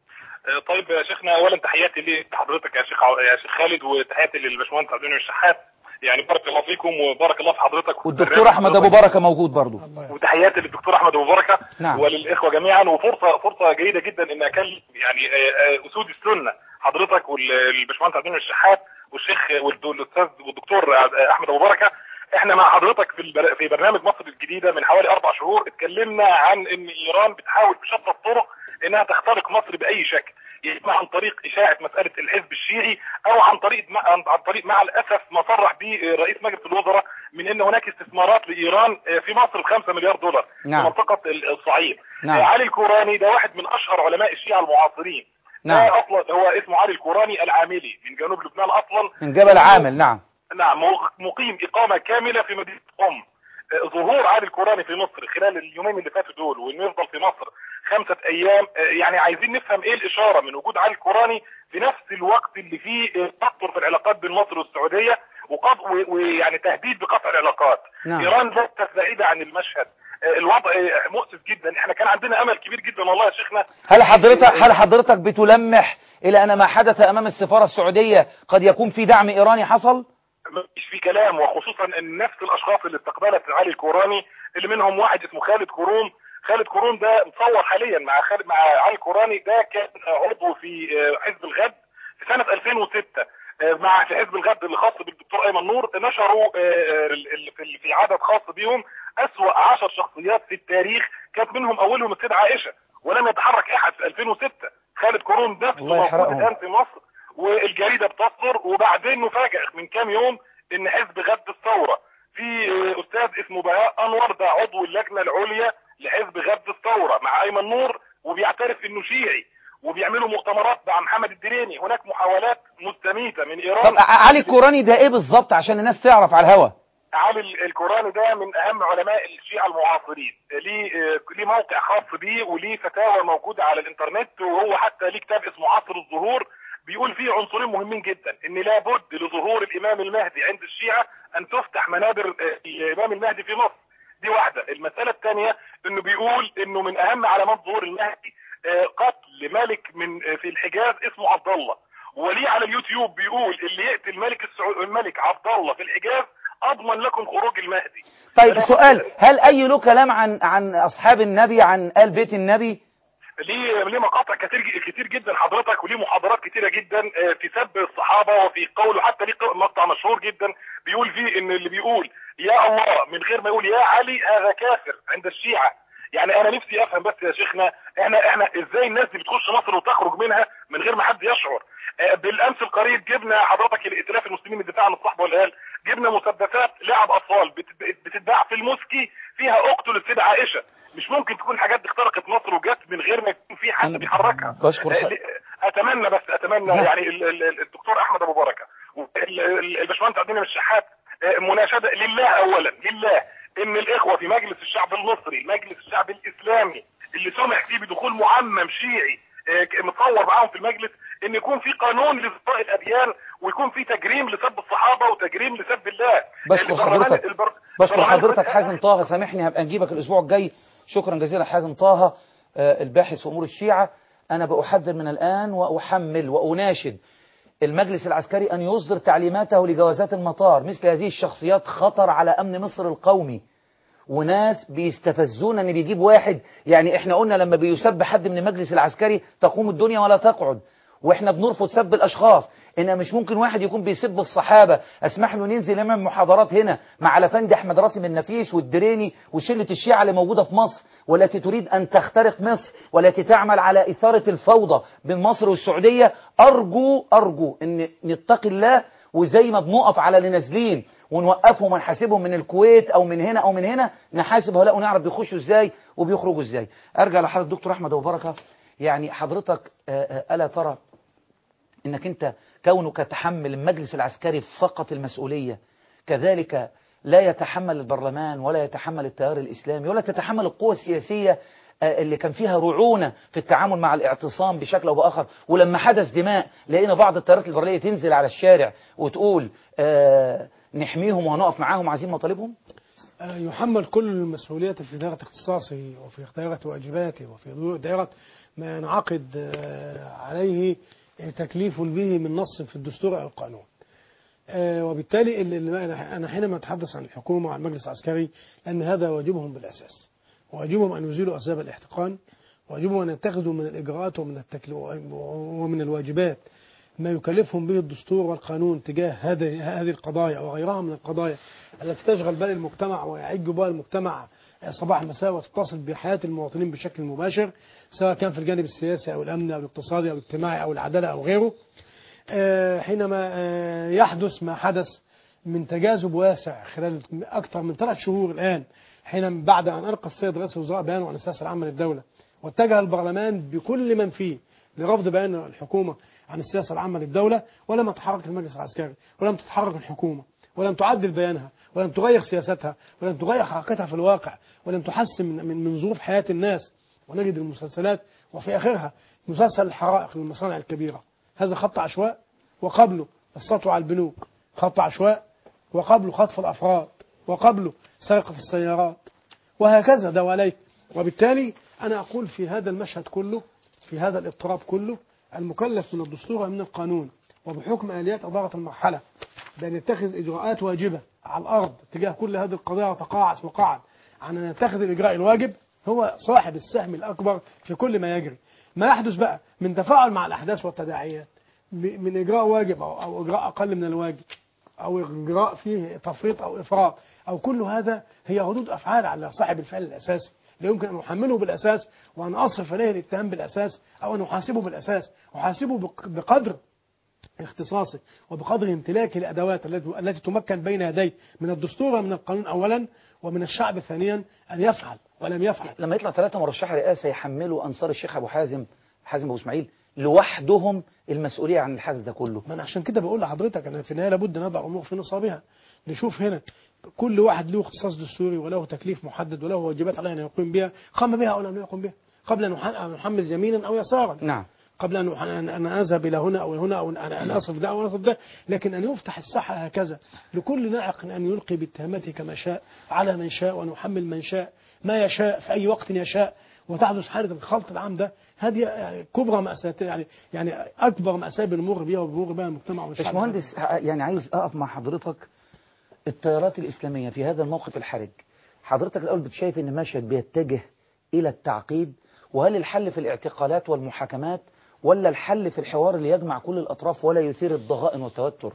آه، طيب يا شيخنا اولا تحياتي لحضرتك يا شيخ عو- يا شيخ خالد وتحياتي للباشمهندس عبد المنعم الشحات يعني بارك الله فيكم وبارك الله في حضرتك والدكتور احمد ابو بركه موجود برضه وتحياتي للدكتور احمد ابو بركه نعم. وللاخوه جميعا وفرصه فرصه جيده جدا ان اكلم يعني آه، آه، اسود السنه حضرتك والباشمهندس عبد المنعم الشحات والشيخ والد- والاستاذ والدكتور آه، احمد ابو بركه احنا مع حضرتك في البر... في برنامج مصر الجديده من حوالي اربع شهور اتكلمنا عن ان ايران بتحاول بشتى الطرق انها تخترق مصر باي شكل اما عن طريق اشاعه مساله الحزب الشيعي او عن طريق مع... عن عن طريق مع الاسف ما صرح به رئيس مجلس الوزراء من ان هناك استثمارات لايران في مصر ب 5 مليار دولار نعم. في منطقه الصعيد نعم. علي الكوراني ده واحد من اشهر علماء الشيعه المعاصرين نعم. ده اصلا هو اسمه علي الكوراني العاملي من جنوب لبنان اصلا من جبل عامل نعم نعم مو- مقيم إقامة كاملة في مدينة قم آه، ظهور علي الكوراني في مصر خلال اليومين اللي فاتوا دول وانه يفضل في مصر خمسة أيام آه، يعني عايزين نفهم إيه الإشارة من وجود علي الكوراني في نفس الوقت اللي فيه آه، تطر في العلاقات بين مصر والسعودية وقط- و- ويعني تهديد بقطع العلاقات نعم. إيران ليست بعيدة عن المشهد آه، الوضع آه، مؤسف جدا احنا كان عندنا امل كبير جدا والله يا شيخنا هل حضرتك هل حضرتك بتلمح الى ان ما حدث امام السفاره السعوديه قد يكون في دعم ايراني حصل مفيش في كلام وخصوصا ان نفس الاشخاص اللي استقبلت علي الكوراني اللي منهم واحد اسمه خالد كروم خالد كروم ده مصور حاليا مع خالد مع علي الكوراني ده كان عضو في آه، حزب الغد في سنه 2006 آه، مع في حزب الغد اللي خاص بالدكتور ايمن نور نشروا آه، ال- ال- في- في عدد خاص بيهم اسوا 10 شخصيات في التاريخ كانت منهم اولهم السيده عائشه ولم يتحرك احد في 2006 خالد كروم نفسه الله موجود يحرقهم. الان في مصر والجريده بتصدر وبعدين نفاجئ من كام يوم ان حزب غد الثوره في آه، استاذ اسمه بهاء انور ده عضو اللجنه العليا لحزب غد الثوره مع ايمن نور وبيعترف انه شيعي وبيعملوا مؤتمرات مع محمد الدريني هناك محاولات مستميته من ايران طب علي الكوراني ده ايه بالظبط عشان الناس تعرف على الهوا علي ال- الكوراني ده من اهم علماء الشيعة المعاصرين ليه آه، ليه موقع خاص بيه وليه فتاوى موجودة على الانترنت وهو حتى ليه كتاب اسمه عصر الظهور بيقول فيه عنصرين مهمين جدا ان لابد لظهور الامام المهدي عند الشيعة ان تفتح منابر آه، الامام المهدي في مصر دي واحدة المسألة الثانية انه بيقول انه من اهم علامات ظهور المهدي آه، قتل ملك من آه، في الحجاز اسمه عبد الله وليه على اليوتيوب بيقول اللي يقتل ملك السعو... الملك عبد الله في الحجاز اضمن لكم خروج المهدي طيب فلا- سؤال هل اي له كلام عن عن اصحاب النبي عن ال بيت النبي ليه ليه مقاطع كتير كتير جدا حضرتك وليه محاضرات كتيره جدا آه، في سب الصحابه وفي قوله حتى ليه ق- مقطع مشهور جدا بيقول فيه ان اللي بيقول يا الله من غير ما يقول يا علي هذا كافر عند الشيعه يعني انا نفسي افهم بس يا شيخنا احنا احنا ازاي الناس دي بتخش مصر وتخرج منها من غير ما حد يشعر آه، بالامس القريب جبنا حضرتك الائتلاف المسلمين للدفاع عن الصحبه والقال جبنا مسدسات لعب اطفال بت- بتتباع في المسكي فيها اقتل السيده عائشه مش ممكن تكون الحاجات دي اخترقت مصر وجت من غير ما يكون في حد أنا بيحركها بشكر آه، حضرتك. ل- اتمنى بس اتمنى يعني ال- ال- الدكتور احمد ابو بركه وال- ال- الباشمهندس عبد المنعم الشحات آه، مناشده لله اولا لله ان الاخوه في مجلس الشعب المصري مجلس الشعب الاسلامي اللي سمح فيه بدخول معمم شيعي آه، ك- متصور معاهم في المجلس ان يكون في قانون لإصلاح الاديان ويكون في تجريم لسب الصحابه وتجريم لسب الله بشكر البرلمان- حضرتك البر- بشكر البرلمان حضرتك الفرنسي- حازم طه سامحني هبقى نجيبك الاسبوع الجاي شكرا جزيلا حازم طه آه، الباحث في امور الشيعه انا بأحذر من الان واحمل واناشد المجلس العسكري ان يصدر تعليماته لجوازات المطار مثل هذه الشخصيات خطر على امن مصر القومي وناس بيستفزونا ان بيجيب واحد يعني احنا قلنا لما بيسب حد من المجلس العسكري تقوم الدنيا ولا تقعد واحنا بنرفض سب الاشخاص ان مش ممكن واحد يكون بيسب الصحابه اسمح له ننزل نعمل محاضرات هنا مع الافندي احمد راسم النفيس والدريني وشله الشيعه اللي موجوده في مصر والتي تريد ان تخترق مصر والتي تعمل على اثاره الفوضى بين مصر والسعوديه ارجو ارجو ان نتقي الله وزي ما بنقف على اللي نازلين ونوقفهم ونحاسبهم من الكويت او من هنا او من هنا نحاسب هؤلاء ونعرف بيخشوا ازاي وبيخرجوا ازاي ارجع لحضرتك الدكتور احمد ابو بركه يعني حضرتك آه، آه، الا ترى انك انت كونك تحمل المجلس العسكري فقط المسؤوليه كذلك لا يتحمل البرلمان ولا يتحمل التيار الاسلامي ولا تتحمل القوى السياسيه آه، اللي كان فيها رعونه في التعامل مع الاعتصام بشكل او باخر ولما حدث دماء لقينا بعض التيارات الليبراليه تنزل على الشارع وتقول آه، نحميهم وهنقف معاهم عايزين مطالبهم آه، يحمل كل المسؤولية في دائرة اختصاصه وفي دائرة واجباته وفي دائرة ما ينعقد آه، عليه تكليف به من نص في الدستور أو القانون آه، وبالتالي ال- ال- أنا حينما أتحدث عن الحكومة وعن المجلس العسكري أن هذا واجبهم بالأساس واجبهم أن يزيلوا أسباب الاحتقان واجبهم أن يتخذوا من الإجراءات ومن التكليف ومن الواجبات ما يكلفهم به الدستور والقانون تجاه هذه هذه القضايا وغيرها من القضايا التي تشغل بال المجتمع ويعج بها المجتمع صباح مساء وتتصل بحياة المواطنين بشكل مباشر سواء كان في الجانب السياسي أو الأمني أو الاقتصادي أو الاجتماعي أو العدالة أو غيره آه، حينما آه، يحدث ما حدث من تجاذب واسع خلال أكثر من ثلاث شهور الآن حين بعد أن ألقى السيد رئيس الوزراء بيانه عن السياسة العامة للدولة واتجه البرلمان بكل من فيه لرفض بيان الحكومة عن السياسة العامة للدولة ولم يتحرك المجلس العسكري ولم تتحرك الحكومة ولم تعدل بيانها ولم تغير سياستها ولم تغير حركتها في الواقع ولم تحسن من, من, من ظروف حياة الناس ونجد المسلسلات وفي آخرها مسلسل الحرائق للمصانع الكبيرة هذا خط عشواء وقبله السطو على البنوك خط عشواء وقبله خطف الأفراد وقبله سرقة السيارات وهكذا دواليك وبالتالي أنا أقول في هذا المشهد كله في هذا الاضطراب كله المكلف من الدستور ومن القانون وبحكم آليات إدارة المرحلة بأن يتخذ إجراءات واجبة على الأرض تجاه كل هذه القضايا وتقاعس وقعد عن أن يتخذ الإجراء الواجب هو صاحب السهم الأكبر في كل ما يجري ما يحدث بقى من تفاعل مع الأحداث والتداعيات م- من إجراء واجب أو, أو إجراء أقل من الواجب أو إجراء فيه تفريط أو إفراط أو كل هذا هي ردود أفعال على صاحب الفعل الأساسي لا يمكن أن أحمله بالأساس وأن أصرف إليه الاتهام بالأساس أو أن أحاسبه بالأساس أحاسبه بق- بقدر اختصاصه وبقدر امتلاكه الادوات التي التي تمكن بين يديه من الدستور ومن القانون اولا ومن الشعب ثانيا ان يفعل ولم يفعل لما يطلع ثلاثة مرشحي رئاسة يحملوا أنصار الشيخ أبو حازم حازم أبو إسماعيل لوحدهم المسؤولية عن الحدث ده كله ما انا عشان كده بقول لحضرتك انا في النهايه لابد نضع الامور في نصابها نشوف هنا كل واحد له اختصاص دستوري وله تكليف محدد وله واجبات عليه ان يقوم بها قام بها او لم يقم بها قبل ان نح- أن نحمل يمينا او يسارا نعم قبل ان أن- ان اذهب الى هنا او هنا او ان ان اصرف ده او اصرف ده لكن ان يفتح الساحه هكذا لكل ناعق ان يلقي باتهاماته كما شاء على من شاء ونحمل من شاء ما يشاء في اي وقت يشاء وتحدث حاله الخلط العام ده هذه يعني كبرى مأساة يعني يعني اكبر مأساة بنمر بها وبنمر بها المجتمع والشعب باشمهندس ه- يعني عايز أقف مع حضرتك التيارات الإسلامية في هذا الموقف الحرج حضرتك الأول بتشايف أن مشهد بيتجه إلى التعقيد وهل الحل في الاعتقالات والمحاكمات ولا الحل في الحوار اللي يجمع كل الأطراف ولا يثير الضغائن والتوتر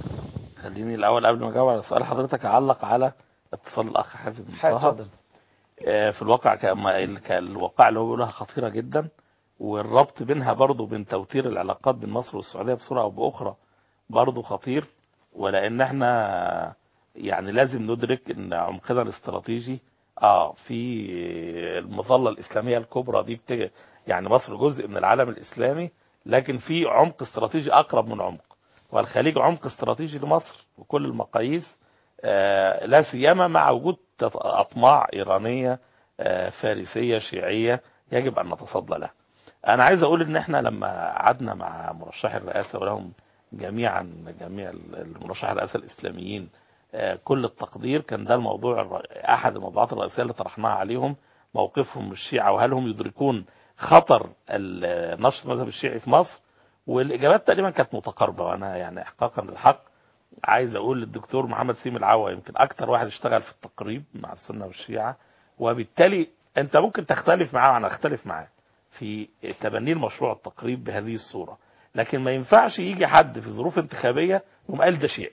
خليني الاول قبل ما اجاوب على سؤال حضرتك اعلق على اتصال الاخ حازم بن حاجة طه. اتفضل آه، في الواقع كما ال- كالواقع اللي هو بيقولها خطيره جدا والربط بينها برضه بين توتير العلاقات بين مصر والسعوديه بصوره او باخرى برضه خطير ولان احنا يعني لازم ندرك ان عمقنا الاستراتيجي اه في المظله الاسلاميه الكبرى دي بتجي يعني مصر جزء من العالم الاسلامي لكن في عمق استراتيجي اقرب من عمق والخليج عمق استراتيجي لمصر وكل المقاييس آه، لا سيما مع وجود تط- اطماع ايرانيه آه، فارسيه شيعيه يجب ان نتصدى لها. انا عايز اقول ان احنا لما قعدنا مع مرشحي الرئاسه ولهم جميعا جميع المرشحي الرئاسه الاسلاميين آه، كل التقدير كان ده الموضوع الر- احد الموضوعات الرئيسيه اللي طرحناها عليهم موقفهم من الشيعه وهل هم يدركون خطر ال- نشر المذهب الشيعي في مصر والاجابات تقريبا كانت متقاربه وانا يعني احقاقا للحق عايز اقول للدكتور محمد سيم العوا يمكن اكتر واحد اشتغل في التقريب مع السنه والشيعه وبالتالي انت ممكن تختلف معاه وانا اختلف معاه في تبني المشروع التقريب بهذه الصوره لكن ما ينفعش يجي حد في ظروف انتخابيه يقوم قال ده شيء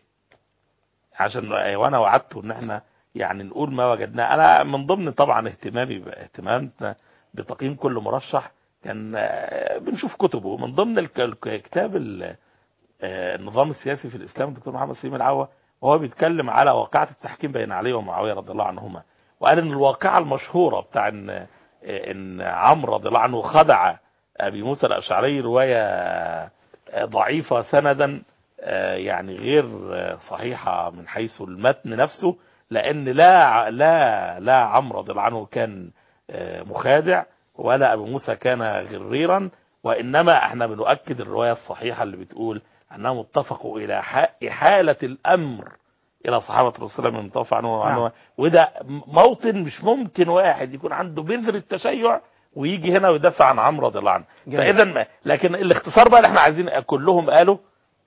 عشان وانا وعدته ان احنا يعني نقول ما وجدناه انا من ضمن طبعا اهتمامي اهتمامنا بتقييم كل مرشح كان آه، بنشوف كتبه من ضمن الك- الك- كتاب ال- آه، النظام السياسي في الاسلام الدكتور محمد سليم العوا وهو بيتكلم على واقعة التحكيم بين علي ومعاوية رضي الله عنهما وقال ان الواقعة المشهورة بتاع ان آه، ان عمرو رضي الله عنه خدع ابي موسى الاشعري رواية آه، ضعيفة سندا آه، يعني غير آه، صحيحة من حيث المتن نفسه لان لا لا لا عمرو رضي الله عنه كان آه، مخادع ولا ابو موسى كان غريرا وانما احنا بنؤكد الروايه الصحيحه اللي بتقول انهم اتفقوا الى ح- احاله الامر الى صحابه الرسول من المتوفى عنه وعنه نعم. وده موطن مش ممكن واحد يكون عنده بذر التشيع ويجي هنا ويدافع عن عمرو رضي الله عنه جميل. فاذا ما لكن الاختصار بقى اللي احنا عايزين كلهم قالوا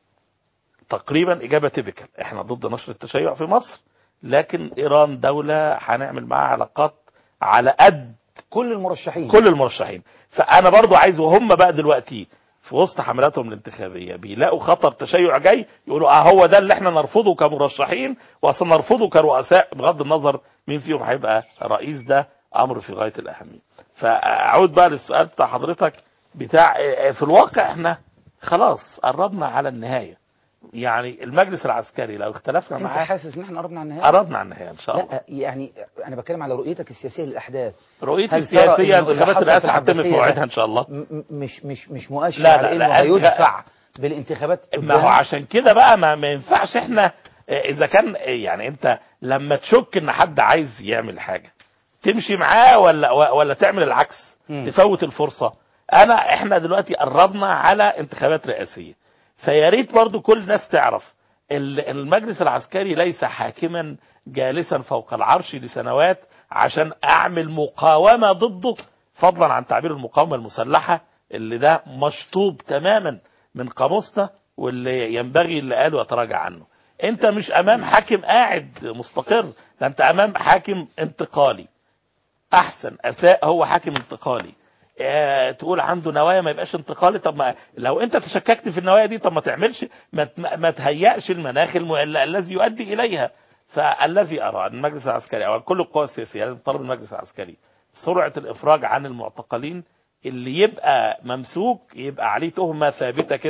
تقريبا اجابه تيبيكال احنا ضد نشر التشيع في مصر لكن ايران دوله هنعمل معاها علاقات على قد كل المرشحين كل المرشحين فانا برضو عايز وهم بقى دلوقتي في وسط حملاتهم الانتخابيه بيلاقوا خطر تشيع جاي يقولوا اه هو ده اللي احنا نرفضه كمرشحين وسنرفضه كرؤساء بغض النظر مين فيهم هيبقى رئيس ده امر في غايه الاهميه فاعود بقى للسؤال بتاع حضرتك بتاع آه، في الواقع احنا خلاص قربنا على النهايه يعني المجلس العسكري لو اختلفنا انت معاه حاسس ان احنا قربنا على النهايه قربنا على النهايه ان شاء الله لا يعني انا بتكلم على رؤيتك السياسيه للاحداث رؤيتي هل ترى السياسيه إنه اللي انتخابات حصل في الرئاسه هتتم في العباسية موعدها ده ان شاء الله م- م- مش مش مش مؤشر لا، على لا، انه لا، هيدفع بالانتخابات ما هو قدام؟ عشان كده بقى ما, ما ينفعش احنا اه، اذا كان اه، يعني انت لما تشك ان حد عايز يعمل حاجه تمشي معاه ولا ولا تعمل العكس مم. تفوت الفرصه انا احنا دلوقتي قربنا على انتخابات رئاسيه فيا ريت برضو كل الناس تعرف ال- المجلس العسكري ليس حاكما جالسا فوق العرش لسنوات عشان اعمل مقاومه ضده فضلا عن تعبير المقاومه المسلحه اللي ده مشطوب تماما من قاموسنا واللي ينبغي اللي قاله يتراجع عنه انت مش امام حاكم قاعد مستقر ده انت امام حاكم انتقالي احسن اساء هو حاكم انتقالي آه، تقول عنده نوايا ما يبقاش انتقالي طب ما لو انت تشككت في النوايا دي طب ما تعملش ما, ت- ما تهيأش المناخ الم... ال- الذي يؤدي اليها فالذي ارى ان المجلس العسكري او كل القوى السياسيه لازم تطالب المجلس العسكري سرعه الافراج عن المعتقلين اللي يبقى ممسوك يبقى عليه تهمه ثابته كده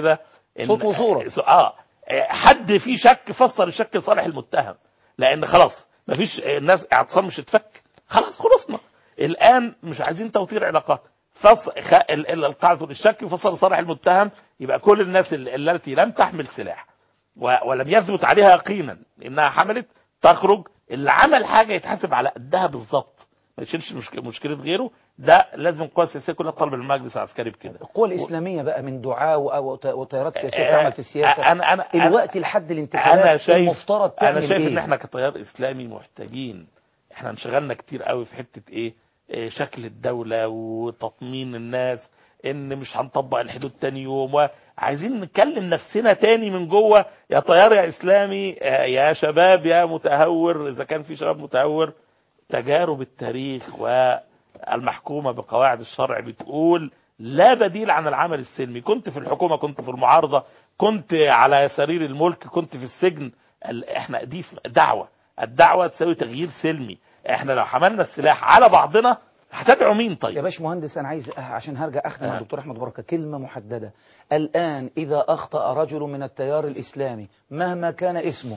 إن- صوت وصورة. اه حد فيه شك فسر الشك لصالح المتهم لان خلاص مفيش الناس اعتصام مش اتفك خلاص خلصنا الان مش عايزين توتير علاقات فص... خ... ال- ال- القاعده الشك فصل لصالح المتهم يبقى كل الناس ال- التي لم تحمل سلاح و... ولم يثبت عليها يقينا انها حملت تخرج اللي عمل حاجه يتحاسب على قدها بالظبط ما يشيلش مشك... مشكله غيره ده لازم القوى السياسيه كلها تطالب المجلس العسكري بكده القوى الإسلامية بقى من دعاة و- وت- وتيارات سياسية تعمل في السياسة أنا- أنا- أنا- الوقت لحد الانتخابات انا شايف المفترض تعمل انا شايف إيه؟ ان احنا كتيار اسلامي محتاجين احنا انشغلنا كتير قوي في حته ايه إيه شكل الدوله وتطمين الناس ان مش هنطبق الحدود تاني يوم وعايزين نكلم نفسنا تاني من جوه يا طيار يا اسلامي آه، يا شباب يا متهور اذا كان في شباب متهور تجارب التاريخ والمحكومة بقواعد الشرع بتقول لا بديل عن العمل السلمي كنت في الحكومة كنت في المعارضة كنت على سرير الملك كنت في السجن ال- احنا دي اسم- دعوة الدعوة تساوي تغيير سلمي احنا لو حملنا السلاح على بعضنا هتدعو مين يا طيب باش مهندس انا عايز أه عشان هرجع اختم مع آه. الدكتور احمد بركه كلمه محدده الان اذا اخطا رجل من التيار الاسلامي مهما كان اسمه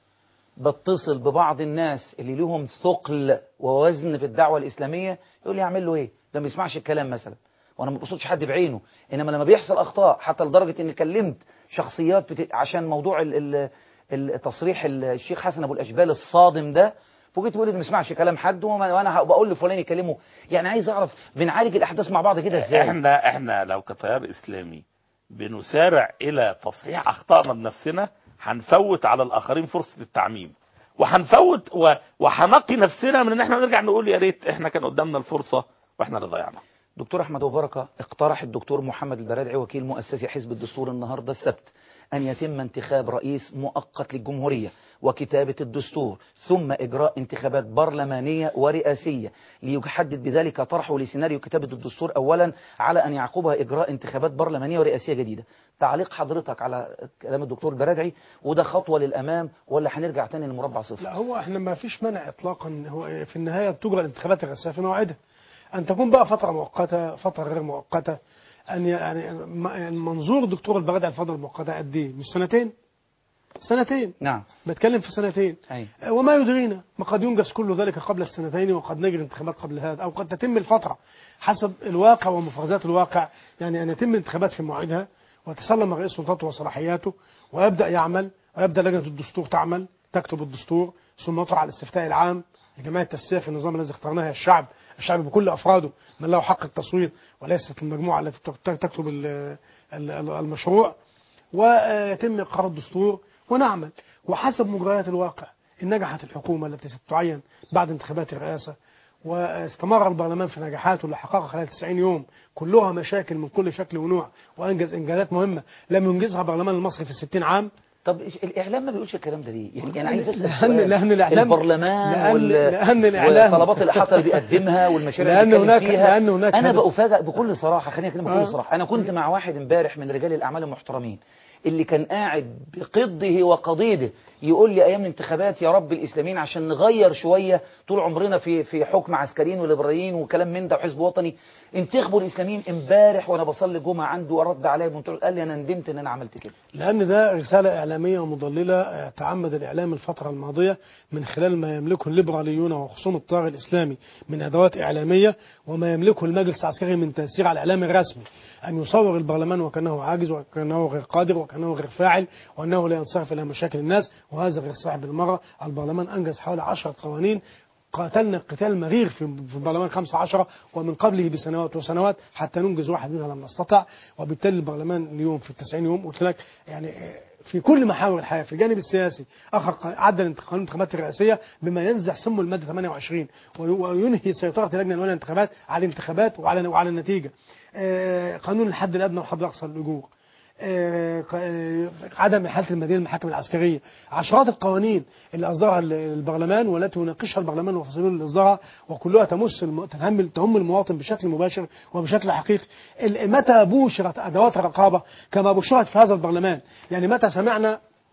بتصل ببعض الناس اللي لهم ثقل ووزن في الدعوه الاسلاميه يقول لي اعمل له ايه ده ما بيسمعش الكلام مثلا وانا ما بقصدش حد بعينه انما لما بيحصل اخطاء حتى لدرجه اني كلمت شخصيات بت... عشان موضوع ال... ال... التصريح الشيخ حسن ابو الاشبال الصادم ده فوجئت تقول لي ما بيسمعش كلام حد وما- وانا بقول لفلان يكلمه يعني عايز اعرف بنعالج الاحداث مع بعض كده ازاي احنا احنا لو كتيار اسلامي بنسارع الى تصحيح اخطائنا بنفسنا هنفوت على الاخرين فرصه التعميم وهنفوت و- وهنقي نفسنا من ان احنا نرجع نقول يا ريت احنا كان قدامنا الفرصه واحنا اللي ضيعنا دكتور احمد ابو بركه اقترح الدكتور محمد البرادعي وكيل مؤسسي حزب الدستور النهارده السبت ان يتم انتخاب رئيس مؤقت للجمهوريه وكتابه الدستور ثم اجراء انتخابات برلمانيه ورئاسيه ليحدد بذلك طرحه لسيناريو كتابه الدستور اولا على ان يعقبها اجراء انتخابات برلمانيه ورئاسيه جديده تعليق حضرتك على كلام الدكتور البرادعي وده خطوه للامام ولا هنرجع تاني لمربع صفر لا هو احنا ما فيش مانع اطلاقا هو في النهايه تجرى الانتخابات الرئاسيه في موعدها ان تكون بقى فتره مؤقته فتره غير مؤقته ان يعني م- منظور دكتور البغدادي على الفتره المؤقته قد ايه مش سنتين سنتين نعم بتكلم في سنتين ايوه وما يدرينا ما قد ينجز كل ذلك قبل السنتين وقد نجري انتخابات قبل هذا او قد تتم الفتره حسب الواقع ومفرزات الواقع يعني ان يتم الانتخابات في موعدها وتسلم رئيس سلطته وصلاحياته ويبدا يعمل ويبدا لجنه الدستور تعمل تكتب الدستور ثم يطرح الاستفتاء العام لجماعه التسيير في النظام الذي اخترناه هي الشعب الشعب بكل افراده من له حق التصويت وليست المجموعه التي تكتب ال- ال- المشروع ويتم إقرار الدستور ونعمل وحسب مجريات الواقع إن نجحت الحكومة التي ستعين بعد انتخابات الرئاسة واستمر البرلمان في نجاحاته اللي حققها خلال 90 يوم كلها مشاكل من كل شكل ونوع وأنجز إنجازات مهمة لم ينجزها البرلمان المصري في 60 عام طب إيش- الاعلام ما بيقولش الكلام ده ليه يعني انا عايز اسال لأن- سؤال. لأن الإعلام- البرلمان لأن- وال... لأن الإعلام- وطلبات الاحاطه اللي بيقدمها والمشاريع لأن اللي بيتكلم هناك- فيها لأن هناك انا هدف. بأفاجئ بكل صراحه خليني اكلمك بكل آه. صراحه انا كنت مع واحد امبارح من رجال الاعمال المحترمين اللي كان قاعد بقضه وقضيده يقول لي ايام الانتخابات يا رب الاسلاميين عشان نغير شويه طول عمرنا في في حكم عسكريين وليبراليين وكلام من ده وحزب وطني انتخبوا الاسلاميين امبارح وانا بصلي الجمعه عنده ورد عليا بمنتهى- قال لي انا ندمت ان انا عملت كده لأن ده رسالة إعلامية مضللة آه، تعمد الإعلام الفترة الماضية من خلال ما يملكه الليبراليون وخصوم الطاغي الإسلامي من أدوات إعلامية وما يملكه المجلس العسكري من تأثير على الإعلام الرسمي أن يصور البرلمان وكأنه عاجز وكأنه غير قادر وكأنه غير فاعل وأنه لا ينصرف إلى مشاكل الناس وهذا غير صحيح بالمرة البرلمان أنجز حوالي 10 قوانين قاتلنا قتال مرير في في البرلمان 15 ومن قبله بسنوات وسنوات حتى ننجز واحد منها لم نستطع وبالتالي البرلمان اليوم في 90 يوم قلت لك يعني آه، في كل محاور الحياه في الجانب السياسي اخر عدل انتخ- قانون الانتخابات الرئاسيه بما ينزع سم الماده 28 وي- وينهي سيطره اللجنه الاولى للانتخابات على الانتخابات وعلى وعلى النتيجه آه، قانون الحد الادنى والحد الاقصى للاجور آه، ق- آه، عدم إحالة المدينة المحاكم العسكرية عشرات القوانين اللي أصدرها ال- البرلمان والتي يناقشها البرلمان وفصلون لإصدارها وكلها تمس الم... تهم تهم المواطن بشكل مباشر وبشكل حقيقي ال- متى بوشرت أدوات الرقابة كما بشرت في هذا البرلمان يعني متى سمعنا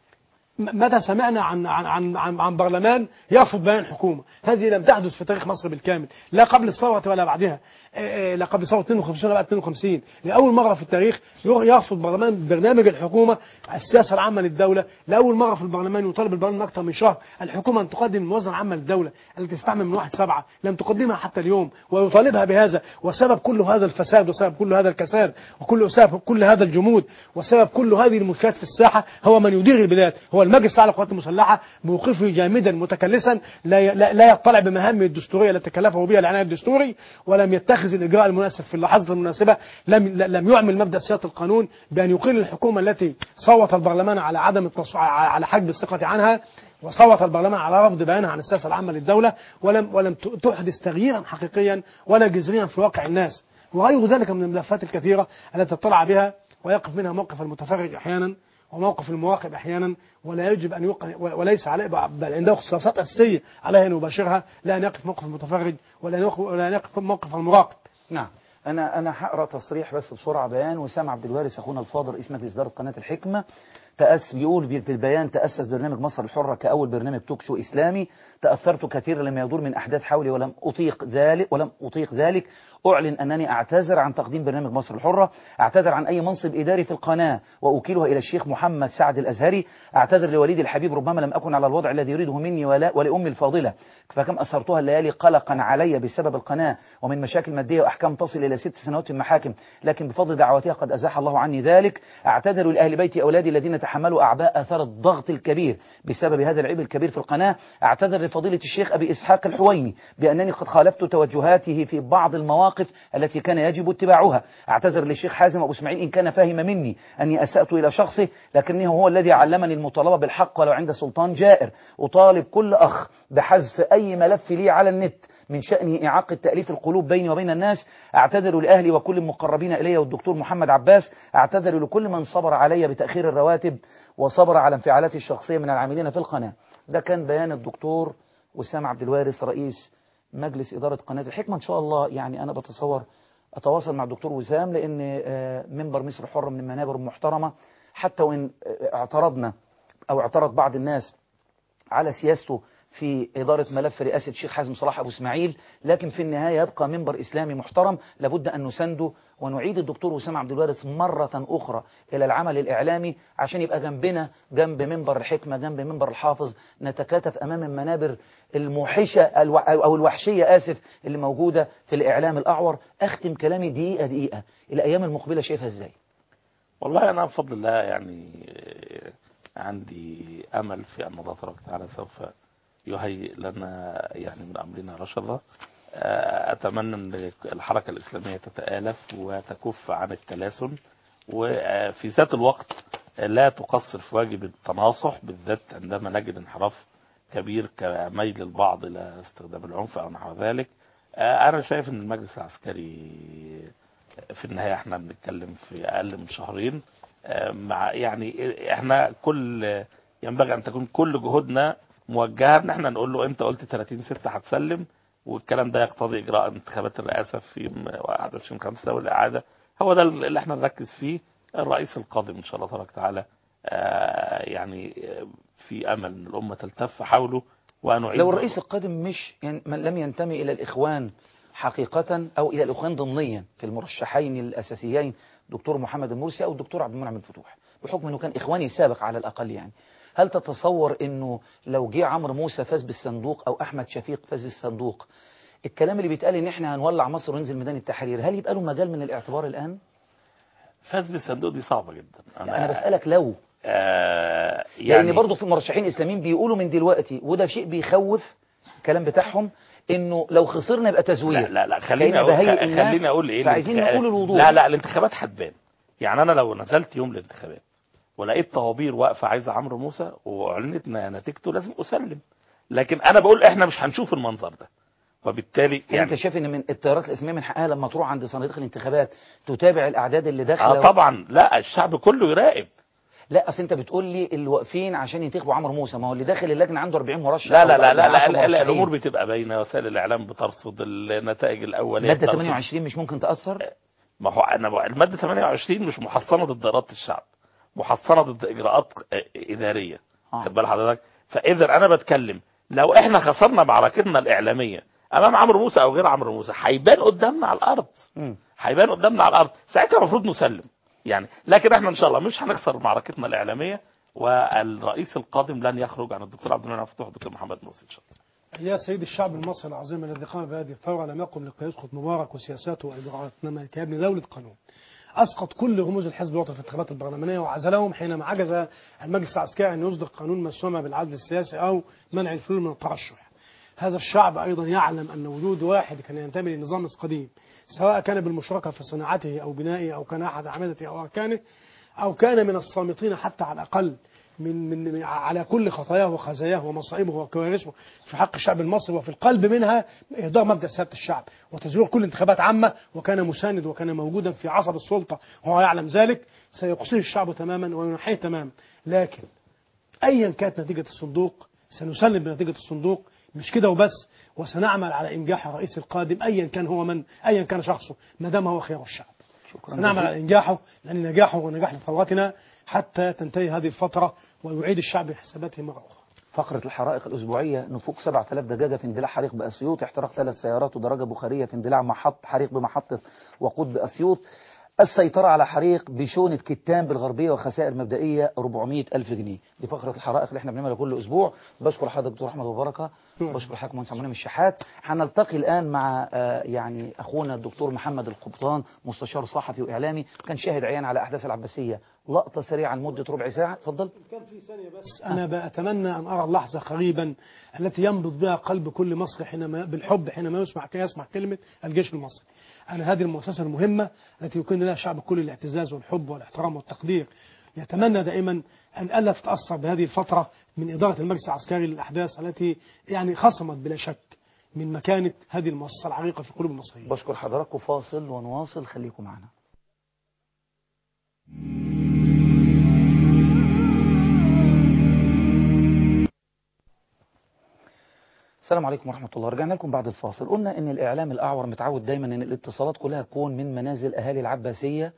م- متى سمعنا عن عن عن عن, عن برلمان يرفض بيان حكومه هذه لم تحدث في تاريخ مصر بالكامل لا قبل الثوره ولا بعدها آه، آه، لا قبل ثوره 52 ولا بعد 52 لاول مره في التاريخ ير- يرفض برلمان برنامج الحكومه السياسه العامه للدوله لاول مره في البرلمان يطالب البرلمان اكثر من شهر الحكومه ان تقدم الموازنه العامه للدوله التي تستعمل من 1 7 لم تقدمها حتى اليوم ويطالبها بهذا وسبب كل هذا الفساد وسبب كل هذا الكساد وكل سبب كل هذا الجمود وسبب كل هذه المشكلات في الساحه هو من يدير البلاد هو المجلس الاعلى للقوات المسلحه موقفه جامدا متكلسا لا ي- لا, لا يطلع بمهامه الدستوريه التي كلفه بها الاعلان الدستوري ولم يتخذ الاجراء المناسب في اللحظه المناسبه لم لم يعمل مبدا صياغه القانون بان يقيل الحكومه التي صوت البرلمان على عدم التص... على حجب الثقه عنها وصوت البرلمان على رفض بيانها عن السياسه العامه للدوله ولم ولم ت- تحدث تغييرا حقيقيا ولا جذريا في واقع الناس وغير ذلك من الملفات الكثيره التي اطلع بها ويقف منها موقف المتفرج احيانا وموقف المواقف احيانا ولا يجب ان يوقف وليس عليه بل عنده اختصاصات اساسيه عليه ان يباشرها لا ان يقف موقف المتفرج ولا ان يقف ولا ان يقف موقف المراقب نعم انا انا هقرا تصريح بس بسرعه بيان وسام عبد الوارث اخونا الفاضل رئيس مجلس اداره قناه الحكمه تأس بيقول بي- في البيان تأسس برنامج مصر الحرة كأول برنامج توك شو إسلامي تأثرت كثيرا لما يدور من أحداث حولي ولم أطيق ذلك ولم أطيق ذلك أعلن أنني أعتذر عن تقديم برنامج مصر الحرة أعتذر عن أي منصب إداري في القناة وأوكلها إلى الشيخ محمد سعد الأزهري أعتذر لوليدي الحبيب ربما لم أكن على الوضع الذي يريده مني ولا ولأمي الفاضلة فكم أثرتها الليالي قلقا علي بسبب القناة ومن مشاكل مادية وأحكام تصل إلى ست سنوات في المحاكم لكن بفضل دعواتها قد أزاح الله عني ذلك أعتذر لأهل بيتي أولادي الذين تحملوا أعباء أثر الضغط الكبير بسبب هذا العيب الكبير في القناة أعتذر لفضيلة الشيخ أبي إسحاق الحويني بأنني قد خالفت توجهاته في بعض المواقف التي كان يجب اتباعها أعتذر للشيخ حازم أبو إسماعيل إن كان فاهم مني أني أسأت إلى شخصه لكنه هو الذي علمني المطالبة بالحق ولو عند سلطان جائر أطالب كل أخ بحذف أي ملف لي على النت من شأنه إعاقة تأليف القلوب بيني وبين الناس أعتذر لأهلي وكل المقربين إلي والدكتور محمد عباس أعتذر لكل من صبر علي بتأخير الرواتب وصبر على انفعالاتي الشخصية من العاملين في القناة ده كان بيان الدكتور وسام عبد الوارث رئيس مجلس إدارة قناة الحكمة إن شاء الله يعني أنا بتصور أتواصل مع الدكتور وسام لأن آه، منبر مصر حر من المنابر المحترمة حتى وإن آه، اعترضنا أو اعترض بعض الناس على سياسته في إدارة ملف رئاسة الشيخ حازم صلاح أبو إسماعيل لكن في النهاية يبقى منبر إسلامي محترم لابد أن نسنده ونعيد الدكتور وسام عبد الوارث مرة أخرى إلى العمل الإعلامي عشان يبقى جنبنا جنب منبر الحكمة جنب منبر الحافظ نتكاتف أمام المنابر الموحشة الو- أو الوحشية آسف اللي موجودة في الإعلام الأعور أختم كلامي دقيقة دقيقة الأيام المقبلة شايفها إزاي والله أنا بفضل الله يعني آه، عندي أمل في أن الله تبارك وتعالى سوف يهيئ لنا يعني من أمرنا رشدا آه، أتمنى أن الحركة الإسلامية تتآلف وتكف عن التلاسن وفي ذات الوقت لا تقصر في واجب التناصح بالذات عندما نجد انحراف كبير كميل البعض إلى استخدام العنف أو نحو ذلك آه، أنا شايف أن المجلس العسكري في النهاية احنا بنتكلم في أقل من شهرين آه، مع يعني احنا كل ينبغي أن تكون كل جهودنا موجهة ان احنا نقول له انت قلت 30 6 هتسلم والكلام ده يقتضي اجراء انتخابات الرئاسة في 21 5 والاعادة هو ده اللي احنا نركز فيه الرئيس القادم ان شاء الله تبارك وتعالى آه، يعني آه، في امل ان الامه تلتف حوله ونعيد لو الرئيس القادم مش ين- من لم ينتمي إلى الإخوان حقيقة أو إلى الإخوان ضمنيا في المرشحين الأساسيين دكتور محمد المرسي أو الدكتور عبد المنعم الفتوح بحكم أنه كان إخواني سابق على الأقل يعني هل تتصور أنه لو جه عمرو موسى فاز بالصندوق أو أحمد شفيق فاز بالصندوق الكلام اللي بيتقال ان احنا هنولع مصر وننزل ميدان التحرير هل يبقى له مجال من الاعتبار الان فاز بالصندوق دي صعبة جدا انا بسالك لو آه يعني يعني لان برضه في المرشحين الاسلاميين بيقولوا من دلوقتي وده شيء بيخوف الكلام بتاعهم انه لو خسرنا يبقى تزوير لا لا لا خليني كأن اقول بهيئ الناس خليني اقول ايه فعايزين الانتخ- نقول الوضوح لا لا الانتخابات هتبان يعني انا لو نزلت يوم الانتخابات ولقيت طوابير واقفه عايزه عمرو موسى واعلنت ن- نتيجته لازم اسلم لكن انا بقول احنا مش هنشوف المنظر ده وبالتالي يعني يعني انت شايف ان من التيارات الاسلاميه من حقها لما تروح عند صناديق الانتخابات تتابع الاعداد اللي داخله اه طبعا لا الشعب كله يراقب لا اصل انت بتقول لي اللي واقفين عشان ينتخبوا عمرو موسى ما هو اللي داخل اللجنه عنده 40 مرشح لا أو لا لا لا, 10 لا, لا, لا مرشحين. الامور بتبقى باينه وسائل الاعلام بترصد النتائج الاوليه ماده بترصد- 28 مش ممكن تاثر ما هو انا بقى- الماده 28 مش محصنه ضد اراده الشعب محصنه ضد اجراءات آه، اداريه آه. خد بال حضرتك فاذا انا بتكلم لو احنا خسرنا معركتنا الاعلاميه امام عمرو موسى او غير عمرو موسى هيبان قدامنا على الارض مم. هيبان قدامنا على الارض ساعتها المفروض نسلم يعني لكن احنا ان شاء الله مش هنخسر معركتنا الاعلاميه والرئيس القادم لن يخرج عن الدكتور عبد المنعم فتوح والدكتور محمد مرسي ان شاء الله يا سيد الشعب المصري العظيم الذي قام بهذه الثورة لم يقم لكي يسقط مبارك وسياساته وإجراءاته إنما كي يبني دولة قانون أسقط كل رموز الحزب الوطني في الانتخابات البرلمانية وعزلهم حينما عجز المجلس العسكري أن يصدر قانون ما يسمى بالعدل السياسي أو منع الفلول من الترشح هذا الشعب أيضا يعلم أن وجود واحد كان ينتمي للنظام القديم سواء كان بالمشاركة في صناعته أو بنائه أو كان أحد أعمدته أو أركانه أو كان من الصامتين حتى على الأقل من من من- على كل خطاياه وخزاياه ومصائبه وكوارثه في حق الشعب المصري وفي القلب منها إهدار مبدأ سيادة الشعب وتزوير كل انتخابات عامة وكان مساند وكان موجودا في عصب السلطة وهو يعلم ذلك سيقصيه الشعب تماما وينحيه تماما لكن ايا كانت نتيجه الصندوق سنسلم بنتيجه الصندوق مش كده وبس وسنعمل على انجاح الرئيس القادم ايا كان هو من ايا كان شخصه ما دام هو خيار الشعب سنعمل على انجاحه لان نجاحه هو نجاح لثورتنا حتى تنتهي هذه الفتره ويعيد الشعب حساباته مره اخرى فقرة الحرائق الأسبوعية نفوق 7000 دجاجة في اندلاع حريق بأسيوط احتراق ثلاث سيارات ودراجة بخارية في اندلاع محط حريق بمحطة وقود بأسيوط السيطرة على حريق بشونة كتان بالغربية وخسائر مبدئية 400 ألف جنيه دي فقرة الحرائق اللي احنا بنعملها كل أسبوع بشكر حضرتك دكتور أحمد أبو بركة بشكر حضرتك مهندس عمرو الشحات هنلتقي الآن مع آه، يعني أخونا الدكتور محمد القبطان مستشار صحفي وإعلامي كان شاهد عيان على أحداث العباسية لقطة سريعة لمدة ربع ساعة اتفضل كان في ثانية بس أنا بأتمنى أن أرى اللحظة قريبا التي ينبض بها قلب كل مصري حينما بالحب حينما يسمع يسمع كلمة الجيش المصري. أنا هذه المؤسسة المهمة التي يكون لها شعب كل الاعتزاز والحب والاحترام والتقدير. يتمنى دائما أن ألا تتأثر بهذه الفترة من إدارة المجلس العسكري للأحداث التي يعني خصمت بلا شك من مكانة هذه المؤسسة العريقة في قلوب المصريين. بشكر حضراتكم فاصل ونواصل خليكم معنا السلام عليكم ورحمة الله رجعنا لكم بعد الفاصل قلنا ان الاعلام الاعور متعود دايما ان الاتصالات كلها تكون من منازل اهالي العباسية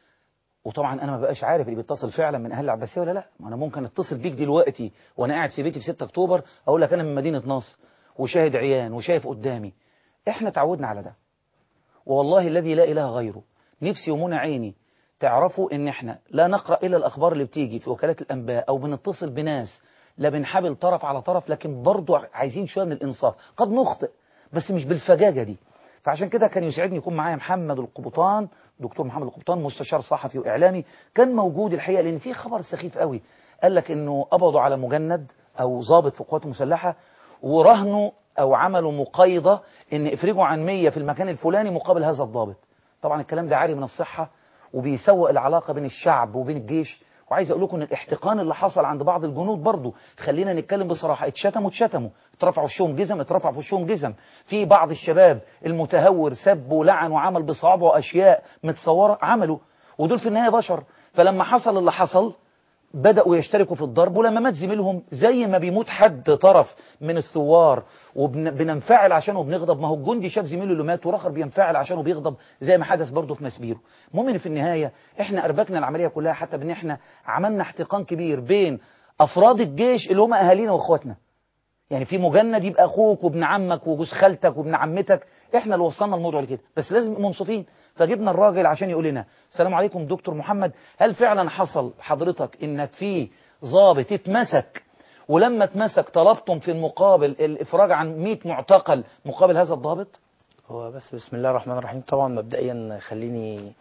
وطبعا انا ما بقاش عارف اللي بيتصل فعلا من اهل العباسية ولا لا ما انا ممكن اتصل بيك دلوقتي وانا قاعد في بيتي في 6 اكتوبر اقول لك انا من مدينة نصر وشاهد عيان وشايف قدامي احنا تعودنا على ده والله الذي لا إله غيره نفسي ومنى عيني تعرفوا ان احنا لا نقرأ إلا الأخبار اللي بتيجي في وكالات الأنباء أو بنتصل بناس لا بنحابل طرف على طرف لكن برضو عايزين شوية من الإنصاف قد نخطئ بس مش بالفجاجة دي فعشان كده كان يسعدني يكون معايا محمد القبطان دكتور محمد القبطان مستشار صحفي وإعلامي كان موجود الحقيقة لأن في خبر سخيف قوي قال لك إنه قبضوا على مجند أو ضابط في القوات المسلحة ورهنوا أو عملوا مقايضة إن افرجوا عن 100 في المكان الفلاني مقابل هذا الضابط طبعا الكلام ده عاري من الصحة وبيسوء العلاقة بين الشعب وبين الجيش وعايز اقول لكم ان الاحتقان اللي حصل عند بعض الجنود برضه خلينا نتكلم بصراحه اتشتموا اتشتموا اترفعوا في وشهم جزم اترفع في وشهم جزم في بعض الشباب المتهور سب ولعن وعمل بصوابعه اشياء متصوره عملوا ودول في النهايه بشر فلما حصل اللي حصل بدأوا يشتركوا في الضرب ولما مات زميلهم زي ما بيموت حد طرف من الثوار وبننفعل عشانه وبنغضب ما هو الجندي شاف زميله اللي مات والاخر بينفعل عشانه بيغضب زي ما حدث برضه في مسبيرو المهم ان في النهايه احنا اربكنا العمليه كلها حتى بان احنا عملنا احتقان كبير بين افراد الجيش اللي هم اهالينا واخواتنا يعني في مجند يبقى اخوك وابن عمك وجوز خالتك وابن عمتك احنا اللي وصلنا الموضوع لكده بس لازم نبقى منصفين فجبنا الراجل عشان يقول لنا السلام عليكم دكتور محمد هل فعلا حصل حضرتك انك في ضابط اتمسك ولما اتمسك طلبتم في المقابل الافراج عن 100 معتقل مقابل هذا الضابط هو بس بسم الله الرحمن الرحيم طبعا مبدئيا خليني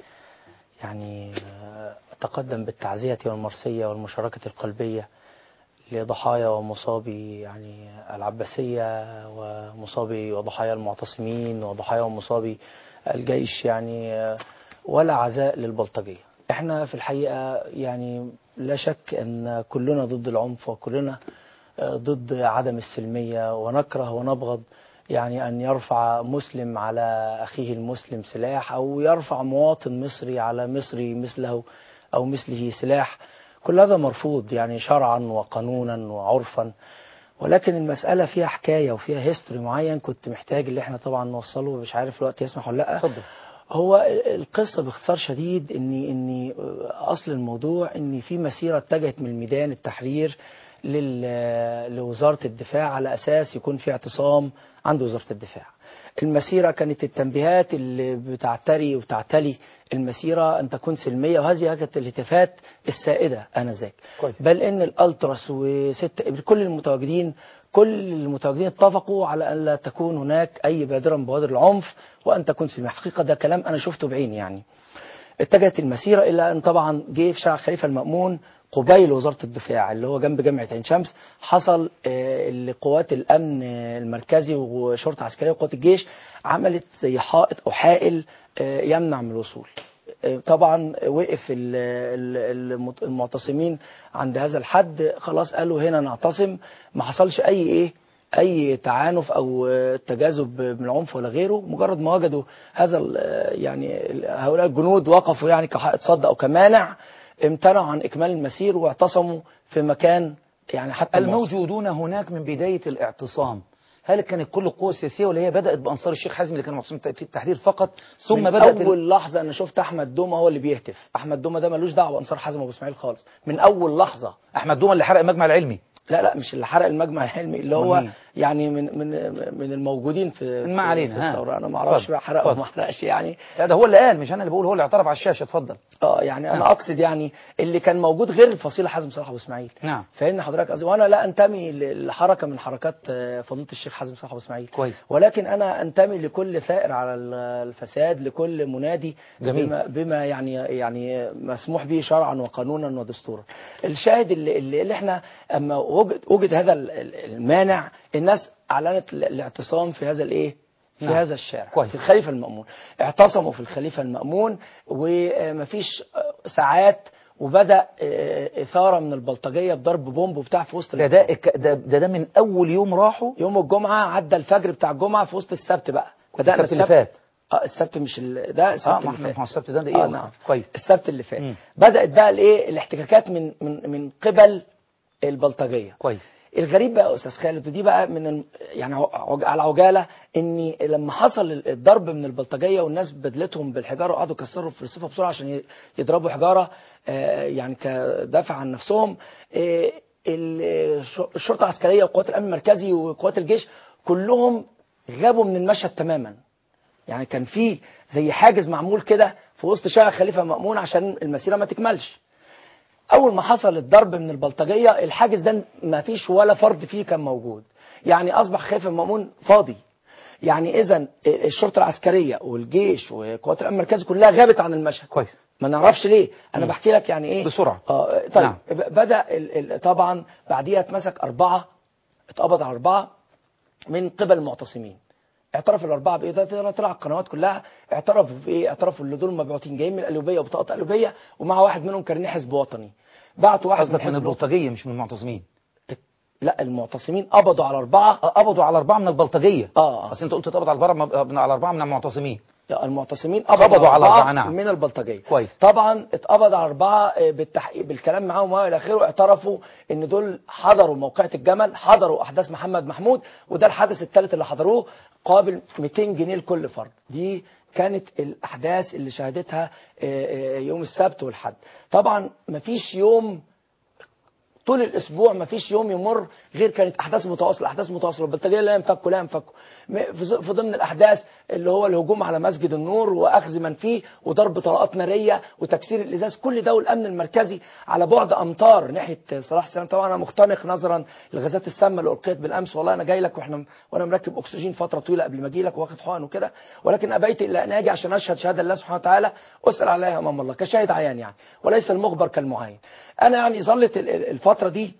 يعني أتقدم بالتعزية والمرسية والمشاركة القلبية لضحايا ومصابي يعني العباسية ومصابي وضحايا المعتصمين وضحايا ومصابي الجيش يعني ولا عزاء للبلطجية احنا في الحقيقة يعني لا شك ان كلنا ضد العنف وكلنا ضد عدم السلمية ونكره ونبغض يعني أن يرفع مسلم على أخيه المسلم سلاح أو يرفع مواطن مصري على مصري مثله أو مثله سلاح كل هذا مرفوض يعني شرعا وقانونا وعرفا ولكن المسألة فيها حكاية وفيها هيستوري معين كنت محتاج اللي احنا طبعا نوصله مش عارف الوقت يسمح ولا لا اتفضل هو القصة باختصار شديد ان ان اصل الموضوع ان في مسيرة اتجهت من ميدان التحرير لل- لوزارة الدفاع على أساس يكون في اعتصام عند وزارة الدفاع المسيرة كانت التنبيهات اللي بتعتري وتعتلي المسيرة أن تكون سلمية وهذه كانت الهتافات السائدة آنذاك كويس. بل إن الألتراس وست إبريل كل المتواجدين كل المتواجدين اتفقوا على أن لا تكون هناك أي بادرة من بوادر العنف وأن تكون سلمية حقيقة ده كلام أنا شفته بعيني يعني اتجهت المسيرة إلى أن طبعا جه في شارع خليفة المأمون قبيل وزارة الدفاع اللي هو جنب جامعة عين شمس حصل آه، اللي قوات الأمن آه، المركزي وشرطة عسكرية وقوات الجيش عملت زي حائط أو حائل آه، يمنع من الوصول آه، طبعا وقف ال- ال- المت- المعتصمين عند هذا الحد خلاص قالوا هنا نعتصم ما حصلش أي إيه اي تعنف او آه، تجاذب من العنف ولا غيره مجرد ما وجدوا هذا ال- آه، يعني ال- هؤلاء الجنود وقفوا يعني كحائط صد او كمانع امتنعوا عن اكمال المسير واعتصموا في مكان يعني حتى الموصل. الموجودون هناك من بداية الاعتصام هل كانت كل القوى السياسية ولا هي بدأت بأنصار الشيخ حازم اللي كانوا معتصمين في التحرير فقط ثم من بدأت ال- اول لحظه انا شفت احمد دومه هو اللي بيهتف احمد دومه ده ملوش دعوه بانصار حازم ابو اسماعيل خالص من اول لحظه أحمد دوما اللي حرق المجمع العلمي لا لا مش اللي حرق المجمع الحلمي اللي هو ومين؟ يعني من من من الموجودين في ما في- علينا، في ها. الثوره انا ما اعرفش اتفضل، بقى حرق او اتفضل. ما حرقش يعني لا ده هو اللي قال مش أنا اللي بقول هو اللي اعترف على الشاشة اتفضل اه يعني انا نعم. اقصد يعني اللي كان موجود غير الفصيله حازم صلاح ابو اسماعيل نعم فاهمني حضرتك قصدي وانا لا انتمي ل- لحركه من حركات آه، فضيله الشيخ حازم صلاح ابو اسماعيل كويس ولكن انا انتمي لكل ثائر على ال- الفساد لكل منادي جميل. بما, بما يعني يعني مسموح به شرعا وقانونا ودستورا الشاهد اللي, اللي, اللي احنا اما وجد, وجد هذا ال- ال- المانع الناس اعلنت ال- الاعتصام في هذا الايه في نعم. هذا الشارع كويس. في الخليفه المأمون اعتصموا في الخليفه المأمون ومفيش ساعات وبدأ آه، إثارة من البلطجية بضرب بومب وبتاع في وسط ده ده الك- ده ده, ده من أول يوم راحوا يوم الجمعة عدى الفجر بتاع الجمعة في وسط السبت بقى بدأنا السبت اللي فات اه السبت مش ال... ده السبت اه اللي ما احنا فات ما هو السبت ده ده ايه آه نعم كويس السبت اللي فات مم. بدأت بقى الايه الاحتكاكات من من من قبل البلطجية كويس الغريب بقى يا استاذ خالد ودي بقى من الم- يعني عج- على عجاله ان لما حصل الضرب من البلطجيه والناس بدلتهم بالحجاره وقعدوا يكسروا في الرصيفه بسرعه عشان ي- يضربوا حجاره آه، يعني كدافع عن نفسهم آه، ال- الش- الشرطه العسكريه وقوات الامن المركزي وقوات الجيش كلهم غابوا من المشهد تماما يعني كان في زي حاجز معمول كده في وسط شارع خليفه مأمون عشان المسيره ما تكملش اول ما حصل الضرب من البلطجيه الحاجز ده ما فيش ولا فرد فيه كان موجود يعني اصبح خليفه مأمون فاضي يعني اذا الشرطه العسكريه والجيش وقوات الامن المركزي كلها غابت عن المشهد كويس ما نعرفش ليه انا مم. بحكي لك يعني ايه بسرعة. اه طيب نعم. نعم. بدا ال ال طبعا بعديها اتمسك اربعه اتقبض على اربعه من قبل المعتصمين اعترف الاربعه بايه ده طلع القنوات كلها اعترفوا بايه اعترفوا ان دول مبعوثين جايين من القليوبيه وبطاقه قليوبيه ومع واحد منهم كارنيه حزب وطني بعتوا واحد قصدك من حزب الوطني. البلطجية مش من المعتصمين لا المعتصمين قبضوا على اربعه آه، قبضوا على أربعة من البلطجية اه بس أنت قلت تقبض على أربعة من- على أربعة من المعتصمين لا، المعتصمين قبضوا على أربعة، نعم. من البلطجيه كويس. طبعا اتقبض على اربعه آه، بالتحقيق بالكلام معاهم والى اخره اعترفوا ان دول حضروا موقعة الجمل حضروا احداث محمد محمود وده الحدث الثالث اللي حضروه قابل 200 جنيه لكل فرد دي كانت الاحداث اللي شهدتها آه، آه، يوم السبت والحد طبعا مفيش يوم طول الاسبوع ما فيش يوم يمر غير كانت احداث متواصله احداث متواصله البلطجيه لا ينفكوا لا ينفكوا م- في ز- في ضمن الاحداث اللي هو الهجوم على مسجد النور واخذ من فيه وضرب طلقات ناريه وتكسير الازاز كل ده والامن المركزي على بعد امتار ناحيه صلاح السلام طبعا انا مختنق نظرا للغازات السامه اللي القيت بالامس والله انا جاي لك واحنا وانا مركب اكسجين فتره طويله قبل ما اجي لك واخد حقن وكده ولكن ابيت الا ان اجي عشان اشهد شهاده الله سبحانه وتعالى اسال عليها امام الله كشاهد عيان يعني وليس المخبر كالمعاين انا يعني ظلت ال- ال- الفتره دي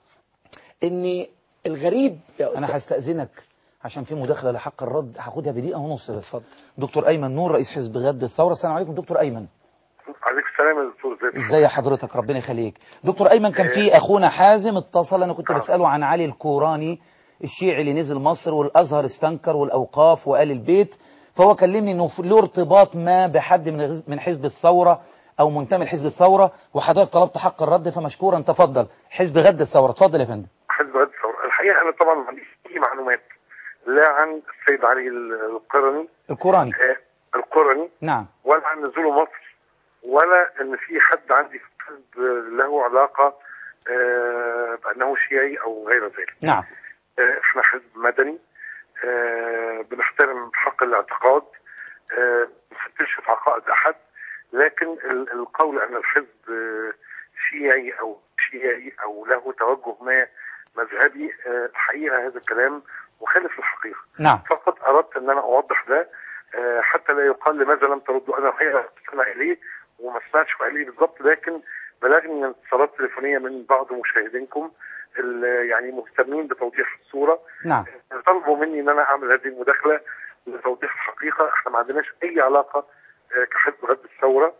ان الغريب يا أنا أستاذ- هستأذنك عشان في مداخلة لحق الرد هاخدها بدقيقة ونص بس اتفضل. دكتور أيمن نور رئيس حزب غد الثورة السلام عليكم دكتور أيمن عليك السلام يا دكتور زيد ازاي حضرتك ربنا يخليك دكتور ايمن كان في اخونا حازم اتصل انا كنت بساله عن علي الكوراني الشيعي اللي نزل مصر والازهر استنكر والاوقاف وآل البيت فهو كلمني انه في- له ارتباط ما بحد من غز- من حزب الثوره او منتمي لحزب الثوره وحضرتك طلبت حق الرد فمشكورا تفضل حزب غد الثوره اتفضل يا فندم حزب غد الثورة الحقيقة أنا طبعا ما عنديش أي معلومات لا عن السيد علي القرني الكوراني آه، القرني نعم ولا عن نزوله مصر ولا ان في حد عندي في الحزب له علاقه آه، بانه شيعي او غير ذلك نعم آه، احنا حزب مدني آه، بنحترم حق الاعتقاد آه، ما بنفتش في عقائد احد لكن ال- القول ان الحزب آه، شيعي او شيعي او له توجه ما مذهبي آه، الحقيقه هذا الكلام مخالف للحقيقه نعم فقط اردت ان انا اوضح ده آه، حتى لا يقال لماذا لم تردوا انا الحقيقه استمع اليه وما سمعتش قال لي بالضبط لكن بلغني من اتصالات تليفونيه من بعض مشاهدينكم ال- يعني مهتمين بتوضيح الصوره نعم طلبوا مني ان انا اعمل هذه المداخله لتوضيح الحقيقه احنا ما عندناش اي علاقه آه، كحزب غد الثوره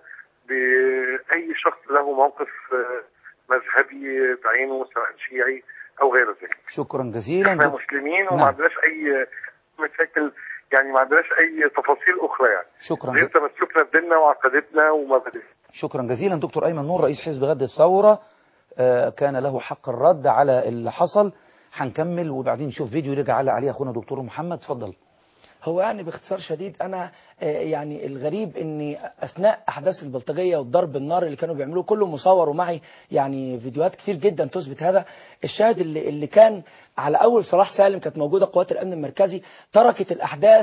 باي شخص له موقف آه، مذهبي بعينه سواء شيعي او غير ذلك شكرا جزيلا احنا دكتور. مسلمين وما نعم. عندناش اي مشاكل يعني ما عندناش اي تفاصيل اخرى يعني شكرا غير تمسكنا بديننا وعقيدتنا ومبادئنا شكرا جزيلا دكتور أيمن نور رئيس حزب غد الثورة آه، كان له حق الرد على اللي حصل هنكمل وبعدين نشوف فيديو يرجع علق عليه أخونا دكتور محمد اتفضل هو يعني باختصار شديد انا آه، يعني الغريب اني اثناء احداث البلطجيه والضرب النار اللي كانوا بيعملوه كله مصور ومعي يعني فيديوهات كتير جدا تثبت هذا الشاهد اللي, اللي كان على اول صلاح سالم كانت موجوده قوات الامن المركزي تركت الاحداث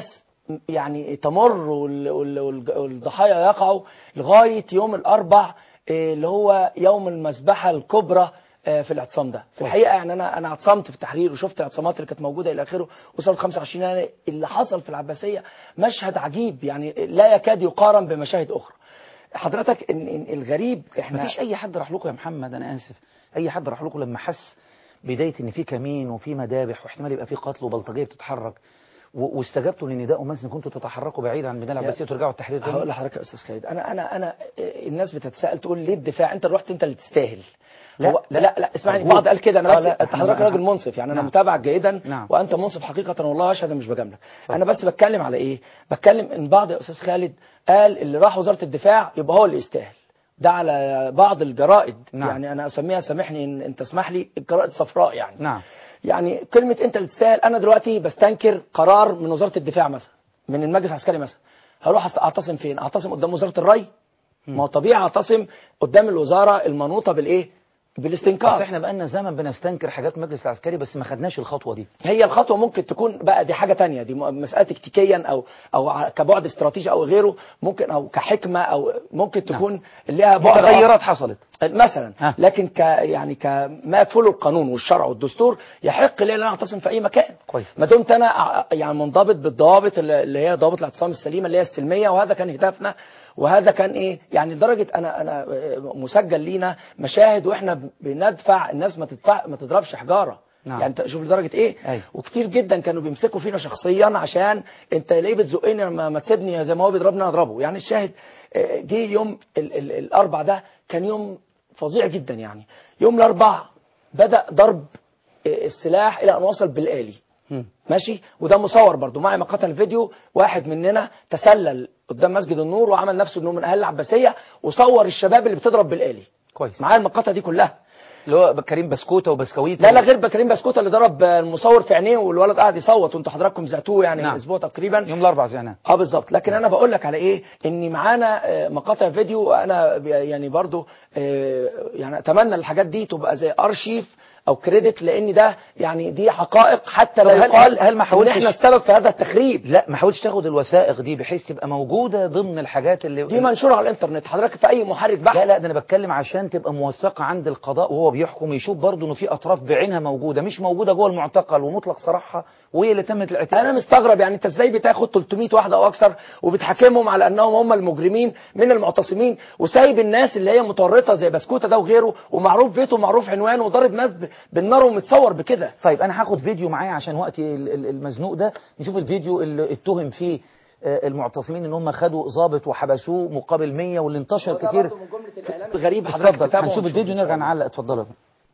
يعني تمر وال- وال- والج- والضحايا يقعوا لغايه يوم الاربع آه، اللي هو يوم المذبحه الكبرى آه، في الاعتصام ده في الحقيقه يعني انا انا اعتصمت في التحرير وشفت الاعتصامات اللي كانت موجوده الى اخره وصلت 25 يناير اللي حصل في العباسيه مشهد عجيب يعني لا يكاد يقارن بمشاهد اخرى حضرتك إن إن الغريب احنا مفيش أي حد راح لكم يا محمد أنا آسف أي حد راح لكم لما حس بداية إن في كمين وفي مذابح واحتمال يبقى في قتل وبلطجية بتتحرك و- واستجبتوا لنداء أمس إن كنتوا تتحركوا بعيد عن ميدان العباسية وترجعوا التحرير هقول تاني لحضرتك يا استاذ خالد انا انا انا آه، الناس بتتساءل تقول ليه الدفاع انت رحت انت اللي تستاهل لا، هو لا. لا لا اسمعني أرجوك. بعض قال كده انا آه، بس لا، انت إحنا حضرتك ما- راجل منصف يعني انا نعم. متابعك جيدا نعم. وانت منصف حقيقه والله اشهد أنا مش بجاملك انا بس بتكلم على ايه بتكلم ان بعض يا استاذ خالد قال اللي راح وزاره الدفاع يبقى هو اللي يستاهل ده على بعض الجرائد نعم. يعني انا اسميها سامحني ان انت تسمح لي الجرائد الصفراء يعني نعم يعني كلمة أنت اللي تستاهل أنا دلوقتي بستنكر قرار من وزارة الدفاع مثلا من المجلس العسكري مثلا هروح أست- أعتصم فين؟ أعتصم قدام وزارة الري ما هو طبيعي أعتصم قدام الوزارة المنوطة بالإيه؟ بس بالاستنكار احنا بقالنا زمن بنستنكر حاجات مجلس العسكري بس ما خدناش الخطوة دي هي الخطوة ممكن تكون بقى دي حاجة تانية دي م- مسألة تكتيكيا أو أو ع- كبعد استراتيجي أو غيره ممكن أو كحكمة أو ممكن تكون لها بعد متغيرات حصلت مثلا ها. لكن ك يعني كما يكفله القانون والشرع والدستور يحق لي ان انا اعتصم في اي مكان كويس. ما دمت انا ع- يعني منضبط بالضوابط اللي اللي هي ضوابط الاعتصام السليمه اللي هي السلميه وهذا كان هدفنا وهذا كان ايه يعني لدرجه انا انا آه، مسجل لينا مشاهد واحنا بندفع الناس ما تدفع ما تضربش حجاره نعم. يعني انت شوف لدرجه ايه أيوة. وكتير جدا كانوا بيمسكوا فينا شخصيا عشان انت ليه بتزقني ما, ما تسيبني زي ما هو بيضربني أنا اضربه يعني الشاهد آه، جه يوم ال ال الاربع ده كان يوم فظيع جدا يعني يوم الاربع بدا ضرب آه، السلاح الى ان وصل بالالي مم. ماشي وده مصور برضو معي مقاطع الفيديو واحد مننا تسلل قدام مسجد النور وعمل نفسه انه من اهل العباسيه وصور الشباب اللي بتضرب بالالي كويس معايا المقاطع دي كلها اللي هو كريم بسكوته وبسكويت لا لا غير بكريم بسكوت اللي ضرب المصور في عينيه والولد قاعد يصوت وانتوا حضراتكم زعتوه يعني نعم. من اسبوع تقريبا يوم الاربعاء زعناه اه بالظبط لكن انا بقول لك على ايه ان معانا آه، مقاطع فيديو انا ب- يعني برضو آه، يعني اتمنى الحاجات دي تبقى زي ارشيف او كريدت لان ده يعني دي حقائق حتى طب لا هل- يقال هل ما ان حاولتش- احنا السبب في هذا التخريب لا ما حاولتش تاخد الوثائق دي بحيث تبقى موجوده ضمن الحاجات اللي دي منشوره على الانترنت حضرتك في اي محرك بحث لا لا ده انا بتكلم عشان تبقى موثقه عند القضاء وهو بيحكم يشوف برضه انه في اطراف بعينها موجوده مش موجوده جوه المعتقل ومطلق صراحه وهي اللي تمت الاعتراف انا مستغرب يعني انت ازاي بتاخد 300 واحده او اكثر وبتحاكمهم على انهم هم المجرمين من المعتصمين وسايب الناس اللي هي متورطه زي بسكوته ده وغيره ومعروف بيته ومعروف عنوانه وضارب ناس ب- بالنار ومتصور بكده طيب انا هاخد فيديو معايا عشان وقتي ال- ال- المزنوق ده نشوف الفيديو اللي اتهم فيه آه، المعتصمين ان هم خدوا ضابط وحبسوه مقابل 100 واللي انتشر كتير الغريب حضرتك اتفضل تتابعه هنشوف ونشوف الفيديو إن شاء نرجع الله. نعلق اتفضلوا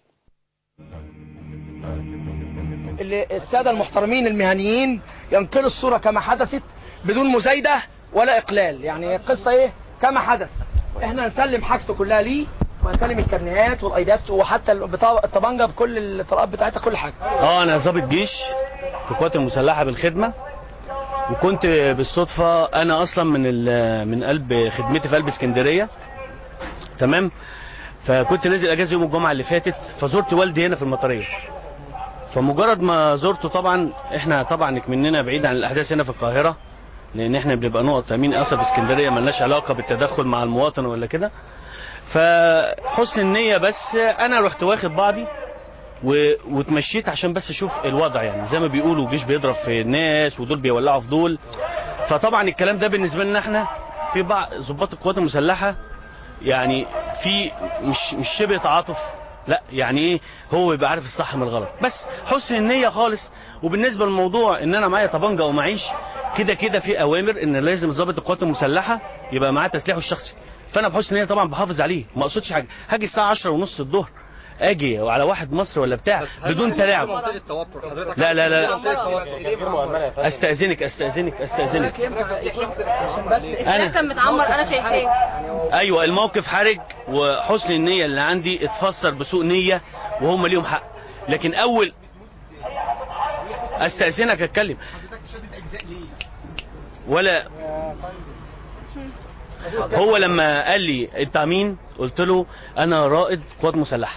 اللي الساده المحترمين المهنيين ينقلوا الصوره كما حدثت بدون مزايده ولا اقلال يعني القصه ايه كما حدث احنا هنسلم حاجته كلها ليه وهنسلم الكرنيهات والايدات وحتى البطاقه الطبنجه بكل الطلقات بتاعتها كل حاجه اه انا ضابط جيش في القوات المسلحه بالخدمه وكنت بالصدفه انا اصلا من ال- من قلب خدمتي في قلب اسكندريه تمام فكنت نازل اجازه يوم الجمعه اللي فاتت فزرت والدي هنا في المطريه فمجرد ما زرته طبعا احنا طبعا مننا بعيد عن الاحداث هنا في القاهره لان احنا بنبقى نقط امين اسف في اسكندريه ملناش علاقه بالتدخل مع المواطن ولا كده فحسن النيه بس انا رحت واخد بعضي و... واتمشيت عشان بس اشوف الوضع يعني زي ما بيقولوا الجيش بيضرب في الناس ودول بيولعوا في دول فطبعا الكلام ده بالنسبه لنا احنا في بعض ضباط القوات المسلحه يعني في مش مش شبه تعاطف لا يعني ايه هو يبقى عارف الصح من الغلط بس حسن النيه خالص وبالنسبه للموضوع ان انا معايا طبنجه ومعيش كده كده في اوامر ان لازم ضابط القوات المسلحه يبقى معاه تسليحه الشخصي فانا بحسن النيه طبعا بحافظ عليه ما اقصدش حاجه هاجي الساعه 10 ونص الظهر اجي على واحد مصر ولا بتاع بدون تلاعب لا لا لا استاذنك استاذنك استاذنك انا كان متعمر انا شايفاه ايوه الموقف حرج وحسن النيه اللي عندي اتفسر بسوء نيه وهم ليهم حق لكن اول استاذنك اتكلم ولا هو لما قال لي انت مين قلت له انا رائد قوات مسلحه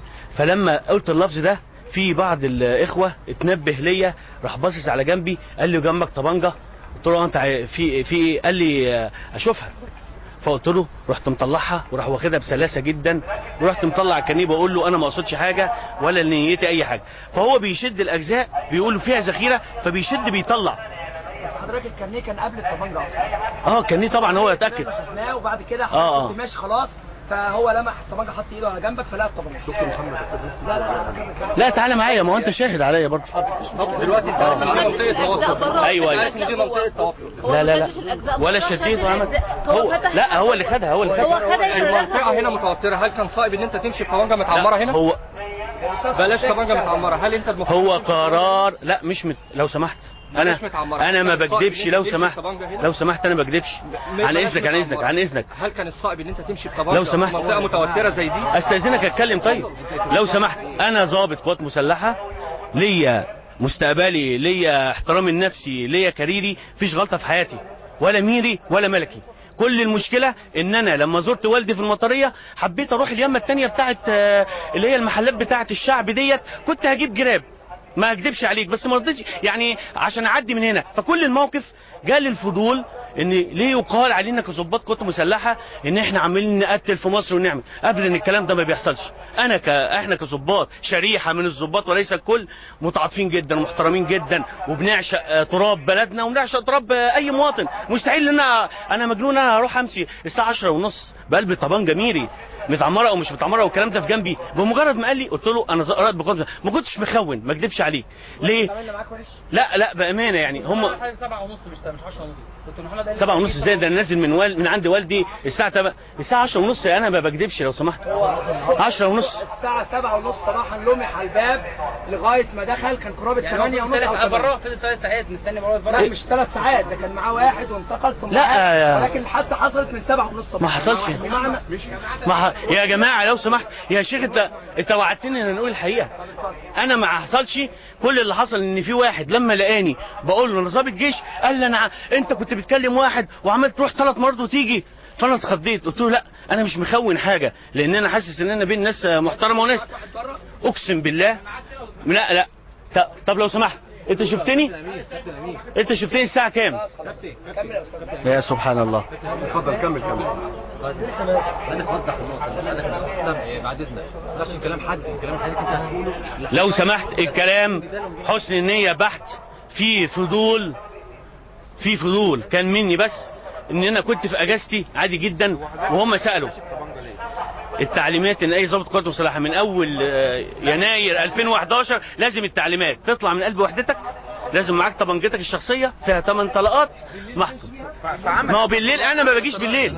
فلما قلت اللفظ ده في بعض الاخوه اتنبه ليا راح باصص على جنبي قال لي جنبك طبنجه قلت له انت عاي- في في ايه قال لي آه، اشوفها فقلت له رحت مطلعها وراح واخدها بسلاسه جدا ورحت مطلع الكنيب واقول له انا ما اقصدش حاجه ولا نيتي اي حاجه فهو بيشد الاجزاء بيقول له فيها ذخيره فبيشد بيطلع بس حضرتك الكارنيه كان قبل الطبنجه اصلا اه كان طبعا هو يتاكد شفناه وبعد كده آه، حضرتك آه. كنت ماشي خلاص فهو لمح الطبنجه حط ايده على جنبك فلقى الطبنجه دكتور محمد لا لا لا لا تعالى معايا ما هو انت شاهد عليا برضه دلوقتي انت عارف ان دي منطقه توتر ايوه عارف ان دي منطقه توتر لا لا لا ولا شديد وعمل هو لا هو اللي خدها هو اللي خدها المنطقه هنا متوتره هل كان صائب ان انت تمشي بطبنجه متعمره هنا هو بلاش طبنجه متعمره هل انت المفروض هو قرار لا مش مت... لو سمحت انا مش متعمرة. انا ما كان صائب بكذبش إن لو أنت تمشي سمحت بطبنجة هنا؟ لو سمحت انا ما بكذبش عن بلاش اذنك عن اذنك متعمرة. عن اذنك هل كان الصائب ان انت تمشي بطبنجه لو سمحت في منطقه متوتره زي دي استاذنك اتكلم طيب لو سمحت انا ضابط قوات مسلحه ليا مستقبلي ليا احترامي النفسي ليا كاريري مفيش غلطه في حياتي ولا ميري ولا ملكي كل المشكلة ان انا لما زرت والدي في المطرية حبيت اروح اليمة التانية بتاعت آه، اللي هي المحلات بتاعت الشعب ديت كنت هجيب جراب ما اكدبش عليك بس ما رضيتش يعني عشان اعدي من هنا فكل الموقف جالي الفضول ان ليه يقال علينا كظباط قوات مسلحه ان احنا عمالين نقتل في مصر ونعمل ابدا الكلام ده ما بيحصلش انا ك... احنا كظباط شريحه من الظباط وليس الكل متعاطفين جدا ومحترمين جدا وبنعشق آه، تراب بلدنا وبنعشق تراب آه، اي مواطن مستحيل ان انا انا مجنون انا هروح امشي الساعه 10 ونص بقلب طبنجه ميري متعمره او مش متعمره والكلام ده في جنبي بمجرد ما قال لي قلت له انا رائد بقوات ما كنتش مخون ما اكدبش عليك ليه عملنا معاك وحش لا لا بامانه يعني هم حاجه 7 ونص مش مش 10 ونص دكتور محمد قال لي سبعة ونص ازاي ده انا نازل من وال... من عند والدي الساعة تب... الساعة 10 ونص انا ما بكدبش لو سمحت 10 ونص الساعة 7 ونص صباحا لمح على الباب لغاية ما دخل كان قرابة 8 ونص أو بره فضل ثلاث ساعات مستني بره لا مش ثلاث ساعات ده كان معاه واحد وانتقل ثم لا معاه، يا- ولكن الحادثة حصلت من 7 ونص ما حصلش بمعنى ما ح... يا جماعة لو سمحت يا شيخ انت انت وعدتني ان نقول الحقيقة انا ما حصلش كل اللي حصل ان في واحد لما لقاني بقول له انا ضابط جيش قال لي انا ع- انت كنت بتكلم واحد وعمال تروح ثلاث مرات وتيجي فانا اتخضيت قلت له لا انا مش مخون حاجه لان انا حاسس ان انا بين ناس محترمه وناس اقسم بالله لا لا ط- طب لو سمحت انت شفتني انت شفتني الساعه كام كمل يا أستاذ يا سبحان الله اتفضل كمل كمل انا اوضح النقطه اللي انا بعد اذنك نفس الكلام حد الكلام حضرتك انت هتقوله لو سمحت الكلام حسن النية بحت في فضول في فضول كان مني بس ان انا كنت في اجازتي عادي جدا وهم سالوا التعليمات ان اي ضابط قوات مسلحه من اول آه، يناير 2011 لازم التعليمات تطلع من قلب وحدتك لازم معاك طبنجتك الشخصيه فيها 8 طلقات محطوط ما هو بالليل انا ما باجيش بالليل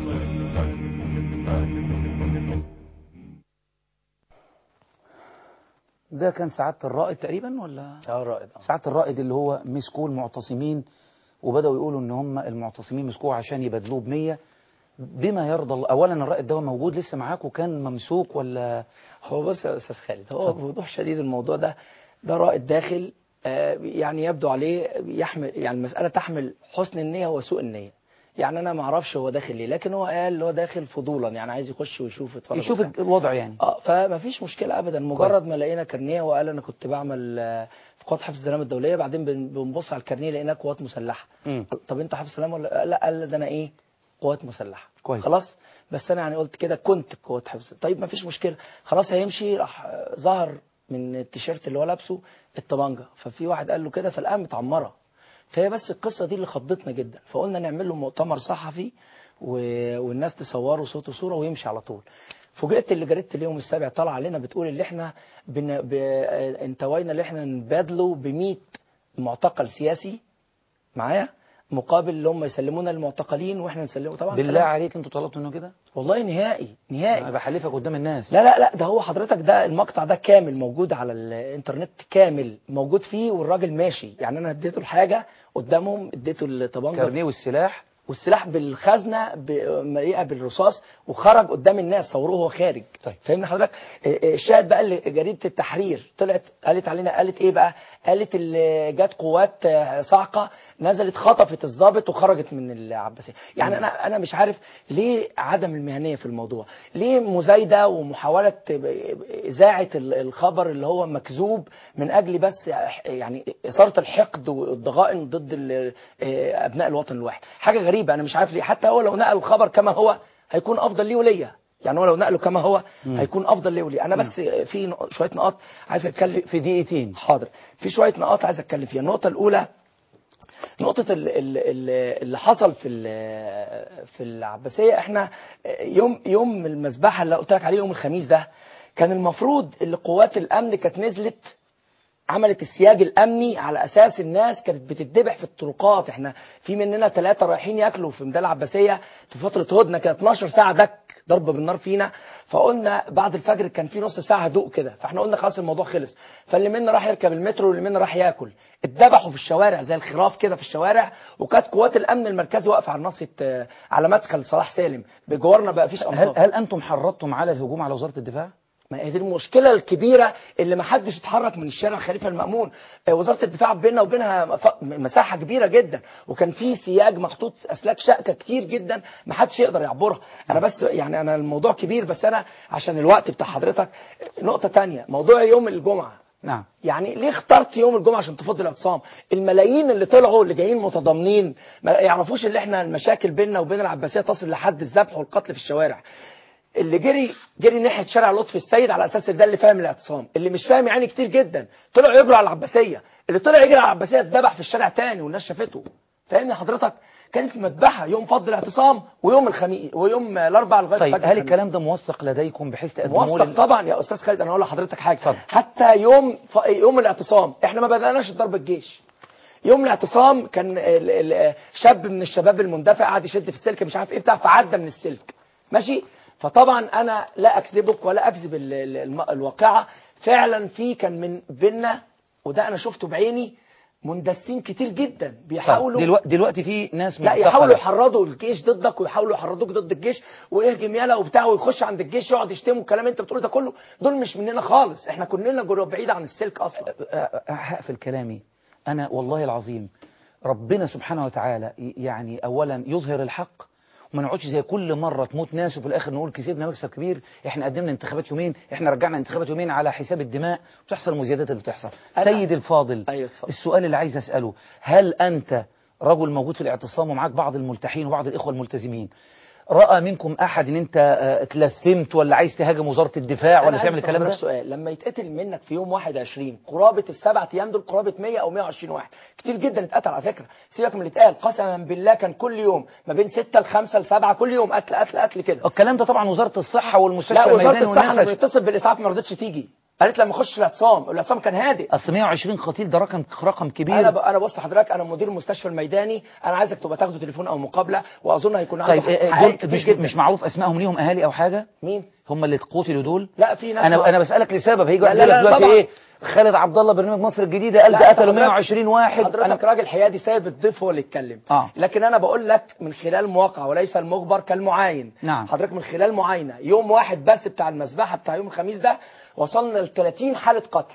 ده كان سعادة الرائد تقريبا ولا اه الرائد سعادة الرائد اللي هو مسكوه المعتصمين وبدأوا يقولوا ان هم المعتصمين مسكوه عشان يبادلوه بمية بما يرضى الله اولا الرائد ده هو موجود لسه معاك وكان ممسوك ولا هو بص يا استاذ خالد هو بوضوح شديد الموضوع ده ده رائد داخل آه، يعني يبدو عليه يحمل يعني المسألة تحمل حسن النية وسوء النية يعني انا ما اعرفش هو داخل ليه لكن هو قال هو داخل فضولا يعني عايز يخش ويشوف يتفرج يشوف وبتاع. الوضع يعني اه فما فيش مشكله ابدا مجرد ما لقينا كارنيه وقال انا كنت بعمل آه، في قوات حفظ السلام الدوليه بعدين بن- بنبص على الكارنيه لقيناه قوات مسلحه مم. طب انت حفظ سلام ولا لا قال ده انا ايه قوات مسلحه كويس. خلاص بس انا يعني قلت كده كنت قوات حفظ طيب ما فيش مشكله خلاص هيمشي راح آه، ظهر من التيشيرت اللي هو لابسه الطبنجه ففي واحد قال له كده فالقام متعمره فهي بس القصه دي اللي خضتنا جدا فقلنا نعمل له مؤتمر صحفي و... والناس تصوره صوت وصوره ويمشي على طول فوجئت اللي جريده اليوم السابع طالعه علينا بتقول اللي احنا بن... ب... آه، انتوينا اللي احنا نبادله ب 100 معتقل سياسي معايا مقابل اللي هم يسلمونا المعتقلين واحنا نسلمه طبعا بالله كلام- عليك انتوا طلبتوا انه كده والله نهائي نهائي انا بحلفك قدام الناس لا لا لا ده هو حضرتك ده المقطع ده كامل موجود على الانترنت كامل موجود فيه والراجل ماشي يعني انا اديته الحاجه قدامهم اديته الطبنجه كارنيه والسلاح والسلاح بالخزنه ب- مليئه بالرصاص وخرج قدام الناس صوروه وهو خارج طيب. فاهمني حضرتك آه، آه، الشاهد بقى اللي جريده التحرير طلعت قالت علينا قالت ايه بقى قالت اللي جت قوات آه، صاعقه نزلت خطفت الضابط وخرجت من العباسيه يعني انا انا مش عارف ليه عدم المهنيه في الموضوع ليه مزايده ومحاوله اذاعه ال- الخبر اللي هو مكذوب من اجل بس يعني اثاره الحقد والضغائن ضد ال- آه، ابناء الوطن الواحد حاجه غريبه انا مش عارف ليه حتى هو لو نقل الخبر كما هو هيكون افضل ليه وليا يعني هو لو نقله كما هو مم. هيكون افضل ليه وليا انا بس في نق- شويه نقاط عايز اتكلم في دقيقتين حاضر في شويه نقاط عايز اتكلم فيها النقطه الاولى نقطة ال- ال- ال- اللي حصل في ال- في العباسية احنا يوم يوم المذبحة اللي قلت لك عليه يوم الخميس ده كان المفروض اللي قوات الأمن كانت نزلت عملت السياج الامني على اساس الناس كانت بتتذبح في الطرقات احنا في مننا ثلاثه رايحين ياكلوا في ميدان العباسيه في فتره هدنه كانت 12 ساعه دك ضرب بالنار فينا فقلنا بعد الفجر كان في نص ساعه هدوء كده فاحنا قلنا خلاص الموضوع خلص فاللي منا راح يركب المترو واللي منا راح ياكل اتذبحوا في الشوارع زي الخراف كده في الشوارع وكانت قوات الامن المركزي واقفه على ناصيه آه، على مدخل صلاح سالم بجوارنا بقى فيش هل, امطار هل انتم حرضتم على الهجوم على وزاره الدفاع ما هي دي المشكله الكبيره اللي ما حدش اتحرك من الشارع الخليفه المامون آه، وزاره الدفاع بيننا وبينها مف- مساحه كبيره جدا وكان في سياج محطوط اسلاك شائكه كتير جدا ما حدش يقدر يعبرها انا بس يعني انا الموضوع كبير بس انا عشان الوقت بتاع حضرتك نقطه تانية موضوع يوم الجمعه نعم يعني ليه اخترت يوم الجمعه عشان تفضي الاعتصام الملايين اللي طلعوا اللي جايين متضامنين ما يعرفوش اللي احنا المشاكل بيننا وبين العباسيه تصل لحد الذبح والقتل في الشوارع اللي جري جري ناحيه شارع لطفي السيد على اساس ده اللي فاهم الاعتصام اللي مش فاهم يعني كتير جدا طلعوا يجروا على العباسيه اللي طلع يجري على العباسيه اتذبح في الشارع تاني والناس شافته فاهمني حضرتك كانت مذبحه يوم فض الاعتصام ويوم الخميس ويوم الاربعاء لغايه طيب فجر هل الخميس. الكلام ده موثق لديكم بحيث تقدموه موثق لل- طبعا يا استاذ خالد انا اقول لحضرتك حاجه حتى يوم ف... يوم الاعتصام احنا ما بداناش ضرب الجيش يوم الاعتصام كان ال- ال- شاب من الشباب المندفع قعد يشد في السلك مش عارف ايه بتاع فعدى من السلك ماشي فطبعا انا لا اكذبك ولا اكذب ال- ال- الم- الواقعه فعلا في كان من بينا وده انا شفته بعيني مندسين كتير جدا بيحاولوا طيب دلوقتي دلوقتي في ناس لا معتقلة. يحاولوا يحرضوا الجيش ضدك ويحاولوا يحرضوك ضد الجيش ويهجم يلا وبتاع ويخش عند الجيش يقعد يشتموا الكلام انت بتقوله ده كله دول مش مننا خالص احنا كلنا جرو بعيد عن السلك اصلا هقفل كلامي أنا والله العظيم ربنا سبحانه وتعالى ي- يعني أولا يظهر الحق وما نقعدش زي كل مرة تموت ناس وفي الآخر نقول كسبنا مكسب كبير احنا قدمنا انتخابات يومين احنا رجعنا انتخابات يومين على حساب الدماء وتحصل المزيادات اللي بتحصل أنا- سيد الفاضل أيوة اتفضل. السؤال اللي عايز أسأله هل أنت رجل موجود في الاعتصام ومعاك بعض الملتحين وبعض الإخوة الملتزمين رأى منكم أحد ان انت آه، اتلثمت ولا عايز تهاجم وزارة الدفاع ولا أنا تعمل عايز الكلام أسأل ده سؤال لما يتقتل منك في يوم 21 قرابه السبع ايام دول قرابه 100 او 120 واحد كتير جدا اتقتل على فكره سيبك من اللي اتقال قسما بالله كان كل يوم ما بين 6 ل 5 ل 7 كل يوم قتل قتل قتل كده الكلام ده طبعا وزارة الصحة والمستشفى لا وزاره الميداني الصحه والناس لما بيتصل بالاسعاف ما رضتش تيجي قالت لما اخش الاعتصام الاعتصام كان هادئ اصل 120 قتيل ده رقم رقم كبير انا ب... انا بص حضرتك انا مدير المستشفى الميداني انا عايزك تبقى تاخده تليفون او مقابله واظن هيكون عنده طيب آه، حقائق دول كتير مش جدا. مش معروف اسمائهم ليهم اهالي او حاجه مين هم اللي قتلوا دول لا في ناس انا ما- انا بسالك لسبب هيجي لا، واحد لا، يقول لك لا، دلوقتي طبعا. ايه خالد عبد الله برنامج مصر الجديده قال لا، ده أنت قتلوا حضرتك- 120 واحد حضرتك راجل حيادي سايب الضيف هو اللي يتكلم آه. لكن انا بقول لك من خلال مواقع وليس المخبر كالمعاين نعم. حضرتك من خلال معاينه يوم واحد بس بتاع المذبحه بتاع يوم الخميس ده وصلنا ل 30 حاله قتل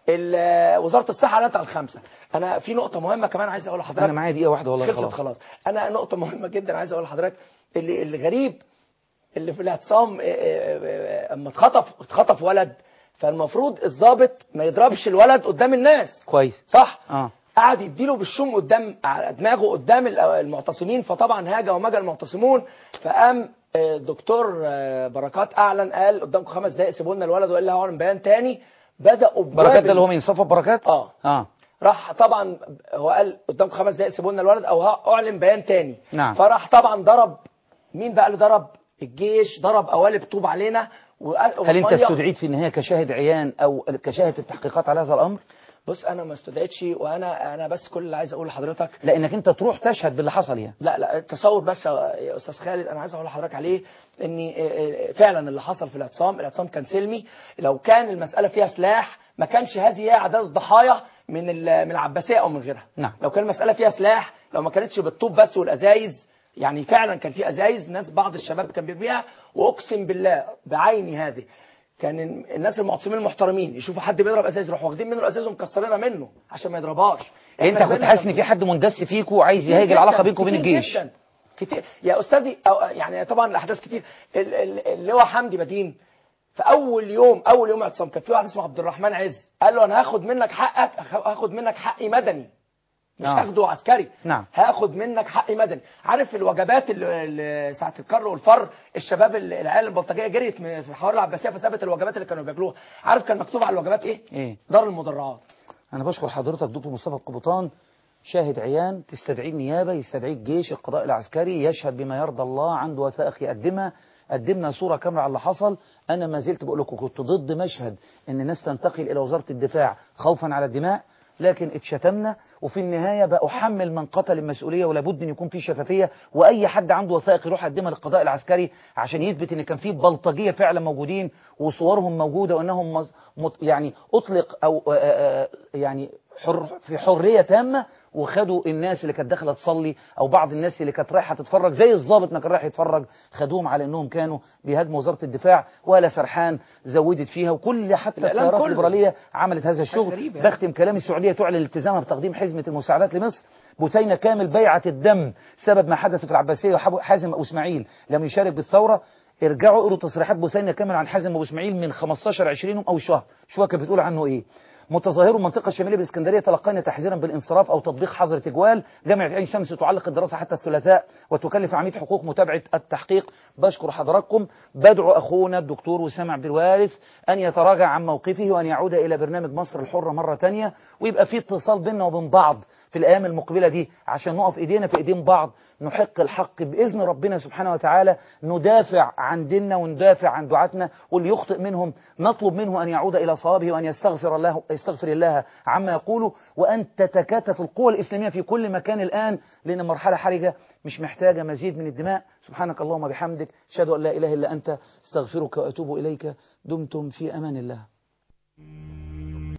ال- وزاره الصحه قالت على الخمسه انا في نقطه مهمه كمان عايز اقول لحضرتك انا معايا دقيقه واحده والله خلصت خلاص خلاص انا نقطه مهمه جدا عايز اقول لحضرتك اللي الغريب اللي في الاعتصام آه، آه، آه، اما اتخطف اتخطف ولد فالمفروض الضابط ما يضربش الولد قدام الناس كويس صح اه قعد يديله بالشوم قدام على دماغه قدام ال- المعتصمين فطبعا هاجا ومجى المعتصمون فقام آه، الدكتور آه، بركات اعلن قال قدامكم خمس دقائق سيبوا لنا الولد والا هعلن بيان تاني بداوا بركات ده اللي هو من صفا بركات اه اه راح طبعا هو قال قدامكم خمس دقائق سيبوا لنا الولد او ه- اعلن بيان تاني نعم. فراح طبعا ضرب مين بقى اللي ضرب الجيش ضرب قوالب طوب علينا وقال هل انت ومية- استدعيت في النهايه كشاهد عيان او كشاهد في التحقيقات على هذا الامر بص انا ما استدعيتش وانا انا بس كل اللي عايز اقوله لحضرتك لانك انت تروح تشهد باللي حصل يعني لا لا التصور بس يا استاذ خالد انا عايز اقول لحضرتك عليه ان فعلا اللي حصل في الاعتصام الاعتصام كان سلمي لو كان المساله فيها سلاح ما كانش هذه هي اعداد الضحايا من ال- من العباسيه او من غيرها نعم لو كان المساله فيها سلاح لو ما كانتش بالطوب بس والازايز يعني فعلا كان في ازايز ناس بعض الشباب كان بيبيعها واقسم بالله بعيني هذه كان الناس المعتصمين المحترمين يشوفوا حد بيضرب ازايز يروحوا واخدين منه الازايز ومكسرينها منه عشان ما يضربهاش يعني انت إحنا كنت كلنا حاسس كان ان في حد مندس فيك وعايز كتير يهاجر العلاقه جداً، بينك وبين كتير الجيش جداً. كتير يا استاذي أو يعني طبعا الاحداث كتير ال- ال- اللواء حمدي بدين في اول يوم اول يوم اعتصام كان في واحد اسمه عبد الرحمن عز قال له انا هاخد منك حقك أخ- هاخد منك حقي مدني مش آه. هاخده عسكري نعم هاخد منك حقي مدني عارف الوجبات اللي اللي ساعه الكر والفر الشباب ال- العيال البلطجيه جريت من- في حوار العباسيه فسابت الوجبات اللي كانوا بياكلوها عارف كان مكتوب على الوجبات ايه ايه دار المدرعات انا بشكر حضرتك دكتور مصطفى القبطان شاهد عيان تستدعيه النيابه يستدعيه الجيش القضاء العسكري يشهد بما يرضى الله عنده وثائق يقدمها قدمنا صوره كامله على اللي حصل انا ما زلت بقول لكم كنت ضد مشهد ان الناس تنتقل الى وزاره الدفاع خوفا على الدماء لكن اتشتمنا وفي النهايه بأحمل من قتل المسؤوليه ولابد ان يكون في شفافيه واي حد عنده وثائق يروح يقدمها للقضاء العسكري عشان يثبت ان كان في بلطجيه فعلا موجودين وصورهم موجوده وانهم مز- مط- يعني اطلق او آه، آه، يعني حر في حريه تامه وخدوا الناس اللي كانت داخله تصلي او بعض الناس اللي كانت رايحه تتفرج زي الضابط ما كان رايح يتفرج خدوهم على انهم كانوا بيهاجموا وزاره الدفاع ولا سرحان زودت فيها وكل حتى الإعلام التيارات كله. الليبراليه عملت هذا الشغل غريبة يعني. بختم كلام السعوديه تعلن التزامها بتقديم حزمه المساعدات لمصر بثينه كامل بيعه الدم سبب ما حدث في العباسيه وحب- حازم ابو اسماعيل لم يشارك بالثوره ارجعوا قروا تصريحات بثينه كامل عن حازم ابو اسماعيل من 15 20 يوم او شهر شويه كانت بتقول عنه ايه متظاهرو المنطقة الشمالية بالإسكندرية تلقينا تحذيرا بالانصراف أو تطبيق حظر تجوال جامعة عين شمس تعلق الدراسة حتى الثلاثاء وتكلف عميد حقوق متابعة التحقيق بشكر حضراتكم بدعو أخونا الدكتور وسام عبد الوارث أن يتراجع عن موقفه وأن يعود إلى برنامج مصر الحرة مرة تانية ويبقى في اتصال بيننا وبين بعض في الأيام المقبلة دي عشان نقف إيدينا في إيدين بعض نحق الحق بإذن ربنا سبحانه وتعالى ندافع عن ديننا وندافع عن دعاتنا واللي يخطئ منهم نطلب منه أن يعود إلى صوابه وأن يستغفر الله يستغفر الله عما يقوله وأن تتكاتف القوى الإسلامية في كل مكان الآن لأن مرحلة حرجة مش محتاجة مزيد من الدماء سبحانك اللهم وبحمدك أشهد أن لا إله إلا أنت استغفرك وأتوب إليك دمتم في أمان الله